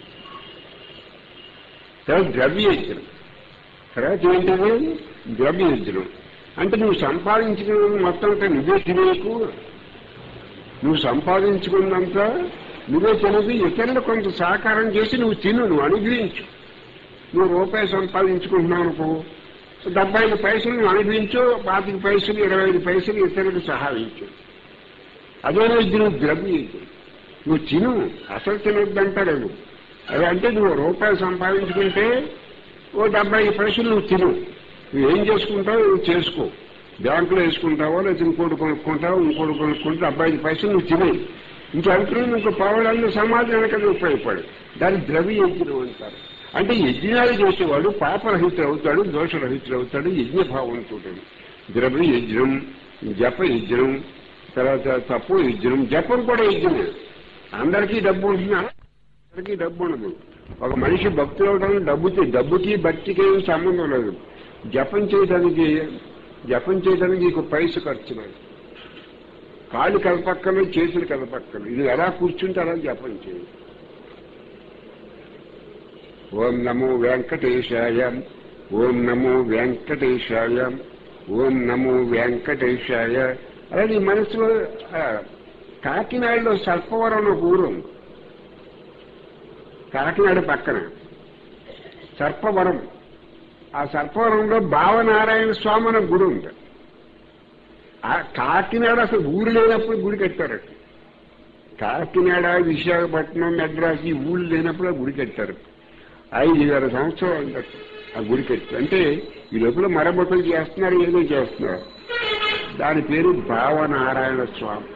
తర్వాత ద్రవ్యయజ్ఞం తర్వాత ఏంటది ద్రవ్యయజ్ఞం అంటే నువ్వు సంపాదించుకున్న మొత్తం అంతా నువ్వే తినేకు నువ్వు సంపాదించుకున్నంత నువ్వే తినదు ఇతరులు కొంత సహకారం చేసి నువ్వు తిను నువ్వు అనుగ్రహించు నువ్వు రూపాయి సంపాదించుకుంటున్నావు అనుకో డెబ్బై ఐదు పైసలు నువ్వు అనుగ్రహించు పాతిక పైసలు ఇరవై ఐదు పైసలు ఇతరులకు సహాయించు అదే నువ్వు ద్రవ్య నువ్వు తిను అసలు తినొద్దంటాడు నువ్వు అదే అంటే నువ్వు రూపాయి సంపాదించుకుంటే ఓ డెబ్బై ఐదు పైసలు నువ్వు తిను నువ్వు ఏం చేసుకుంటావు నువ్వు చేసుకో బ్యాంకులో వేసుకుంటావో లేదా ఇంకోటి కొనుక్కుంటావో ఇంకోటి కొనుక్కుంటే డెబ్బై ఐదు పైసలు నువ్వు తినే ఇంకా అంటున్నాను ఇంకో పావడాన్ని సమాజానికి అది ఉపయోగపడు దాన్ని ద్రవ్య యజ్ఞం అంటారు అంటే యజ్ఞాలు చేసేవాడు పాపరహితుడు అవుతాడు దోషరహితుడు అవుతాడు యజ్ఞభావంతో ద్రవ్య యజ్ఞం జప యజ్ఞం తర్వాత తప్పు యజ్ఞం జపం కూడా యజ్ఞమే అందరికీ డబ్బు ఉంటున్నా అందరికీ డబ్బు ఉండదు ఒక మనిషి భక్తులు అవడానికి డబ్బుకి డబ్బుకి భక్తికి ఏం సంబంధం లేదు జపం చేయడానికి జపం చేయడానికి నీకు పైసలు ఖర్చు లేదు కాళ్ళు కలపక్కలు చేతులు కలపక్కలు ఇది ఎలా కూర్చుంటే అలా జపం చేయి ఓం నమో వెంకటేశాయ ఓం నమో వెంకటేశాయ ఓం నమో వెంకటేశాయ అలా నీ మనసులో కాకినాడలో సర్పవరం ఒక ఊరు ఉంది కాకినాడ పక్కన సర్పవరం ఆ సర్పవరంలో భావనారాయణ స్వామి అనే గుడి ఉంది ఆ కాకినాడ అసలు ఊరు లేనప్పుడు గుడి కట్టారు కాకినాడ విశాఖపట్నం మెడ్రాస్ ఈ ఊళ్ళు లేనప్పుడు ఆ గుడి కట్టారు ఐదు వేల సంవత్సరాలు అయిందట ఆ గుడి కట్టి అంటే ఈ లోపల మరమ్మతులు చేస్తున్నారు ఏదో చేస్తున్నారు దాని పేరు భావనారాయణ స్వామి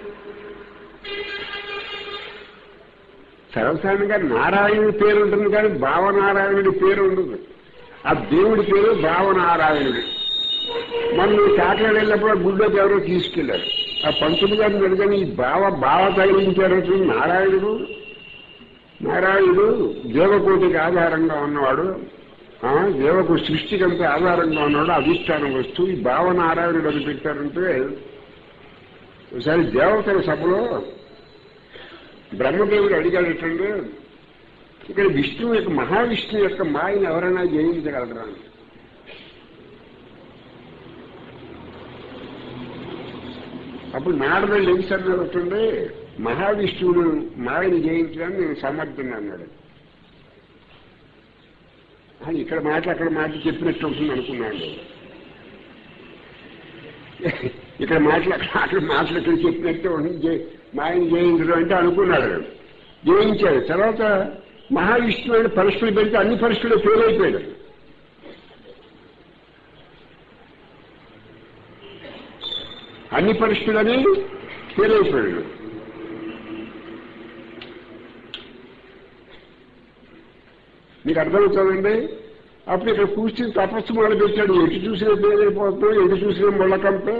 సర్వసాధారణంగా నారాయణుడి పేరు ఉంటుంది కానీ భావనారాయణుడి పేరు ఉండదు ఆ దేవుడి పేరు భావనారాయణుడు మనం కాకినాడ వెళ్ళినప్పుడు ఆ గుడిలోకి ఎవరో తీసుకెళ్లారు ఆ పంతులు గారిని అడిగాని ఈ బావ బావ తగిలించారు నారాయణుడు నారాయణుడు దేవకోటికి ఆధారంగా ఉన్నవాడు ఆ దేవకు సృష్టికంతా ఆధారంగా ఉన్నాడు అధిష్టానం వస్తువు ఈ భావనారాయణుడు అని పెట్టారంటే ఒకసారి దేవతల సభలో బ్రహ్మదేవుడు అడిగాడటండి ఇక్కడ విష్ణువు యొక్క మహావిష్ణువు యొక్క మాయను ఎవరైనా జయించగలరా అని. అప్పుడు నారదుడు లేచారన్నట్టుండే మహావిష్ణువును మాయని జయించడానికి నేను సమర్థుని అన్నాడు అని ఇక్కడ మాట అక్కడ మాట చెప్పినట్టు ఉంటుంది అనుకున్నాడు ఇక్కడ మాటలు అక్కడ అక్కడ మాటలు ఇక్కడ చెప్పినట్టు ఉంటుంది జే- మాయని జయించడం అంటే అనుకున్నాడు జయించాడు తర్వాత మహావిష్ణువు అని పరీక్షలు పెడితే అన్ని పరీక్షలు ఫెయిల్ అయిపోయాడు అన్ని పరీక్షలని ఫెయిల్ అయిపోయాడు మీకు అర్థమవుతుందండి అప్పుడు ఇక్కడ కూర్చుని తపస్సు మొదలు పెట్టాడు ఎటు చూసినా పేరైపోతున్నాం ఎటు చూసినా ముళ్ళకంపే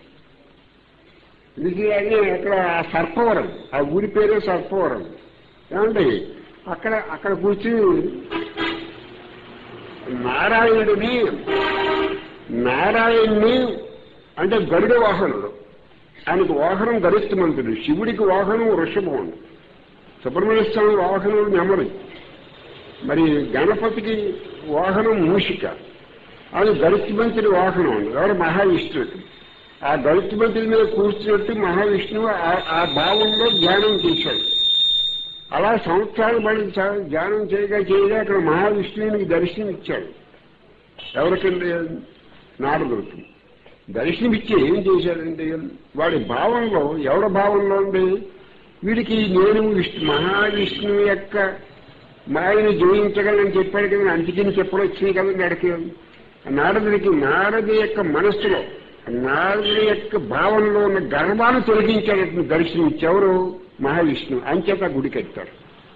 ఇది అని అక్కడ ఆ సర్పవరం ఆ ఊరి పేరే సర్పవరం ఏమండి అక్కడ అక్కడ కూర్చుని నారాయణుడిని నారాయణ్ణి అంటే గరుడ వాహనుడు ఆయనకు వాహనం గరిష్టమంతుడు శివుడికి వాహనం వృషభం సుబ్రహ్మణ్య స్వామి వాహనం నెమలి మరి గణపతికి వాహనం మూషిక అది గరుత్మంతుడి వాహనం ఎవరు మహావిష్ణువుకి ఆ గరుత్మంతుడి మీద కూర్చున్నట్టు మహావిష్ణువు ఆ- ఆ భావంలో ధ్యానం చేశాడు అలా సంవత్సరాలు పడి చ- ధ్యానం చేయగా చేయగా అక్కడ మహావిష్ణువునికి దర్శనం ఇచ్చాడు ఎవరికండి నారదుడికి దర్శనమిచ్చి ఏం చేశాడంటే వాడి భావంలో ఎవరి భావంలో ఉంది వీడికి నేను విష్ణు మహావిష్ణువు యొక్క మాయని జయించగలని చెప్పాడు కదా అంతికిని చెప్పడం వచ్చింది కదండి అడికి నారదుడికి నారదు యొక్క మనస్సులో నారదుడి యొక్క భావంలో ఉన్న గర్వాన్ని తొలగించాడు దర్శనం ఇచ్చి ఎవరు మహావిష్ణువు అంచేత గుడి కట్టారు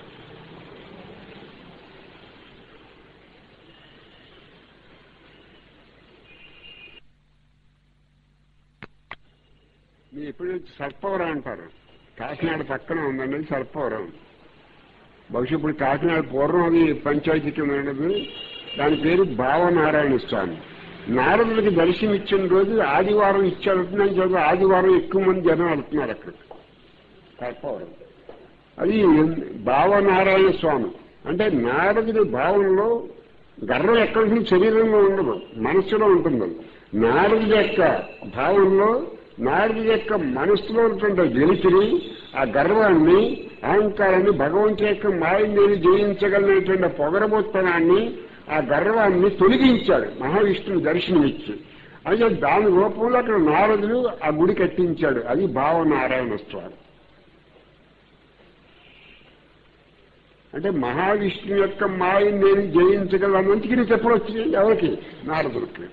మీరు ఎప్పుడు సర్పవరం అంటారు కాకినాడ పక్కన ఉందండి సర్పవరం బహుశా ఇప్పుడు కాకినాడ పూర్వం అది పంచాయతీ కింద ఉన్నది దాని పేరు భావనారాయణ స్వామి నారదుడికి దర్శనం ఇచ్చిన రోజు ఆదివారం ఇచ్చాడుతున్నాను చదువు ఆదివారం ఎక్కువ మంది జనం వెళ్తున్నారు అక్కడ సర్పవరం అది భావనారాయణ స్వామి అంటే నారదుడి భావంలో గర్వం ఎక్కడ ఉంటుంది శరీరంలో ఉండదు మనస్సులో ఉంటుంది నారదుడి యొక్క భావంలో నారదుడి యొక్క మనస్సులో ఉన్నటువంటి వెలితిని ఆ గర్వాన్ని అహంకారాన్ని భగవంతుడి యొక్క మాయని నేను జయించగలిగినటువంటి పొగరబోత్తనాన్ని ఆ గర్వాన్ని తొలగించాడు మహావిష్ణువు దర్శనమిచ్చి అయితే దాని రూపంలో అక్కడ నారదుడు ఆ గుడి కట్టించాడు అది భావనారాయణ స్వామి అంటే మహావిష్ణు యొక్క మాయని నేను జయించగలనందుకు నీకు ఎప్పుడు వచ్చింది ఎవరికి నారదుడికి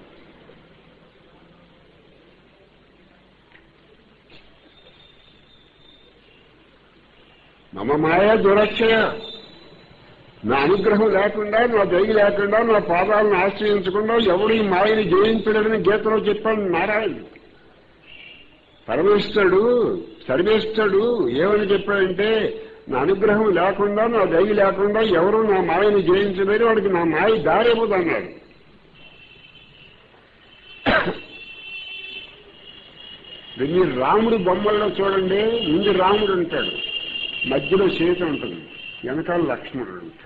మమ మాయ దురక్షయ నా అనుగ్రహం లేకుండా నా దయ లేకుండా నా పాదాలను ఆశ్రయించకుండా ఎవడు ఈ మాయని జయించలేదని గీతలో చెప్పాడు నారాయణ పరమేశ్వరుడు సర్వేశ్వరుడు ఏమని చెప్పాడంటే నా అనుగ్రహం లేకుండా నా దయ లేకుండా ఎవరు నా మాయని జయించలేరు వాడికి నా మాయ దారేపోదు అన్నాడు మీరు రాముడి బొమ్మల్లో చూడండి ముందు రాముడు ఉంటాడు మధ్యలో సీత ఉంటుంది వెనకాల లక్ష్మణుడు ఉంటాడు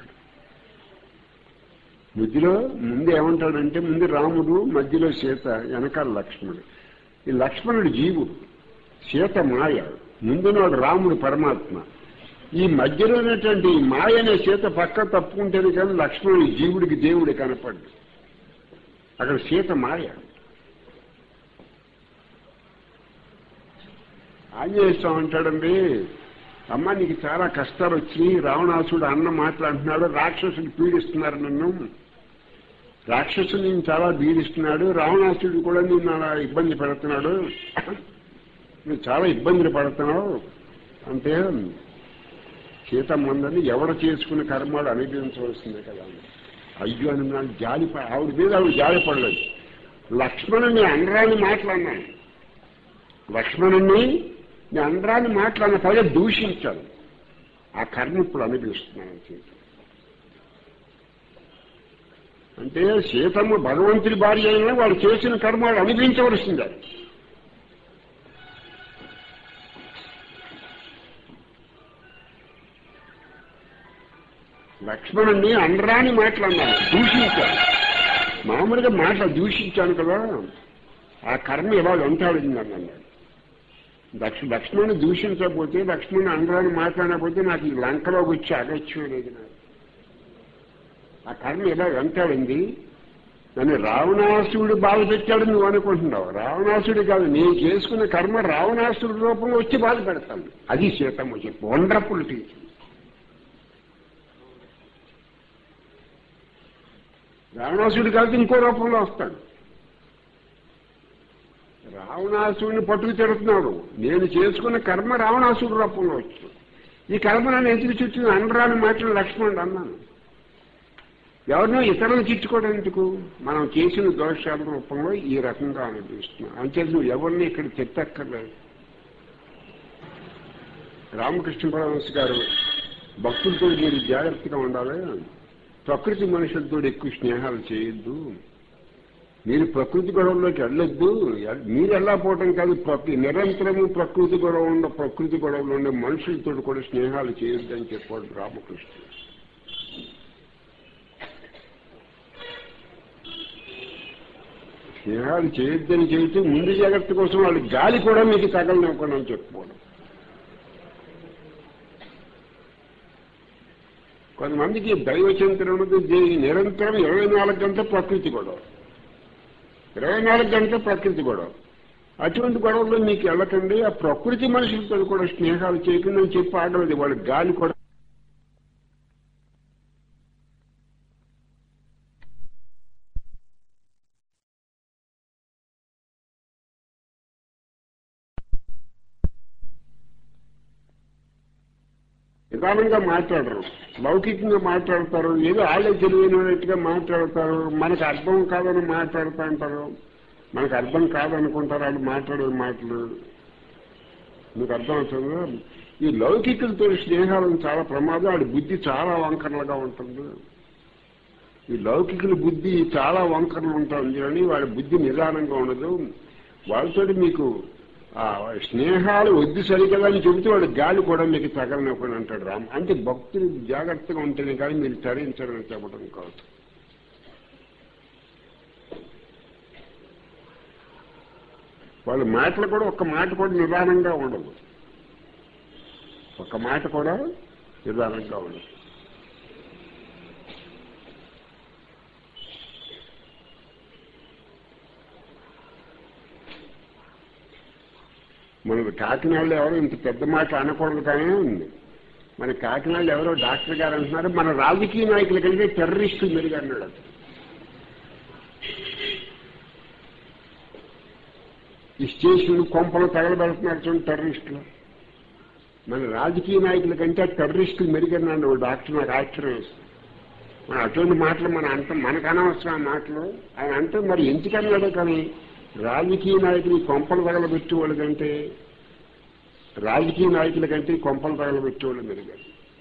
మధ్యలో ముందు ఏమంటాడంటే ముందు రాముడు మధ్యలో సీత వెనకాల లక్ష్మణుడు ఈ లక్ష్మణుడు జీవుడు సీత మాయ ముందున్నాడు రాముడు పరమాత్మ ఈ మధ్యలో ఉన్నటువంటి ఈ మాయ అనే సీత పక్క తప్పుకుంటేనే కానీ లక్ష్మణుడి జీవుడికి దేవుడి కనపడ్డు అక్కడ సీత మాయ ఆంజనేయ స్వామి అంటాడండి అమ్మ నీకు చాలా కష్టాలు వచ్చినాయి రావణాసుడు అన్న మాట్లాడుతున్నాడు రాక్షసుడు పీడిస్తున్నారు నన్ను రాక్షసుడు నేను చాలా పీడిస్తున్నాడు రావణాసుడు కూడా నేను అలా ఇబ్బంది పెడుతున్నాడు నువ్వు చాలా ఇబ్బందులు పడుతున్నావు అంటే సీతమ్మందని ఎవడ చేసుకున్న కర్మాలు అనుభవించవలసిందే కదా అయ్యో అని నాకు జాలి ఆవిడ మీద ఆవిడ జాలి పడలేదు లక్ష్మణుని అనరాని మాట్లాడినాను లక్ష్మణుని నేను అనరాని మాట్లాడిన పైగా దూషించాను ఆ కర్మ ఇప్పుడు అనుభవిస్తున్నాను సీత అంటే సీతమ్మ భగవంతుడి భార్య అయినా వాళ్ళు చేసిన కర్మాలు అనుభవించవలసిందే లక్ష్మణుణ్ణి అనరాని మాట్లాడినాను దూషించాను మామూలుగా మాట దూషించాను కదా ఆ కర్మ ఇవాళ వెంటాడింది అన్నాడు లక్ష లక్ష్మణుని దూషించకపోతే లక్ష్మణుని అనరాని మాట్లాడకపోతే నాకు ఈ లంకలోకి వచ్చి అగత్యం లేదు నాకు ఆ కర్మ ఇలా వెంటాడింది నన్ను రావణాసుడు బాధ పెట్టాడు నువ్వు అనుకుంటున్నావు రావణాసుడు కాదు నేను చేసుకున్న కర్మ రావణాసుడి రూపంలో వచ్చి బాధ పెడతాను అది సీతమ్మ చెప్పు వండర్ఫుల్ టీచింగ్ రావణాసుడు కాదు ఇంకో రూపంలో వస్తాడు రావణాసుడిని పట్టుకు తిడుతున్నాడు నేను చేసుకున్న కర్మ రావణాసుడి రూపంలో వచ్చింది ఈ కర్మ నన్ను ఎందుకు చుట్టింది అనరాని మాటలు లక్ష్మణుడు అన్నాను ఎవరినో ఇతరులను చిట్టుకోవడం ఎందుకు మనం చేసిన దోషాల రూపంలో ఈ రకంగా అనిపిస్తున్నాం అంతే నువ్వు ఎవరిని ఇక్కడ చెత్తక్కర్లేదు రామకృష్ణ పరమహంస గారు భక్తులతో మీరు జాగ్రత్తగా ఉండాలి ప్రకృతి మనుషులతో ఎక్కువ స్నేహాలు చేయొద్దు మీరు ప్రకృతి గొడవల్లోకి వెళ్ళొద్దు మీరు ఎలా పోవటం కాదు ప్రకృతి నిరంతరము ప్రకృతి గొడవ ఉండ ప్రకృతి గొడవలు ఉండే మనుషులతో కూడా స్నేహాలు చేయొద్దు అని చెప్పాడు రామకృష్ణ స్నేహాలు చేయొద్దని చెబుతూ ముందు జాగ్రత్త కోసం వాళ్ళు గాలి కూడా మీకు తగలనివ్వకుండా అని చెప్పుకోవడం కొంతమందికి దైవ చింతన ఉన్నది నిరంతరం ఇరవై నాలుగు గంటల ప్రకృతి గొడవ ఇరవై నాలుగు గంటల ప్రకృతి గొడవ అటువంటి గొడవల్లో మీకు వెళ్ళకండి ఆ ప్రకృతి మనుషులతో కూడా స్నేహాలు చేయకుండా అని చెప్పి ఆగలేదు వాళ్ళు గాలి కూడా నిదానంగా మాట్లాడరు లౌకికంగా మాట్లాడతారు ఏదో వాళ్ళే తెలియనట్టుగా మాట్లాడతారు మనకు అర్థం కాదని మాట్లాడుతూ ఉంటారు మనకు అర్థం కాదనుకుంటారు వాళ్ళు మాట్లాడే మాటలు మీకు అర్థం అవుతుందా ఈ లౌకికులతో స్నేహాలను చాలా ప్రమాదం వాడి బుద్ధి చాలా వంకరలుగా ఉంటుంది ఈ లౌకికుల బుద్ధి చాలా వంకరలు ఉంటుంది అని వాడి బుద్ధి నిదానంగా ఉండదు వాళ్ళతో మీకు ఆ స్నేహాలు వద్దు సరికదా అని చెబుతూ వాడు గాలి కూడా మీకు తగలనివ్వని అంటాడు రామ్ అంటే భక్తులు జాగ్రత్తగా ఉంటేనే కానీ మీరు తరించారని చెప్పడం కాదు వాళ్ళ మాటలు కూడా ఒక్క మాట కూడా నిదానంగా ఉండదు ఒక్క మాట కూడా నిదానంగా ఉండదు మనకు కాకినాడలో ఎవరో ఇంత పెద్ద మాట అనకూడదు కానీ ఉంది మన కాకినాడలో ఎవరో డాక్టర్ గారు అంటున్నారు మన రాజకీయ నాయకుల కంటే టెర్రరిస్టులు మెరుగు అన్నాడు అతను ఈ స్టేషన్ కొంపలు తగలబెడుతున్నారు చూడండి టెర్రరిస్టులు మన రాజకీయ నాయకుల కంటే టెర్రరిస్టులు మెరుగన్నాడు డాక్టర్ నాకు ఆశ్చర్యం వేస్తుంది మన అటువంటి మాటలు మన అంత మనకు అనవసరం ఆ మాటలు ఆయన అంటే మరి ఎందుకన్నాడు కానీ రాజకీయ నాయకులు కొంపలు తగలబెట్టేవాళ్ళు కంటే రాజకీయ నాయకుల కంటే కొంపలు తగలబెట్టేవాళ్ళు మెరుగారు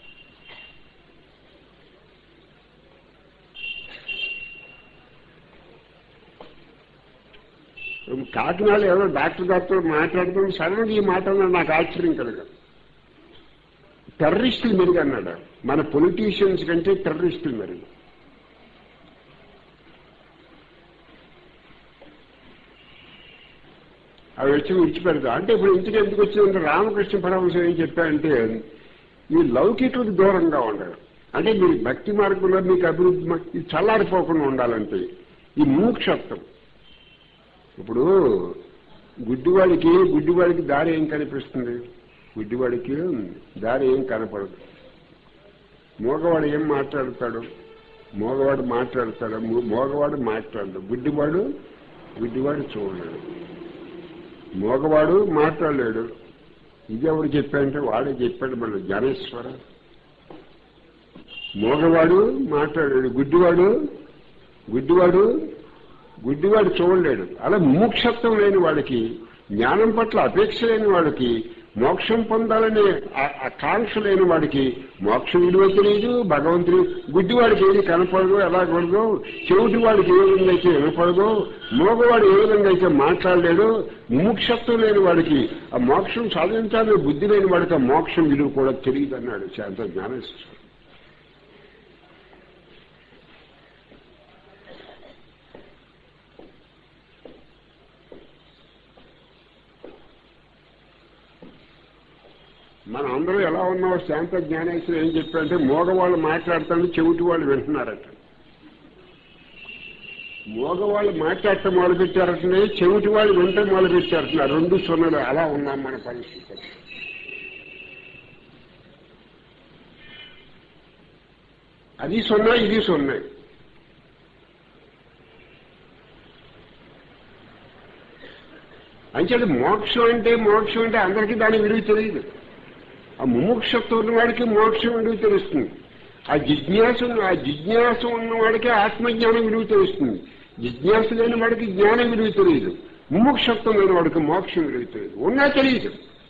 కాకినాడ ఎవరో డాక్టర్ గారితో మాట్లాడుతూ సడన్గా ఈ మాట అన్నాడు నాకు ఆశ్చర్యం కలగదు టెర్రరిస్టులు మెరుగు అన్నాడు మన పొలిటీషియన్స్ కంటే టెర్రరిస్టులు మెరుగు అవి వచ్చి విడిచిపెడతా అంటే ఇప్పుడు ఇంటికి ఎందుకు వచ్చిందంటే రామకృష్ణ పరమహంస ఏం చెప్పారంటే ఈ లౌకికులకు దూరంగా ఉండరు అంటే మీరు భక్తి మార్గంలో మీకు అభివృద్ధి ఇది చల్లారిపోకుండా ఉండాలంటే ఈ మూక్షత్వం ఇప్పుడు గుడ్డివాడికి గుడ్డివాడికి దారి ఏం కనిపిస్తుంది గుడ్డివాడికి దారి ఏం కనపడదు మోగవాడు ఏం మాట్లాడతాడు మోగవాడు మాట్లాడతాడు మో- మోగవాడు మాట్లాడడు గుడ్డివాడు గుడ్డివాడు చూడలేడు మోగవాడు మాట్లాడలేడు ఇది ఎవరు చెప్పాడంటే వాడే చెప్పాడు మన జ్ఞానేశ్వర మోగవాడు మాట్లాడాడు గుడ్డివాడు గుడ్డివాడు గుడ్డివాడు చూడలేడు అలా ముముక్షత్వం లేని వాడికి జ్ఞానం పట్ల అపేక్ష లేని వాడికి మోక్షం పొందాలనే ఆ- ఆ కాంక్ష లేని వాడికి మోక్షం విలువ తెలియదు భగవంతుడు గుడ్డివాడికి ఏది కనపడదు ఎలా కూడదు చెవిటి వాడికి ఏ విధంగా అయితే వినపడదు మోగవాడు ఏ విధంగా అయితే మాట్లాడలేడు ముముక్షత్వం లేని వాడికి ఆ మోక్షం సాధించాలని బుద్ధి లేని వాడికి ఆ మోక్షం విలువ కూడా తెలియదు అన్నాడు శాంత జ్ఞానేశ్వరుడు మనం అందరూ ఎలా ఉన్నామో శాంత జ్ఞానేశ్వరు ఏం చెప్పారంటే మోగవాళ్ళు మాట్లాడుతాను చెవిటి వాళ్ళు వింటున్నారట మోగవాళ్ళు మాట్లాడటం మొదలుపెట్టారటనే చెవిటి వాళ్ళు వింటం మొదలుపెట్టారట రెండు సున్నలు అలా ఉన్నాం మన పరిస్థితి అది సున్నా ఇది సున్నా అంచేది మోక్షం అంటే మోక్షం అంటే అందరికీ దాని విలువ తెలియదు ఆ ముముక్షత్వం ఉన్నవాడికి మోక్షం విలువ తెలుస్తుంది ఆ జిజ్ఞాస ఆ జిజ్ఞాస ఉన్నవాడికి ఆత్మజ్ఞానం విలువ తెలుస్తుంది జిజ్ఞాస లేని వాడికి జ్ఞానం విలువ తెలియదు ముముక్షత్వం లేని వాడికి మోక్షం విలువ తెలియదు ఉన్నా తెలియదు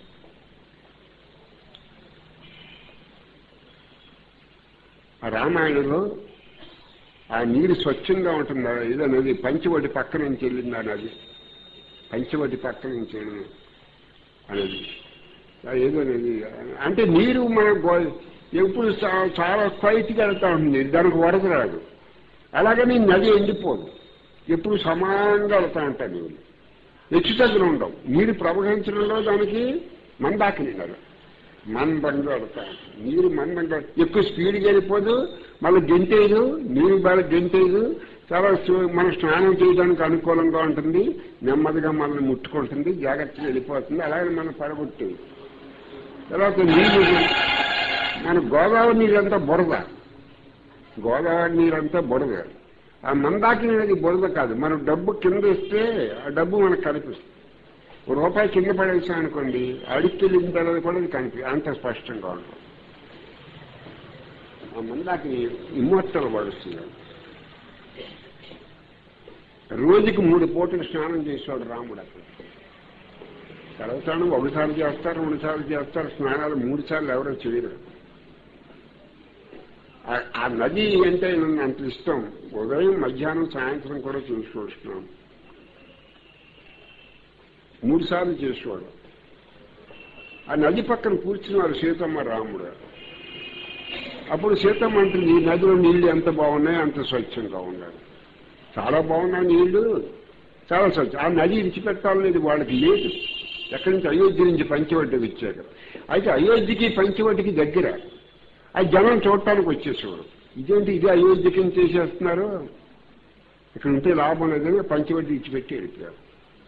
ఆ రామాయణంలో ఆ నీరు స్వచ్ఛంగా ఉంటుంది ఏదో నది పంచవటి పక్క నుంచి వెళ్ళింది ఆ నది పంచవటి పక్క నుంచి వెళ్ళింది అనేది ఆ ఏదో నది అంటే నీరు మన గో- ఎప్పుడు చా- చాలా క్వైట్గా వెళ్తా ఉంటుంది దానికి వరద రాదు అలాగని నది ఎండిపోదు ఎప్పుడు సమానంగా వెళ్తా ఉంటాయి నీళ్ళు హెచ్చు తగ్గులు ఉండవు నీరు ప్రవహించడంలో దానికి మందాకిని కదా మందంగా వెళ్తా ఉంటుంది నీరు మందంగా ఎక్కువ స్పీడ్గా వెళ్ళిపోదు మళ్ళీ గెంటేదు నీరు బాగా గెంటేదు చాలా సు- మన స్నానం చేయడానికి అనుకూలంగా ఉంటుంది నెమ్మదిగా మనల్ని ముట్టుకుంటుంది జాగ్రత్తగా వెళ్ళిపోతుంది అలాగే మనం పడగొట్టేది తర్వాత నీళ్ళు మన గోదావరి నీరంతా బురద గోదావరి నీరంతా బురద ఆ మందాకిని అనేది బురద కాదు మనం డబ్బు కింద ఇస్తే ఆ డబ్బు మనకు కనిపిస్తుంది ఓ రూపాయి కింద పడేసాం అనుకోండి అడిక్కెళ్ళిన తర్వాత కూడా అది కనిపి అంత స్పష్టంగా ఉంటుంది ఆ మందాకిని ఇమ్మోత్తలు పడుస్తుంది రోజుకి మూడు పూటలు స్నానం చేసేవాడు రాముడు అక్కడ తలస్నానం ఒకసారి చేస్తారు రెండు సార్లు చేస్తారు స్నానాలు మూడు సార్లు ఎవరో చేయరు ఆ- ఆ నది అంటే నన్ను అంత ఇష్టం ఉదయం మధ్యాహ్నం సాయంత్రం కూడా చూసుకొస్తున్నాం మూడు సార్లు చేసేవాడు ఆ నది పక్కన కూర్చున్నారు సీతమ్మ రాముడు అప్పుడు సీతమ్మ అంటుంది ఈ నదిలో నీళ్లు ఎంత బాగున్నాయి అంత స్వచ్ఛంగా ఉన్నాయి చాలా బాగున్నాయి నీళ్లు చాలా స్వచ్ఛం ఆ నది విడిచిపెట్టాలనేది వాళ్ళకి లేదు ఎక్కడి నుంచి అయోధ్య నుంచి పంచవటికి వచ్చాక అయితే అయోధ్యకి పంచవటికి దగ్గర ఆ జనం చూడటానికి వచ్చేసేవారు ఇదేంటి ఇది అయోధ్య కింద చేసేస్తున్నారు ఇక్కడ ఉంటే లాభం లేదని పంచవటి ఇచ్చిపెట్టి వెళ్ళిపోయారు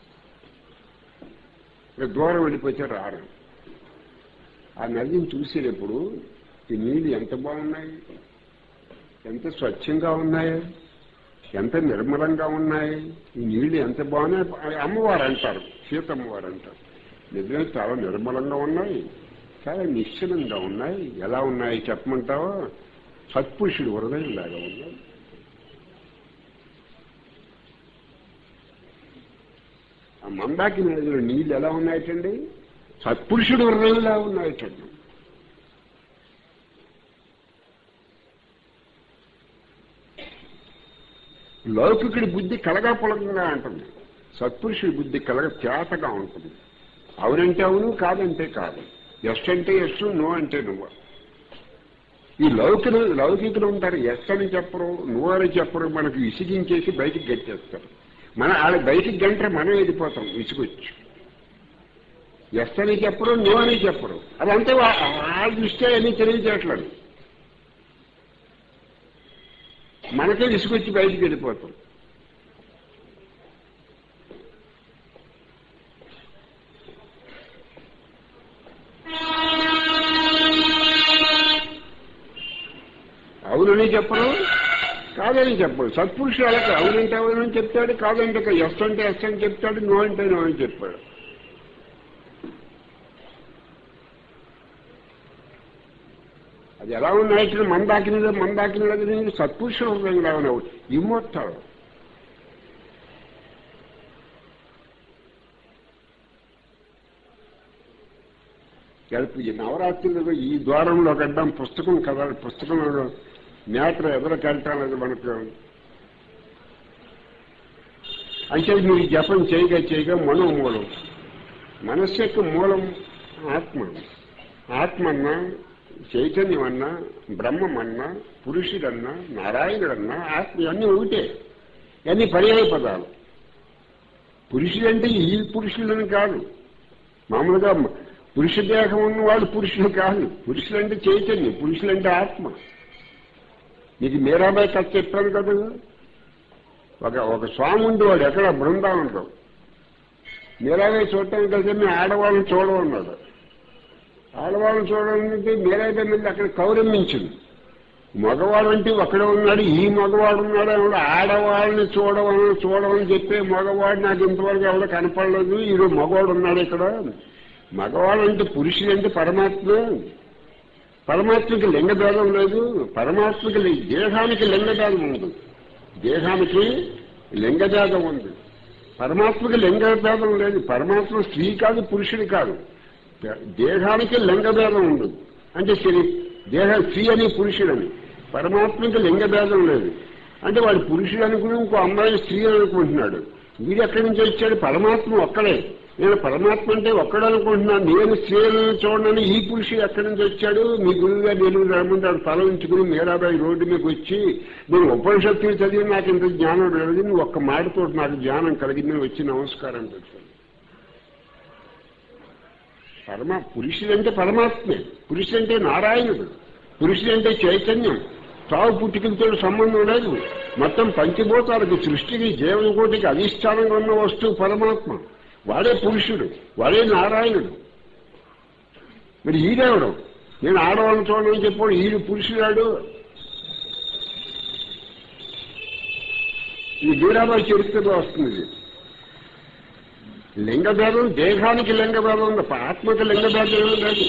ఇక దూరం వెళ్ళిపోతే రారు ఆ నదిని చూసేటప్పుడు ఈ నీళ్లు ఎంత బాగున్నాయి ఎంత స్వచ్ఛంగా ఉన్నాయి ఎంత నిర్మలంగా ఉన్నాయి ఈ నీళ్లు ఎంత బాగున్నాయి అమ్మవారు అంటారు సీతమ్మవారు అంటారు నిజమే చాలా నిర్మలంగా ఉన్నాయి చాలా నిశ్చలంగా ఉన్నాయి ఎలా ఉన్నాయి చెప్పమంటావా సత్పురుషుడు హృదయం లాగా ఉన్నాయి ఆ మందాకి నదిలో నీళ్లు ఎలా ఉన్నాయటండి సత్పురుషుడు హృదయంలా ఉన్నాయటండి లౌకికుడి బుద్ధి కలగాపులకంగా ఉంటుంది సత్పురుషుడి బుద్ధి కలగ చేతగా ఉంటుంది అవునంటే అవును కాదంటే కాదు ఎస్ అంటే ఎస్ నో అంటే నువ్వు ఈ లౌకికులు లౌకికులు ఉంటారు ఎస్ అని చెప్పరు నువ్వు అని చెప్పరు మనకు విసిగించేసి బయటికి గట్టేస్తారు మన వాళ్ళ బయటికి గంటే మనం వెళ్ళిపోతాం విసుగొచ్చు ఎస్ అని చెప్పరు నో అని చెప్పరు అదంతే వా- ఆ దృష్ట్యా అన్ని తెలియజేయట్లేదు మనకే విసుగొచ్చి బయటికి వెళ్ళిపోతాం చెప్పరు కాదని చెప్పడు సత్పురుషుడు అలా కాదు. అవునంటే అవునని చెప్తాడు కాదంటే కాదు. ఎస్ అంటే ఎస్ అని చెప్తాడు నో అంటే నో అని చెప్పాడు అది ఎలా ఉన్నాయి మందాకినది మందాకినది సత్పురుషుడు హృదయంగా ఉన్నావు ఇమ్మొత్తాడు గడిపి ఈ నవరాత్రులు ఈ ద్వారంలో కడ్డాం పుస్తకం కదా పుస్తకంలో మేటర్ ఎదురు కట్టాలది మనకు అంటే మీరు జపం చేయగా చేయగా మనోమూలం మనస్సు యొక్క మూలం ఆత్మ ఆత్మ అన్నా చైతన్యం అన్నా బ్రహ్మం అన్నా పురుషుడన్నా నారాయణుడన్నా ఆత్మ ఇవన్నీ ఒకటే ఇవన్నీ పర్యాయ పదాలు పురుషుడంటే ఈ పురుషులని కాదు మామూలుగా పురుష దేహం ఉన్నవాడు పురుషుడు కాదు పురుషులంటే చైతన్యం పురుషులంటే ఆత్మ నీకు మీరాబాయి కథ చెప్పాను కదా ఒక ఒక స్వామి ఉండేవాడు ఎక్కడ బృందావనంలో మీరాబాయి చూడటానికి వెళ్తే మేము ఆడవాళ్ళని చూడమన్నాడు ఆడవాళ్ళని చూడాలంటే మీరాబాయి మీద అక్కడ కౌరమ్మించింది మగవాడు అంటే ఒకడే ఉన్నాడు ఈ మగవాడు ఉన్నాడు ఎవడు ఆడవాళ్ళని చూడవని చూడవని చెప్పే మగవాడు నాకు ఇంతవరకు ఎవడో కనపడలేదు ఈరోజు మగవాడు ఉన్నాడు ఇక్కడ మగవాడు అంటే పురుషుడు అంటే పరమాత్మ పరమాత్మకి లింగభేదం లేదు పరమాత్మకి లి- దేహానికి లింగభేదం ఉంది దేహానికి లింగభేదం ఉంది పరమాత్మకి లింగభేదం లేదు పరమాత్మ స్త్రీ కాదు పురుషుడు కాదు దేహానికి లింగభేదం ఉంది అంటే శరీ దేహ స్త్రీ అని పురుషుడని పరమాత్మకి లింగభేదం లేదు అంటే వాడు పురుషుడు అనుకుని ఇంకో అమ్మాయి స్త్రీ అని అనుకుంటున్నాడు వీడు ఎక్కడి నుంచి వచ్చాడు పరమాత్మ ఒక్కడే నేను పరమాత్మ అంటే ఒక్కడు అనుకుంటున్నాను నేను స్త్రీలను చూడనని ఈ పురుషుడు ఎక్కడి నుంచి వచ్చాడు మీ గురువుగా నేను రమ్మంటాడు తల ఉంచుకుని మీరాబాయి రోడ్డు మీకు వచ్చి నేను ఉపనిషత్తులు చదివి నాకు ఇంత జ్ఞానం లేదు నువ్వు ఒక్క మాటతో నాకు జ్ఞానం కలిగింది నేను వచ్చి నమస్కారం పెట్టాను పరమా పురుషుడంటే పరమాత్మే పురుషుడంటే నారాయణుడు పురుషుడంటే చైతన్యం తావు పుట్టుకలతో సంబంధం లేదు మొత్తం పంచభూతాలకు సృష్టికి జీవనకోటికి అధిష్టానంగా ఉన్న వస్తువు పరమాత్మ వాడే పురుషుడు వాడే నారాయణుడు మరి ఈడేవడం నేను ఆడవాళ్ళని చూడని చెప్పాడు ఈడు పురుషుడాడు ఈ వీరాబాయి చరిత్రలో వస్తుంది ఇది. లింగభేదం దేహానికి లింగభేదం ఉంది ఆత్మకి లింగభేదం ఏమీ లేదు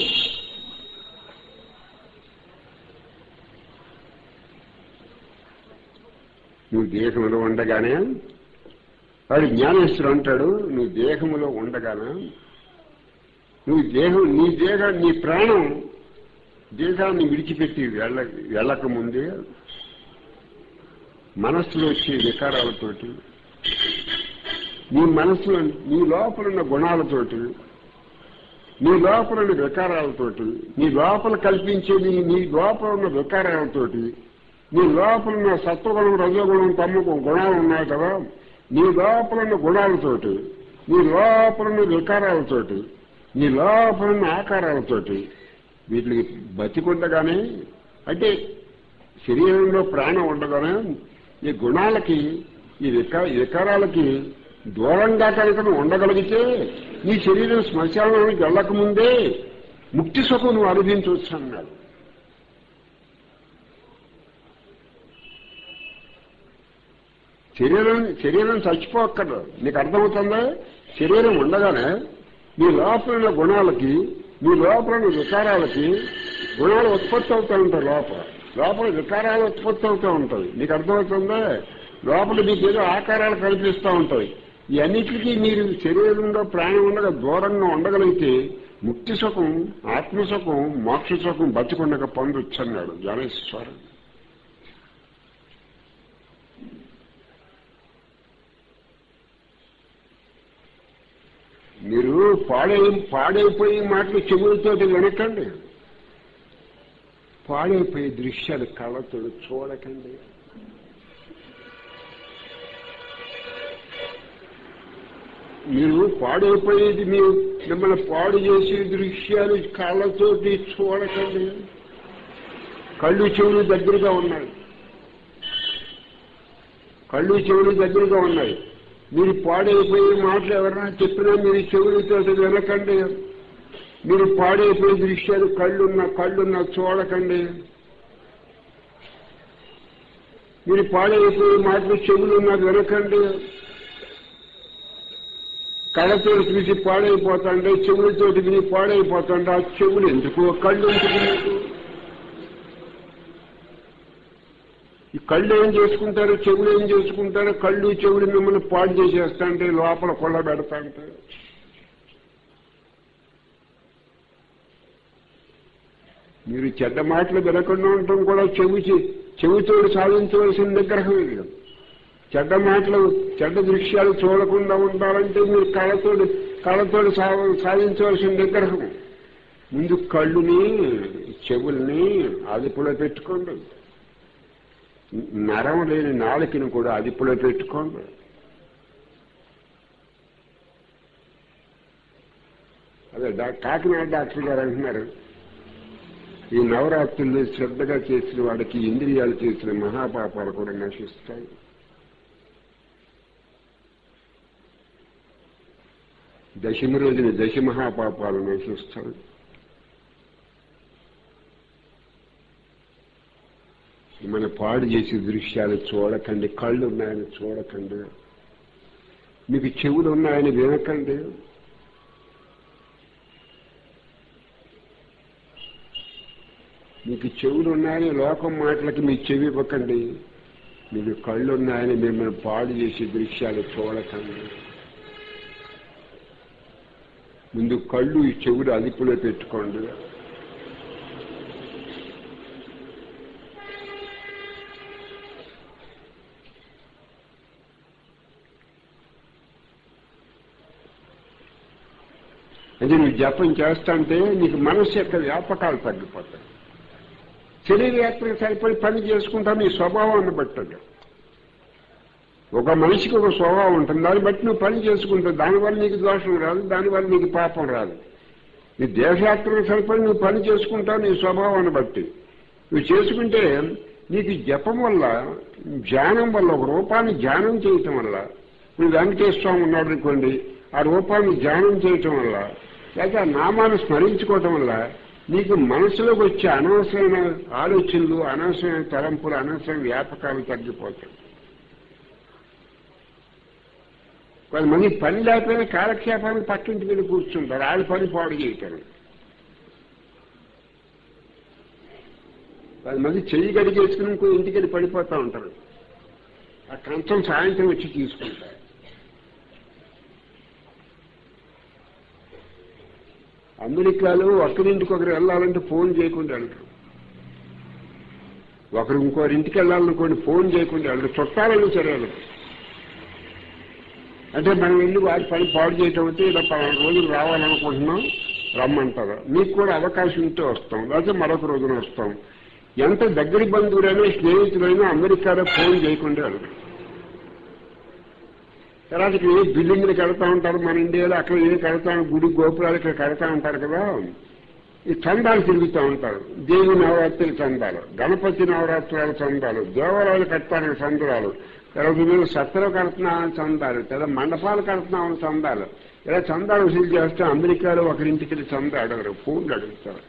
నువ్వు దేహంలో ఉండగానే వాడు జ్ఞానేశ్వరుడు అంటాడు నువ్వు దేహంలో ఉండగానే నువ్వు దేహం నీ దేహం నీ ప్రాణం దేహాన్ని విడిచిపెట్టి వెళ్ళ వెళ్ళక ముందే మనస్సులో వచ్చే వికారాలతోటి నీ మనసులో నీ లోపల ఉన్న గుణాలతోటి నీ లోపల ఉన్న వికారాలతోటి నీ లోపల కల్పించేది నీ లోపల ఉన్న వికారాలతోటి నీ లోపల ఉన్న సత్వగుణం రజోగుణం తమ్ముకు గుణాలు ఉన్నాయి కదా నీ లోపల ఉన్న గుణాలతోటి నీ లోపల ఉన్న వికారాలతోటి నీ లోపల ఉన్న ఆకారాలతోటి వీటికి బతికుండగానే అంటే శరీరంలో ప్రాణం ఉండగానే ఈ గుణాలకి ఈ వికా వికారాలకి దూరంగా కనుక నువ్వు ఉండగలిగితే నీ శరీరం శ్మశానానికి వెళ్ళకముందే ముక్తి సుఖం నువ్వు అనుభవించవచ్చు అన్నాడు శరీరం శరీరం చచ్చిపోక్కర్లేదు నీకు అర్థమవుతుందా శరీరం ఉండగానే నీ లోపల ఉన్న గుణాలకి నీ లోపల ఉన్న వికారాలకి గుణాలు ఉత్పత్తి అవుతూ ఉంటాయి లోపల లోపల వికారాలు ఉత్పత్తి అవుతూ ఉంటాయి నీకు అర్థమవుతుందా లోపల మీకు ఏదో ఆకారాలు కనిపిస్తూ ఉంటాయి ఈ అన్నిటికీ మీరు శరీరంలో ప్రాణం ఉండగా దూరంగా ఉండగలిగితే ముక్తి సుఖం ఆత్మసుఖం మోక్ష సుఖం బతికుండగా పొందొచ్చు అన్నాడు జ్ఞానేశ్వరం మీరు పాడై పాడైపోయే మాటలు చెవులతోటి వినకండి పాడైపోయే దృశ్యాలు కళ్ళతో చూడకండి మీరు పాడైపోయేది మీరు మిమ్మల్ని పాడు చేసే దృశ్యాలు కళ్ళతోటి చూడకండి కళ్ళు చెవులు దగ్గరగా ఉన్నాయి కళ్ళు చెవులు దగ్గరగా ఉన్నాయి మీరు పాడైపోయే మాటలు ఎవరైనా చెప్పినా మీరు చెవులతో వినకండి మీరు పాడైపోయే దృశ్యాలు కళ్ళున్న కళ్ళున్న చూడకండి మీరు పాడైపోయే మాటలు చెవులు నాకు వినకండి కళ్ళతో చూసి పాడైపోతాండే చెవులతో విని పాడైపోతాండే ఆ చెవులు ఎందుకు కళ్ళు ఎందుకు మీకు ఈ కళ్ళు ఏం చేసుకుంటారు చెవులు ఏం చేసుకుంటారు కళ్ళు చెవులు మిమ్మల్ని పాడు చేసేస్తాంటే లోపల కొల్ల పెడతాంటే మీరు చెడ్డ మాటలు వినకుండా ఉండటం కూడా చెవి చెవితోడు సాధించవలసిన నిగ్రహం ఇది చెడ్డ మాటలు చెడ్డ దృశ్యాలు చూడకుండా ఉండాలంటే మీరు కళ్ళతోడు కళ్ళతోడు సాధించవలసిన నిగ్రహం ముందు కళ్ళుని చెవుల్ని అదుపులో పెట్టుకోండి నరం లేని నాలుకని కూడా అదుపులో పెట్టుకోండి అదే డా కాకినాడ డాక్టర్ గారు అంటున్నారు ఈ నవరాత్రులు శ్రద్ధగా చేసిన వాడికి ఇంద్రియాలు చేసిన మహాపాపాలు కూడా నశిస్తాయి దశమి రోజున దశ మహాపాపాలు నశిస్తాయి మన పాడు చేసే దృశ్యాలు చూడకండి కళ్ళు ఉన్నాయని చూడకండి మీకు చెవులు ఉన్నాయని వినకండి మీకు చెవులు ఉన్నాయని లోకం మాటలకి మీ చెవి ఇవ్వకండి మీకు కళ్ళు ఉన్నాయని మిమ్మల్ని పాడు చేసే దృశ్యాలు చూడకండి ముందు కళ్ళు ఈ చెవులు అదుపులో పెట్టుకోండి అంటే నువ్వు జపం చేస్తాంటే నీకు మనస్సు యొక్క వ్యాపకాలు తగ్గిపోతాయి శరీర యాత్రకు సరిపడి పని చేసుకుంటా నీ స్వభావాన్ని బట్టదు ఒక మనిషికి ఒక స్వభావం ఉంటుంది దాన్ని బట్టి నువ్వు పని చేసుకుంటావు దానివల్ల నీకు దోషం రాదు దానివల్ల నీకు పాపం రాదు నీ దేశయాత్రకు సరిపడి నువ్వు పని చేసుకుంటావు నీ స్వభావాన్ని బట్టి నువ్వు చేసుకుంటే నీకు జపం వల్ల ధ్యానం వల్ల ఒక రూపాన్ని ధ్యానం చేయటం వల్ల నువ్వు వెంకటేశ్వర స్వామి ఉన్నాడు అనుకోండి ఆ రూపాన్ని ధ్యానం చేయటం వల్ల లేక ఆ నామాన్ని స్మరించుకోవటం వల్ల నీకు మనసులోకి వచ్చే అనవసరమైన ఆలోచనలు అనవసరమైన తలంపులు అనవసరమైన వ్యాపకాలు తగ్గిపోతాయి కొంతమంది పని లేకపోయినా కాలక్షేపానికి పక్కింటి మీద కూర్చుంటారు వాళ్ళ పని పాడు చేయటం కొంతమంది చెయ్యి గడిగేసుకుని ఇంకో ఇంటికి వెళ్ళి పడిపోతూ ఉంటారు ఆ కంచం సాయంత్రం వచ్చి తీసుకుంటారు అమెరికాలో ఒకరింటికి ఒకరు వెళ్ళాలంటే ఫోన్ చేయకుండా వెళ్తారు ఒకరు ఇంకోరి ఇంటికి వెళ్ళాలనుకోండి ఫోన్ చేయకుండా వెళ్ళరు చుట్టాలని సరే వెళ్ళరు అంటే మనం వెళ్ళి వారి పని పాడు చేయటం అయితే ఇలా పలానా రోజులు రావాలనుకుంటున్నాం రమ్మంటారు మీకు కూడా అవకాశం ఉంటే వస్తాం లేకపోతే మరొక రోజున వస్తాం ఎంత దగ్గరి బంధువులైనా స్నేహితులైనా అమెరికాలో ఫోన్ చేయకుండా వెళ్ళరు తర్వాత ఇక్కడ ఏ బిల్డింగ్లు కడతా ఉంటారు మన ఇండియాలో అక్కడ ఏ కడతా గుడి గోపురాలు ఇక్కడ కడతా ఉంటారు కదా ఈ చందాలు తిరుగుతూ ఉంటారు దేవి నవరాత్రులు చందాలు గణపతి నవరాత్రుల చందాలు దేవాలయాలు కడతానికి చందాలు తర్వాత మీరు సత్తలు కడుతున్నామని చందాలు లేదా మండపాలు కడుతున్నామని చందాలు ఇలా చందాలు వసూలు చేస్తే అమెరికాలో ఒకరింటికి వెళ్ళి చందా అడగరు ఫోన్లు అడుగుతారు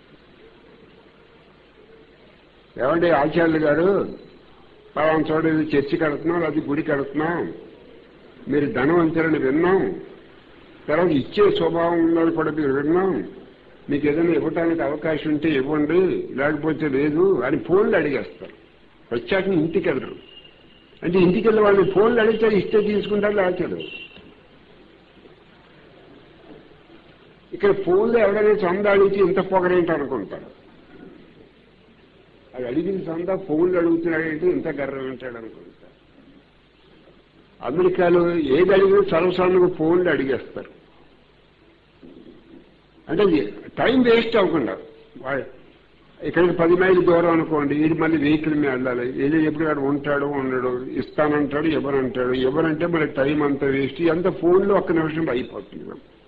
ఏమంటే ఆచార్యులు గారు పలానా చోట ఇది చర్చి కడుతున్నాం అది గుడి కడుతున్నాం మీరు ధనవంతులని విన్నాం తర్వాత ఇచ్చే స్వభావం ఉన్నది కూడా మీరు విన్నాం మీకు ఏదైనా ఇవ్వటానికి అవకాశం ఉంటే ఇవ్వండి లేకపోతే లేదు అని ఫోన్లు అడిగేస్తారు వచ్చాక ఇంటికి వెళ్ళరు అంటే ఇంటికి వెళ్ళి వాళ్ళని ఫోన్లు అడిగితే ఇస్తే తీసుకుంటారు లేచారు ఇక్కడ ఫోన్లో ఎవడైనా చందా అడిగితే ఇంత పొగరేంటి అనుకుంటారు అది అడిగిన చందా ఫోన్లు అడుగుతున్నాడంటే ఇంత గర్వం ఉంటాడు అనుకుంటారు అమెరికాలో ఏది అడిగినా సర్వసాధారణంగా ఫోన్లు అడిగేస్తారు అంటే టైం వేస్ట్ అవ్వకుండా ఇక్కడికి పది మైలు దూరం అనుకోండి ఇది మళ్ళీ వెహికల్ మీద వెళ్ళాలి వెళ్ళి ఎప్పుడు వాడు ఉంటాడు ఉండడు ఇస్తానంటాడు ఎవరంటాడు ఎవరంటే మరి టైం అంతా వేస్ట్ ఎంత ఫోన్లో ఒక్క నిమిషం అయిపోతుంది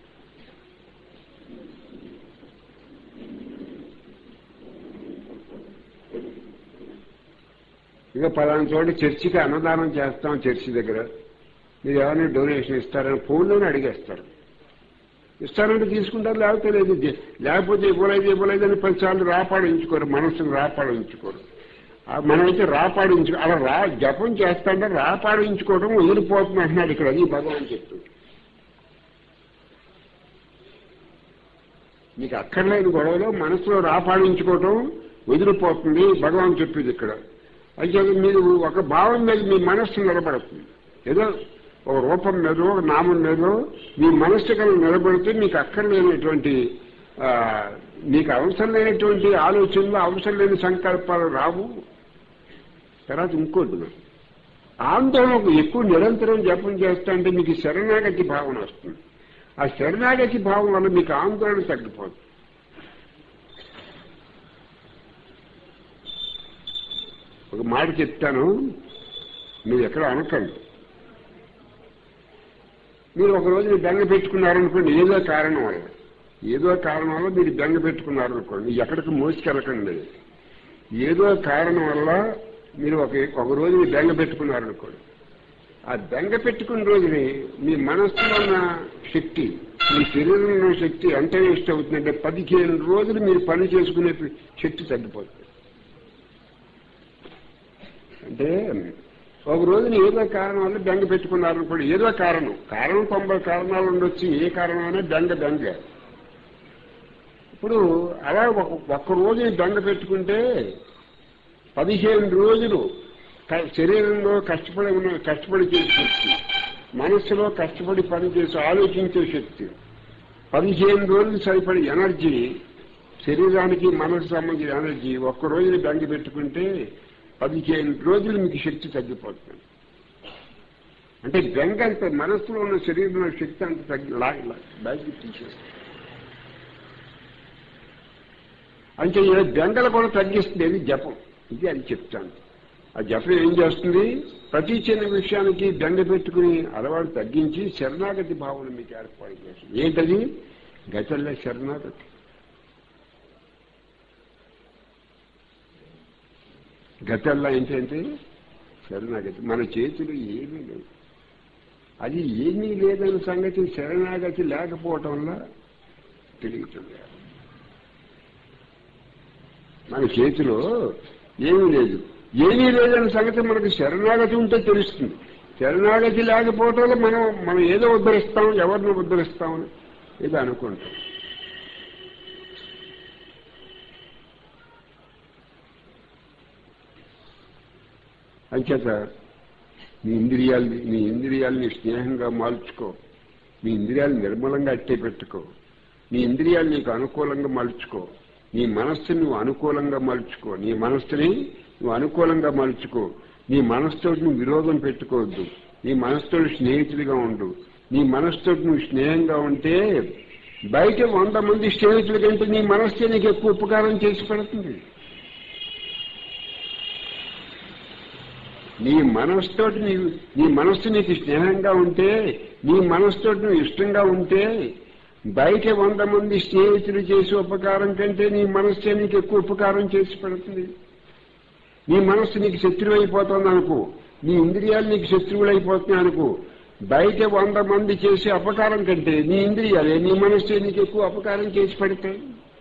ఇక పలానా చోట చర్చికి అన్నదానం చేస్తాం చర్చి దగ్గర మీరు ఎవరైనా డొనేషన్ ఇస్తారని ఫోన్లోనే అడిగేస్తారు ఇస్తారంటే తీసుకుంటారు లేకపోతే లేదు లేకపోతే ఇవ్వలేదు ఇవ్వలేదు అని పదిసార్లు రాపాడించుకోరు మనసును రాపాడించుకోరు ఆ మనమైతే రాపాడించు అలా రా జపం చేస్తాంటే రాపాడించుకోవడం వదిలిపోతుంది అంటున్నాడు ఇక్కడ అది భగవాన్ చెప్తుంది మీకు అక్కర్లేని గొడవలో మనసులో రాపాడించుకోవటం వదిలిపోతుంది భగవాన్ చెప్పింది ఇక్కడ అయితే మీరు ఒక భావం మీద మీ మనస్సు నిలబడుతుంది ఏదో ఒక రూపం మీద ఒక నామం మీద మీ మనస్సు కనుక నిలబడితే మీకు అక్కర్లేనటువంటి ఆ, మీకు అవసరం లేనటువంటి ఆలోచనలు అవసరం లేని సంకల్పాలు రావు తర్వాత ఇంకోటి ఆందోళన ఎక్కువ నిరంతరం జపం చేస్తా అంటే మీకు శరణాగతి భావన వస్తుంది ఆ శరణాగతి భావం వల్ల మీకు ఆందోళన తగ్గిపోతుంది ఒక మాట చెప్తాను మీరు ఎక్కడ అనకండి మీరు ఒక రోజు మీరు బెంగ పెట్టుకున్నారనుకోండి ఏదో కారణం వల్ల ఏదో కారణం వల్ల మీరు బెంగ పెట్టుకున్నారనుకోండి ఎక్కడికి మోసుకెళ్ళకండి ఏదో కారణం వల్ల మీరు ఒక ఒక రోజు మీరు బెంగ పెట్టుకున్నారనుకోండి ఆ బెంగ పెట్టుకున్న రోజుని మీ మనస్సులో ఉన్న శక్తి మీ శరీరంలో ఉన్న శక్తి ఎంత వేస్ట్ అవుతుందంటే పదిహేను రోజులు మీరు పని చేసుకునే శక్తి తగ్గిపోతుంది అంటే ఒక రోజున ఏదో కారణం వల్ల బెంగ పెట్టుకున్నారనుకోండి ఏదో కారణం కారణం తొంభై కారణాలు ఉండొచ్చు ఏ కారణమైనా బెంగ బెంగ ఇప్పుడు అలా ఒక ఒక్క రోజు బెంగ పెట్టుకుంటే పదిహేను రోజులు క- శరీరంలో కష్టపడి ఉన్న కష్టపడి చేసే శక్తి మనస్సులో కష్టపడి పనిచేసి ఆలోచించే శక్తి పదిహేను రోజులు సరిపడే ఎనర్జీ శరీరానికి మనసు సంబంధించిన ఎనర్జీ ఒక్క రోజుని బెంగ పెట్టుకుంటే పదిహేను రోజులు మీకు శక్తి తగ్గిపోతుంది అంటే బెంగ అంత మనస్సులో ఉన్న శరీరంలో శక్తి అంత తగ్గి లాగి బ్యాగి తీసేస్తుంది అంటే ఏ బెంగలు కూడా తగ్గిస్తుంది అది జపం ఇది అది చెప్తాను ఆ జపం ఏం చేస్తుంది ప్రతి చిన్న విషయానికి బెంగ పెట్టుకుని అలవాటు తగ్గించి శరణాగతి భావన మీకు ఏర్పాటు చేస్తుంది ఏంటది గతల్లో శరణాగతి గతల్లో ఏంటంటే శరణాగతి మన చేతులు ఏమీ లేవు అది ఏమీ లేదన్న సంగతి శరణాగతి లేకపోవటం వల్ల తెలియటం మన చేతిలో ఏమీ లేదు ఏమీ లేదన్న సంగతి మనకు శరణాగతి ఉంటే తెలుస్తుంది శరణాగతి లేకపోవటం వల్ల మనం మనం ఏదో ఉద్ధరిస్తాం ఎవరిని ఉద్ధరిస్తామని ఏదో అనుకుంటాం అంచేత నీ ఇంద్రియాల్ని నీ ఇంద్రియాల్ని స్నేహంగా మార్చుకో నీ ఇంద్రియాలు నిర్మలంగా అట్టే పెట్టుకో నీ ఇంద్రియాలు నీకు అనుకూలంగా మలుచుకో నీ మనస్సుని నువ్వు అనుకూలంగా మలుచుకో నీ మనస్సుని నువ్వు అనుకూలంగా మలుచుకో నీ మనస్సుతో నువ్వు విరోధం పెట్టుకోవద్దు నీ మనస్సుతో స్నేహితుడిగా ఉండు నీ మనస్సుతో నువ్వు స్నేహంగా ఉంటే బయట వంద మంది స్నేహితుల కంటే నీ మనస్సే నీకు ఎక్కువ ఉపకారం చేసి పెడుతుంది నీ మనస్సుతోటి నీ నీ మనస్సు నీకు స్నేహంగా ఉంటే నీ మనస్సుతోటి నువ్వు ఇష్టంగా ఉంటే బయట వంద మంది స్నేహితులు చేసే ఉపకారం కంటే నీ మనస్సే నీకు ఎక్కువ ఉపకారం చేసి పెడుతుంది నీ మనస్సు నీకు శత్రువు అయిపోతుంది అనుకో నీ ఇంద్రియాలు నీకు శత్రువులు అయిపోతున్నాయి అనుకో బయట వంద మంది చేసే అపకారం కంటే నీ ఇంద్రియాలే నీ మనస్సే నీకు ఎక్కువ అపకారం చేసి పెడతాయి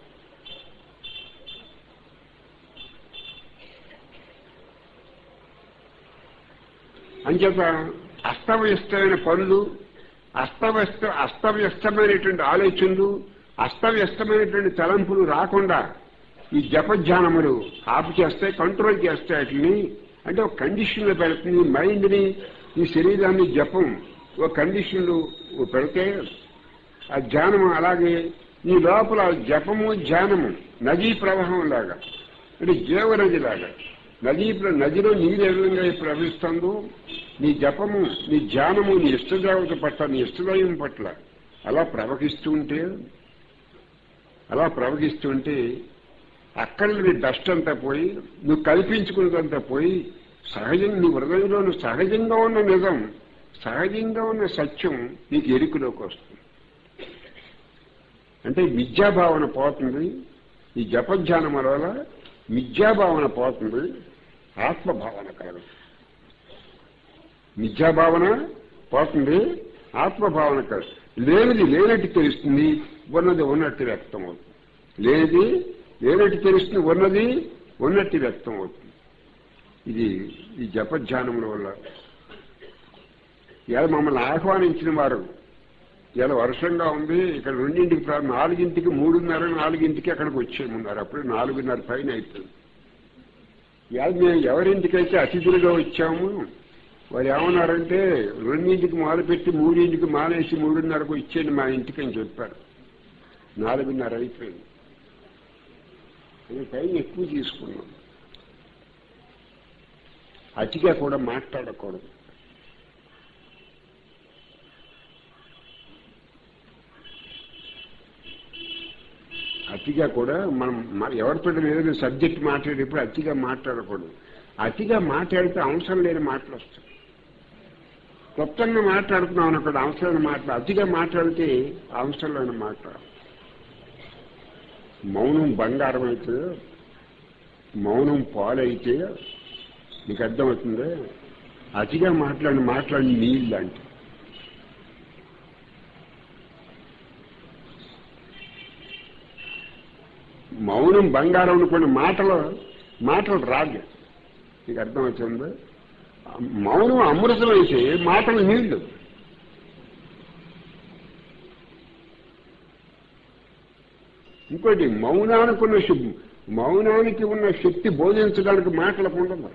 అంచేత అస్తవ్యస్తమైన పనులు అస్తవ్యస్త అస్తవ్యస్తమైనటువంటి ఆలోచనలు అస్తవ్యస్తమైనటువంటి తలంపులు రాకుండా ఈ జపధ్యానములు ఆపు చేస్తాయి కంట్రోల్ చేస్తాయి వాటిని అంటే ఒక కండిషన్లో పెడుతుంది మైండ్ని ఈ శరీరాన్ని జపం ఒక కండిషన్లు పెడితే ఆ ధ్యానము అలాగే ఈ లోపల జపము ధ్యానము నదీ ప్రవాహం లాగా అంటే జీవనది లాగా నదీ ప్ర- నదిలో నీరు ఏ విధంగా ప్రవహిస్తుందో నీ జపము నీ ధ్యానము నీ ఇష్టదేవత పట్ల నీ ఇష్టదైవం పట్ల అలా ప్రవహిస్తూ ఉంటే అలా ప్రవహిస్తుంటే అక్కడ నీ డస్ట్ అంతా పోయి నువ్వు కల్పించుకున్నదంతా పోయి సహజంగా నీ హృదయంలో నువ్వు సహజంగా ఉన్న నిజం సహజంగా ఉన్న సత్యం నీకు ఎరుకులోకి వస్తుంది అంటే విద్యాభావన పోతుంది ఈ జపధ్యానం వల్ల మిథ్యాభావన పోతుంది ఆత్మభావన కలదు మిథ్యాభావన పోతుంది ఆత్మభావన కలదు లేనిది లేనట్టు తెలుస్తుంది ఉన్నది ఉన్నట్టు వ్యక్తం అవుతుంది లేనిది లేనట్టు తెలుస్తుంది ఉన్నది ఉన్నట్టు వ్యక్తం అవుతుంది ఇది ఈ జపధ్యానముల వల్ల ఇలా మమ్మల్ని ఆహ్వానించిన వారు ఇలా వర్షంగా ఉంది ఇక్కడ రెండింటికి ప్రా- నాలుగింటికి మూడున్నర నాలుగింటికి అక్కడికి వచ్చేయమన్నారు అప్పుడు నాలుగున్నర పైన అవుతుంది ఇవాళ మేము ఎవరింటికైతే అతిథులుగా వచ్చాము వారు ఏమన్నారంటే రెండింటికి మొదలుపెట్టి మూడింటికి మానేసి మూడున్నరకు ఇచ్చేయండి మా ఇంటికి అని చెప్పారు నాలుగున్నర అయిపోయింది అది టైం ఎక్కువ తీసుకున్నాం అతిగా కూడా మాట్లాడకూడదు అతిగా కూడా మనం మ- ఎవరితో ఏదైనా సబ్జెక్ట్ మాట్లాడేటప్పుడు అతిగా మాట్లాడకూడదు అతిగా మాట్లాడితే అవసరం లేని మాటలు వస్తాయి క్లుప్తంగా మాట్లాడుతున్నాం అక్కడ అవసరమైన మాటలు అతిగా మాట్లాడితే అవసరం లేని మాట మౌనం బంగారం అయితే మౌనం పాలైతే నీకు అర్థమవుతుంది అతిగా మాట్లాడి మాట్లాడి నీళ్ళు అంటే మౌనం బంగారం అనుకున్న మాటలు మాటలు రాదు నీకు అర్థమవుతుంది మౌనం అమృతం అయితే మాటలు నీళ్లు ఇంకోటి మౌనానికి ఉన్న శు- మౌనానికి ఉన్న శక్తి బోధించడానికి మాటలకు ఉండదు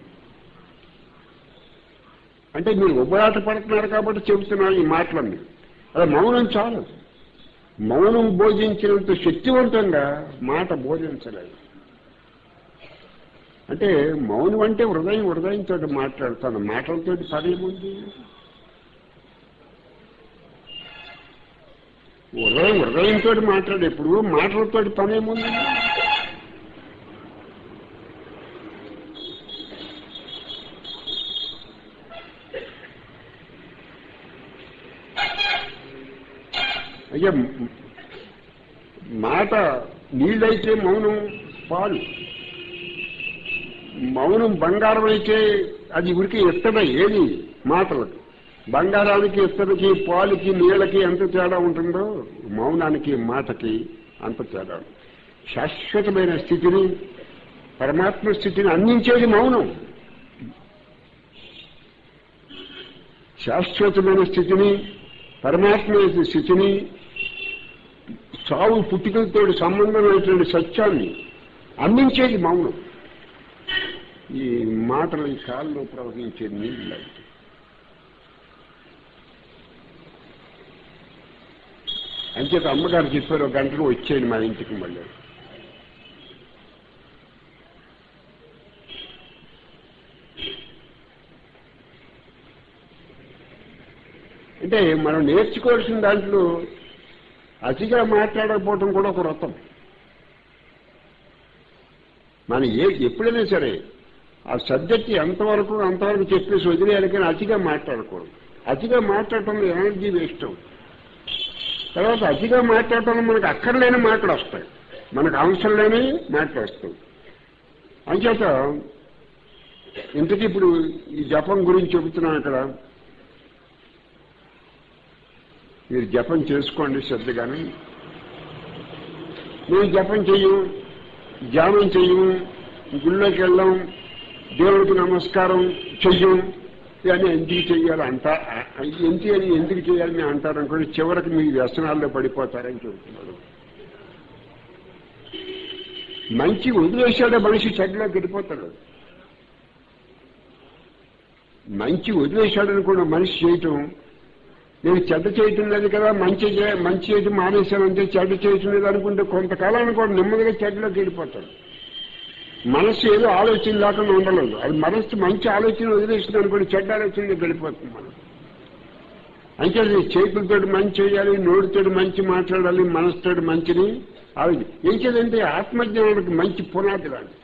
అంటే మీరు ఉబ్బరాట పడుతున్నారు కాబట్టి చెబుతున్నారు ఈ మాటలన్నీ అదే మౌనం చాలు మౌనం బోధించినంత శక్తివంతంగా మాట బోధించలేదు అంటే మౌనం అంటే హృదయం హృదయంతో మాట్లాడుతాను మాటలతో పదేముంది హృదయం హృదయంతో మాట్లాడేప్పుడు మాటలతో పనేముంది అయ్యా మ్- మాట నీళ్ళైతే మౌనం పాలు మౌనం బంగారం అయితే అది ఉరికి ఎత్తడ ఏది మాటలకు బంగారానికి ఎత్తడికి పాలుకి నీళ్ళకి ఎంత తేడా ఉంటుందో మౌనానికి మాటకి అంత తేడా శాశ్వతమైన స్థితిని పరమాత్మ స్థితిని అందించేది మౌనం శాశ్వతమైన స్థితిని పరమాత్మ స్థితిని సావు పుట్టుకలతో సంబంధమైనటువంటి సత్యాన్ని అందించేది మౌనం ఈ మాటలు ఈ కాల్లో ప్రవహించే నీళ్ళు అంచేత అమ్మగారు చెప్పారు ఒక గంటలో వచ్చేయండి మా ఇంటికి మళ్ళీ అంటే మనం నేర్చుకోవాల్సిన దాంట్లో అతిగా మాట్లాడకపోవటం కూడా ఒక వ్రతం మనం ఏ ఎప్పుడైనా సరే ఆ సబ్జెక్ట్ ఎంతవరకు అంతవరకు చెప్పేసి వదిలేయాలి కానీ అతిగా మాట్లాడకూడదు అతిగా మాట్లాడటంలో ఎనర్జీ వేస్ట్ అవుతుంది తర్వాత అతిగా మాట్లాడటంలో మనకు అక్కర్లేని మాటలు వస్తాయి మనకు అవసరం లేని మాటలు వస్తాయి అంచేత ఇంతకీ ఇప్పుడు ఈ జపం గురించి చెబుతున్నాను ఇక్కడ మీరు జపం చేసుకోండి శ్రద్ధగానే నేను జపం చెయ్యం ధ్యానం చెయ్యం గుళ్ళోకి వెళ్ళాం దేవుడికి నమస్కారం చెయ్యం అని ఎందుకు చెయ్యాలి అంట ఎందుకు అని ఎందుకు చేయాలని అంటారు అనుకోండి చివరికి మీ వ్యసనాల్లో పడిపోతారని చెబుతున్నాడు మంచి వదిలేశాడే మనిషి చెడ్లో గడిపోతాడు మంచి వదిలేశాడు అనుకున్న మనిషి చేయటం నేను చెడ్డ చేయటం లేదు కదా మంచి చే- మంచి చేయటం మానేశానంటే చెడ్డ చేయటం లేదు అనుకుంటే కొంతకాలానికి కూడా నెమ్మదిగా చెడ్డలోకి వెళ్ళిపోతాడు మనస్సు ఏదో ఆలోచన లేకుండా ఉండలేదు అది మనస్సు మంచి ఆలోచన వదిలేసింది అనుకోండి చెడ్డ ఆలోచనకి వెళ్ళిపోతుంది మనం అంటే అది చేతులతో మంచి చేయాలి నోటితో మంచి మాట్లాడాలి మనసుతో మంచిని అది ఏం చేయాలంటే ఆత్మజ్ఞానానికి మంచి పునాది లాంటి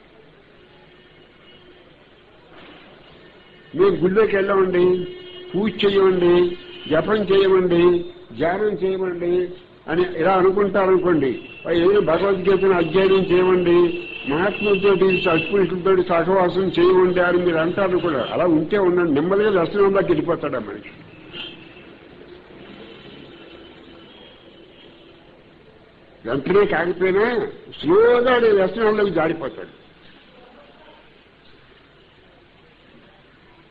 మేము గుళ్ళోకి వెళ్ళమండి పూజ చేయమండి జపం చేయమండి ధ్యానం చేయమండి అని ఇలా అనుకుంటారనుకోండి ఏదైనా భగవద్గీతను అధ్యయనం చేయమండి మహాత్ములతోటి సత్పురుషులతో సహవాసం చేయమండి అని మీరు అంటారు కూడా అలా ఉంటే ఉండండి నెమ్మదిగా దర్శనంలోకి వెళ్ళిపోతాడు ఆ మనిషి వెంటనే కాకపోయినా స్లోగా వ్యసనాల్లోకి జారిపోతాడు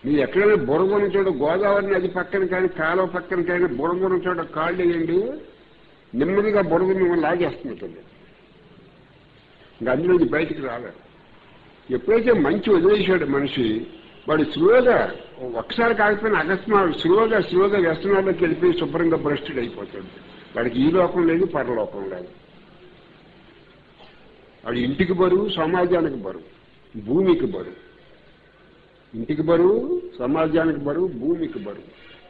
మీరు ఎక్కడైనా బురగున్న చోట గోదావరి నది పక్కన కానీ కాలువ పక్కన కానీ బురగున్న చోట కాళ్ళు వేయండి నెమ్మదిగా బురద మిమ్మల్ని లాగేస్తుంది ఇంకా అందులో ఇది బయటికి రాలేదు ఎప్పుడైతే మంచి వదిలేశాడు మనిషి వాడు స్లోగా ఒకసారి కాకపోయినా అకస్మాత్ స్లోగా స్లోగా వ్యసనాల్లోకి వెళ్ళిపోయి శుభ్రంగా భ్రష్టుడు అయిపోతాడు వాడికి ఈ లోకం లేదు పరలోకం లేదు వాడు ఇంటికి బరువు సమాజానికి బరువు భూమికి బరువు ఇంటికి బరువు సమాజానికి బరువు భూమికి బరువు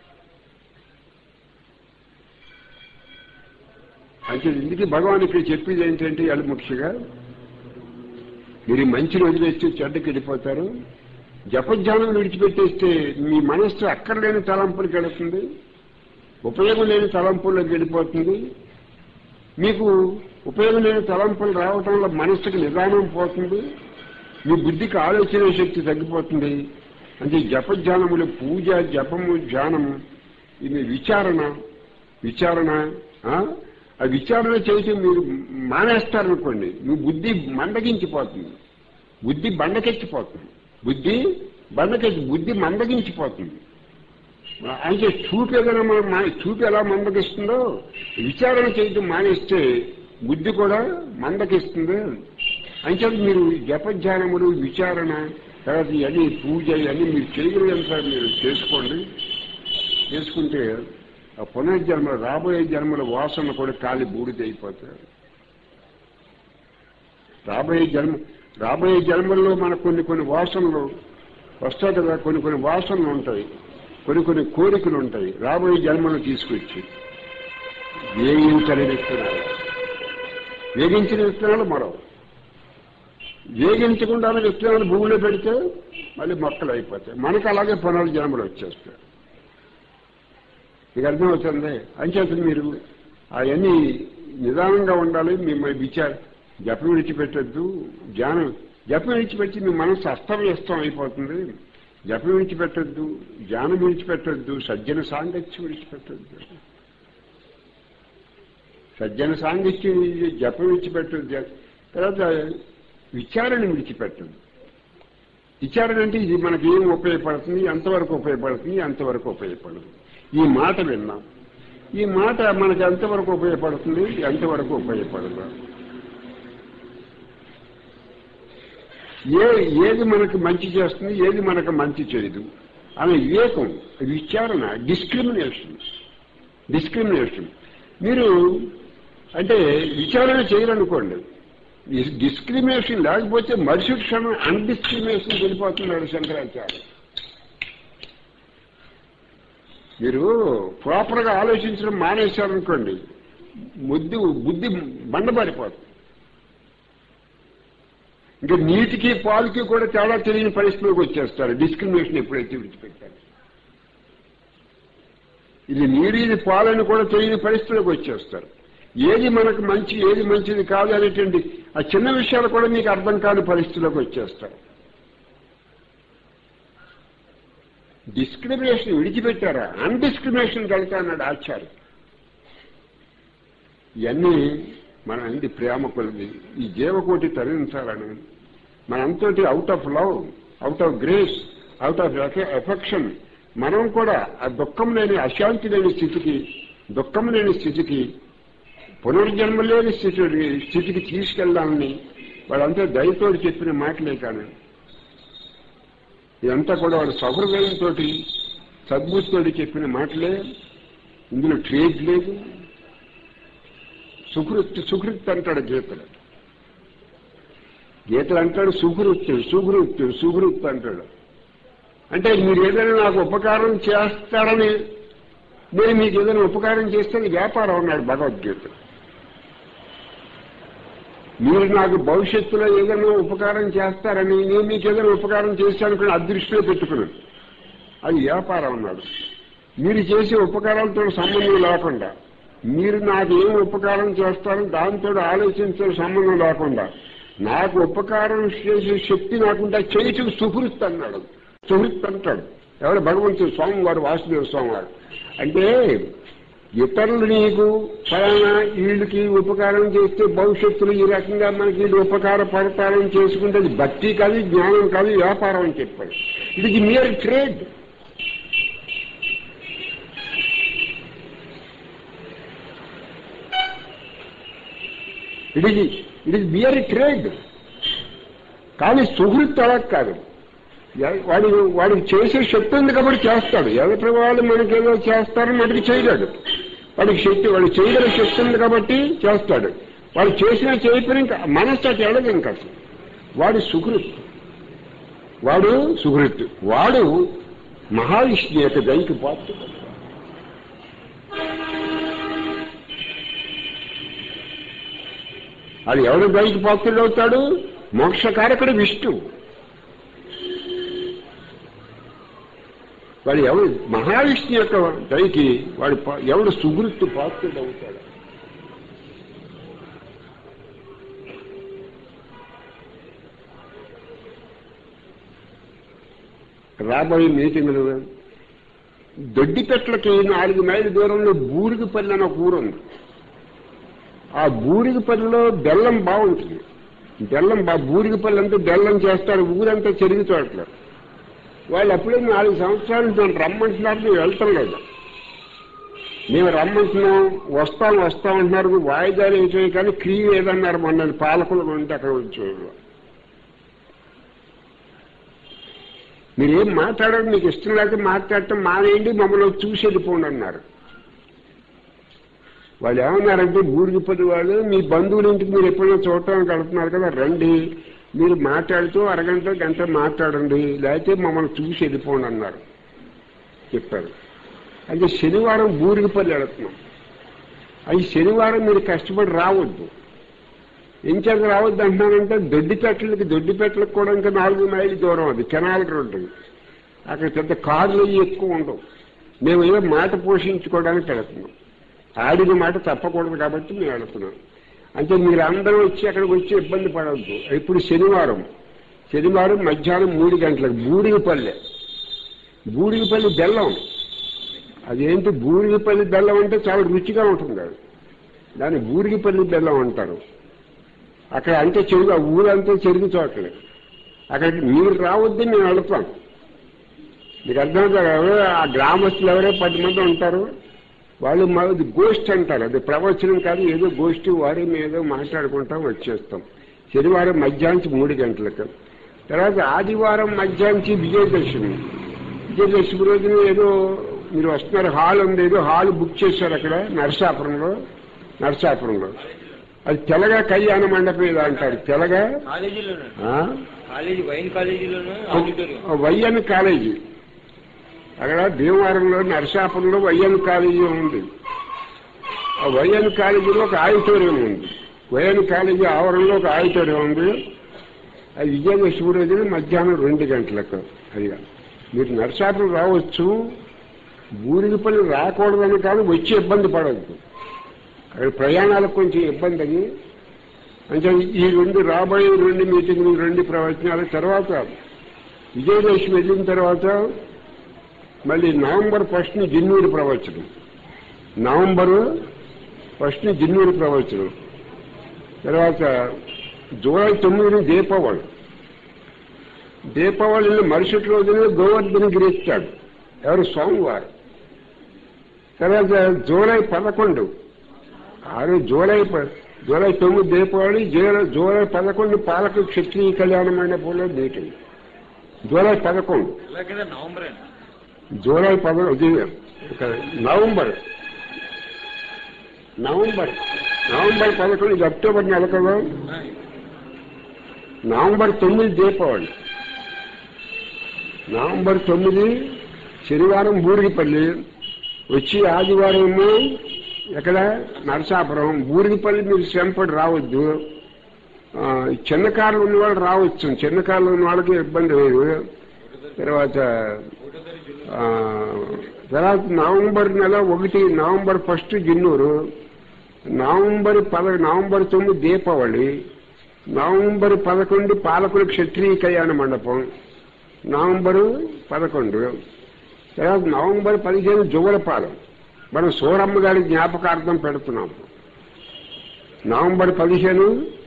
అంటే ఇందుకే భగవాన్ ఇక్కడ చెప్పేది ఏంటంటే అలుముఖ్యగా మీరు మంచిని వదిలేస్తే చెడ్డకి వెళ్ళిపోతారు జపజ్ఞానం విడిచిపెట్టేస్తే మీ మనస్సు అక్కర్లేని తలంపులకు వెళుతుంది ఉపయోగం లేని తలంపుల్లోకి వెళ్ళిపోతుంది మీకు ఉపయోగం లేని తలంపులు రావటంలో మనస్సుకి నిదానం పోతుంది మీ బుద్ధికి ఆలోచన శక్తి తగ్గిపోతుంది అంటే జపధ్యానములు పూజ జపము ధ్యానము ఇది విచారణ విచారణ ఆ? ఆ విచారణ చేయటం మీరు మానేస్తారనుకోండి మీ బుద్ధి మందగించిపోతుంది బుద్ధి బండకెచ్చిపోతుంది బుద్ధి బండకెచ్చి బుద్ధి మందగించిపోతుంది అంటే చూపు ఏదైనా మనం మా- చూపు ఎలా మందకిస్తుందో విచారణ చేయటం మానేస్తే బుద్ధి కూడా మందకిస్తుంది అంచేత మీరు జపధ్యానములు విచారణ తర్వాత ఇవన్నీ పూజ ఇవన్నీ మీరు చేయగలిగినంత మీరు చేసుకోండి చేసుకుంటే ఆ పునర్జన్మ రాబోయే జన్మల వాసన కూడా కాలి బూడిదైపోతాయి రాబోయే జన్మ రాబోయే జన్మల్లో మనకు కొన్ని కొన్ని వాసనలు వస్తాయి కదా కొన్ని కొన్ని వాసనలు ఉంటాయి కొన్ని కొన్ని కోరికలు ఉంటాయి రాబోయే జన్మను తీసుకొచ్చి వేగించని విత్తనాలు వేగించిన విత్తనాలు మరో వేగించకుండా విత్తనాలు భూమిలో పెడితే మళ్ళీ మొక్కలు అయిపోతాయి మనకు అలాగే పునర్జన్మలు వచ్చేస్తాయి మీకు అర్థమవుతుంది అంచేత మీరు అవన్నీ నిదానంగా ఉండాలి మిమ్మల్ని విచార జపం విడిచిపెట్టద్దు జ్ఞానం జపం విడిచిపెట్టి మీ మనసు అస్తవ్యస్తం అయిపోతుంది జపం విడిచిపెట్టద్దు జ్ఞానం విడిచిపెట్టద్దు సజ్జన సాంగత్యం విడిచిపెట్టద్దు సజ్జన సాంగత్యం జపం విడిచిపెట్టద్దు తర్వాత విచారణ విడిచిపెట్టద్దు విచారణ అంటే ఇది మనకి ఏం ఉపయోగపడుతుంది ఎంతవరకు ఉపయోగపడుతుంది ఎంతవరకు ఉపయోగపడదు ఈ మాట విన్నాం ఈ మాట మనకి ఎంతవరకు ఉపయోగపడుతుంది ఎంతవరకు ఉపయోగపడదు ఏ ఏది మనకి మంచి చేస్తుంది ఏది మనకు మంచి చేయదు అనే వివేకం విచారణ డిస్క్రిమినేషన్ డిస్క్రిమినేషన్ మీరు అంటే విచారణ చేయాలనుకోండి ఈ డిస్క్రిమినేషన్ లేకపోతే మరుసటి క్షణం అన్డిస్క్రిమినేషన్ వెళ్ళిపోతున్నాడు శంకరాచార్య మీరు ప్రాపర్గా ఆలోచించడం మానేశారనుకోండి బుద్ధి బుద్ధి బండబడిపోతుంది ఇంకా నీటికి పాలుకి కూడా తేడా తెలియని పరిస్థితిలోకి వచ్చేస్తారు డిస్క్రిమినేషన్ ఎప్పుడైతే విడిచిపెట్టారు ఇది నీరు ఇది పాలని కూడా తెలియని పరిస్థితిలోకి వచ్చేస్తారు ఏది మనకు మంచి ఏది మంచిది కాదు అనేటువంటి ఆ చిన్న విషయాలు కూడా మీకు అర్థం కాని పరిస్థితిలోకి వచ్చేస్తారు డిస్క్రిమినేషన్ విడిచిపెట్టారా అన్డిస్క్రిమినేషన్ వెళ్తా అన్నాడు ఆచార్య ఇవన్నీ మన అంది ప్రేమ కొలది ఈ జీవకోటి తరించాలని మనంతటి out of love out of grace out of affection మనం కూడా ఆ దుఃఖం లేని అశాంతి లేని స్థితికి దుఃఖం లేని స్థితికి పునర్జన్మ లేని స్థితి స్థితికి తీసుకెళ్లాలని వాళ్ళంతా దయతో చెప్పిన మాటలే కానీ ఇదంతా కూడా వాడు సౌహృదయంతో సద్బుద్ధితో చెప్పిన మాటలే ఇందులో ట్రేడ్ లేదు సుకృత్ సుకృత్ అంటాడు గీతలు గీతలు అంటాడు సుకృత్ సుకృత్ సుకృత్ అంటాడు అంటే మీరు ఏదైనా నాకు ఉపకారం చేస్తాడని నేను మీకు ఏదైనా ఉపకారం చేస్తే అది వ్యాపారం అన్నాడు భగవద్గీత మీరు నాకు భవిష్యత్తులో ఏదైనా ఉపకారం చేస్తారని నేను మీకు ఏదైనా ఉపకారం చేశాను కూడా అదృష్టిలో పెట్టుకున్నాను అది వ్యాపారం అన్నాడు మీరు చేసే ఉపకారాలతో సంబంధం లేకుండా మీరు నాకు ఏం ఉపకారం చేస్తారని దాంతో ఆలోచించే సంబంధం లేకుండా నాకు ఉపకారం చేసే శక్తి నాకుంటే చేయటం సుహృత్ అన్నాడు సుహృత్ అంటాడు ఎవరు భగవంతుడు స్వామివారు వాసుదేవ స్వామివారు అంటే ఇతరులు నీకు ఫలానా వీళ్ళకి ఉపకారం చేస్తే భవిష్యత్తులో ఈ రకంగా మనకి వీళ్ళు ఉపకారపడతారని చేసుకుంటే అది భక్తి కాదు జ్ఞానం కాదు వ్యాపారం అని చెప్పాడు it is mere trade it is it is mere trade కానీ సుహృత్ అలా కాదు ఎ- వాడు వాడికి చేసే శక్తి ఉంది కాబట్టి చేస్తాడు ఎదుటి వాళ్ళు మనకేదో చేస్తారని మటుకు చేయలేడు వాడికి శక్తి వాడు చేయగల శక్తి ఉంది కాబట్టి చేస్తాడు వాడు చేసినా చేయకపోయినా ఇంకా మనస్సు అటు వెళ్ళదు ఇంకా అసలు వాడు సుహృత్ వాడు సుహృత్ వాడు మహావిష్ణు యొక్క దైకి పాత్రుడు అది ఎవడు దైకి పాత్రుడు అవుతాడు మోక్షకారకుడు విష్ణు వాడు ఎవడు మహావిష్ణు యొక్క దయకి వాడు పా- ఎవడు సుహృత్తు పాత్రుడు అవుతాడు రాబోయే మీటింగులు దొడ్డిపెట్లకి నాలుగు మైళ్ళ దూరంలో బూరిగిపల్లి అని ఒక ఊరు ఉంది ఆ బూరిగిపల్లిలో బెల్లం బాగుంటుంది బెల్లం బా బూరిగిపల్లి అంతా బెల్లం చేస్తారు ఊరంతా చెరుగు చోట్ల వాళ్ళు అప్పుడే నాలుగు సంవత్సరాల నుంచి నన్ను రమ్మంటున్నారు మేము వెళ్తాం లేదు మేము రమ్మంటున్నాం వస్తాం వస్తాం అంటున్నారు వాయిదాలు వేసాయి కానీ క్రియ ఏదన్నారు మొన్న పాలకులు ఉంటే అక్కడ వచ్చేవాళ్ళు మీరేం మాట్లాడారు మీకు ఇష్టం లేకపోతే మాట్లాడటం మానేయండి మమ్మల్ని వచ్చి చూసి వెళ్ళిపోండి అన్నారు వాళ్ళు ఏమన్నారంటే బూడిగిపల్లి వాళ్ళు మీ బంధువుల ఇంటికి మీరు ఎప్పుడైనా చూడటానికి వెళ్తున్నారు కదా రండి మీరు మాట్లాడుతూ అరగంట గంట మాట్లాడండి లేకపోతే మమ్మల్ని చూసి వెళ్ళిపోండి అన్నారు చెప్పారు అయితే శనివారం బూరిగిపల్లి వెళుతున్నాం అది శనివారం మీరు కష్టపడి రావద్దు ఇంకెంత రావద్దు అంటున్నానంటే దొడ్డిపెట్టలకి దొడ్డిపెట్టలకు కూడా ఇంకా నాలుగు మైలు దూరం అది కెనాల్ రోడ్డు అక్కడ పెద్ద కార్లు అవి ఎక్కువ ఉండవు మేము ఏదో మాట పోషించుకోవడానికి వెళుతున్నాం ఆడిన మాట తప్పకూడదు కాబట్టి మేము వెళుతున్నాం అంటే మీరు అందరూ వచ్చి అక్కడికి వచ్చి ఇబ్బంది పడవద్దు ఇప్పుడు శనివారం శనివారం మధ్యాహ్నం మూడు గంటలకు బూడిగపల్లె బూడిగపల్లి బెల్లం అదేంటి బూడిగపల్లి బెల్లం అంటే చాలా రుచిగా ఉంటుంది అది దాన్ని బూడిగపల్లి బెల్లం అంటారు అక్కడ అంటే చెరుగు ఆ ఊరంతా చెరుగు చోట్లే అక్కడికి మీరు రావద్దు మేము వెళుతాం మీకు అర్థమవుతారు ఎవరో ఆ గ్రామస్తులు ఎవరో పది మంది ఉంటారు వాళ్ళు మాది గోష్ఠి అంటారు అది ప్రవచనం కాదు ఏదో గోష్ఠి వారి ఏదో మాట్లాడుకుంటాం వచ్చేస్తాం శనివారం మధ్యాహ్నం మూడు గంటలకు తర్వాత ఆదివారం మధ్యాహ్నం విజయదశమి విజయదశమి రోజున ఏదో మీరు వస్తున్నారు హాల్ ఉంది ఏదో హాల్ బుక్ చేశారు అక్కడ నరసాపురంలో నరసాపురంలో అది తెలగా కళ్యాణ మండపం ఏదో అంటారు తెలగా కాలేజీలోనే ఆ? కాలేజీ వైన్ కాలేజీలోనే ఆడిటోరియం వైఎన్ కాలేజీ అక్కడ భీమవరంలో నరసాపురంలో వైఎన్ కాలేజీ ఉంది ఆ వైఎన్ కాలేజీలో ఒక ఆడిటోరియం ఉంది వైఎన్ కాలేజీ ఆవరణలో ఒక ఆడిటోరియం ఉంది అది విజయదశమి రోజున మధ్యాహ్నం రెండు గంటలకు అదిగా మీరు నరసాపురం రావచ్చు బూరిగిపల్లి రాకూడదని కాదు వచ్చి ఇబ్బంది పడద్దు అక్కడ ప్రయాణాలకు కొంచెం ఇబ్బంది అని అంటే ఈ రెండు రాబోయే రెండు మీటింగ్లు రెండు ప్రవచనాల తర్వాత విజయదశమి వెళ్ళిన తర్వాత మళ్ళీ నవంబర్ ఫస్ట్ ని జిన్నూరు ప్రవచనం నవంబరు ఫస్ట్ ని జిన్నూరు ప్రవచనం తర్వాత జూలై తొమ్మిదిని దీపావళి దీపావళిని మరుసటి రోజున గోవర్ధన గిరిస్తాడు ఎవరు స్వామివారు తర్వాత జూలై పదకొండు ఆరు జూలై ప- జూలై తొమ్మిది దీపావళి జూలై జూలై పదకొండు పాలక క్షత్రియ కళ్యాణ మండపంలో మీటింగ్ జూలై పదకొండు ఇలా కదా నవంబర్ అండి జూలై పదకొండు ఇక్కడ నవంబర్ నవంబర్ నవంబర్ పదకొండు ఇది అక్టోబర్ నెల కదా నవంబర్ తొమ్మిది దీపావళి నవంబర్ తొమ్మిది శనివారం బూరిగిపల్లి వచ్చి ఆదివారం ఎక్కడ నరసాపురం బూరిగిపల్లి మీరు శ్రమపడి రావద్దు ఆ, చిన్న కార్లు ఉన్న వాళ్ళు రావచ్చు చిన్న కార్లు ఉన్న వాళ్ళకి ఇబ్బంది లేదు తర్వాత ఆ, తర్వాత నవంబర్ నెల ఒకటి నవంబర్ ఫస్ట్ జిన్నూరు నవంబర్ పద నవంబర్ తొమ్మిది దీపావళి నవంబర్ పదకొండు పాలకుల క్షత్రియ కళ్యాణ మండపం నవంబరు పదకొండు తర్వాత నవంబర్ పదిహేను జువలపాలెం మనం సూరమ్మ గారి జ్ఞాపకార్థం పెడుతున్నాం నవంబర్ పదిహేను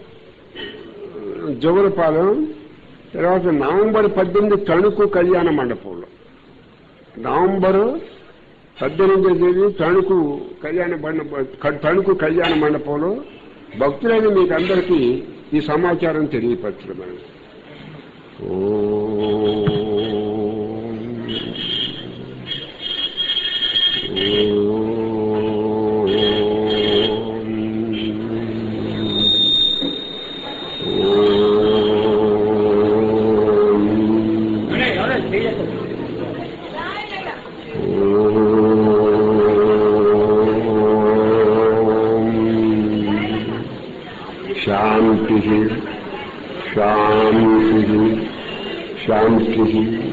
జగులపాలెం తర్వాత నవంబర్ పద్దెనిమిది తణుకు కళ్యాణ మండపంలో నవంబరు పద్దెనిమిదో తేదీ తణుకు కళ్యాణ మండప తణుకు కళ్యాణ మండపంలో భక్తులైన మీకు అందరికీ ఈ సమాచారం తెలియపరచడం మనం శాంతి శాంతి శాంతి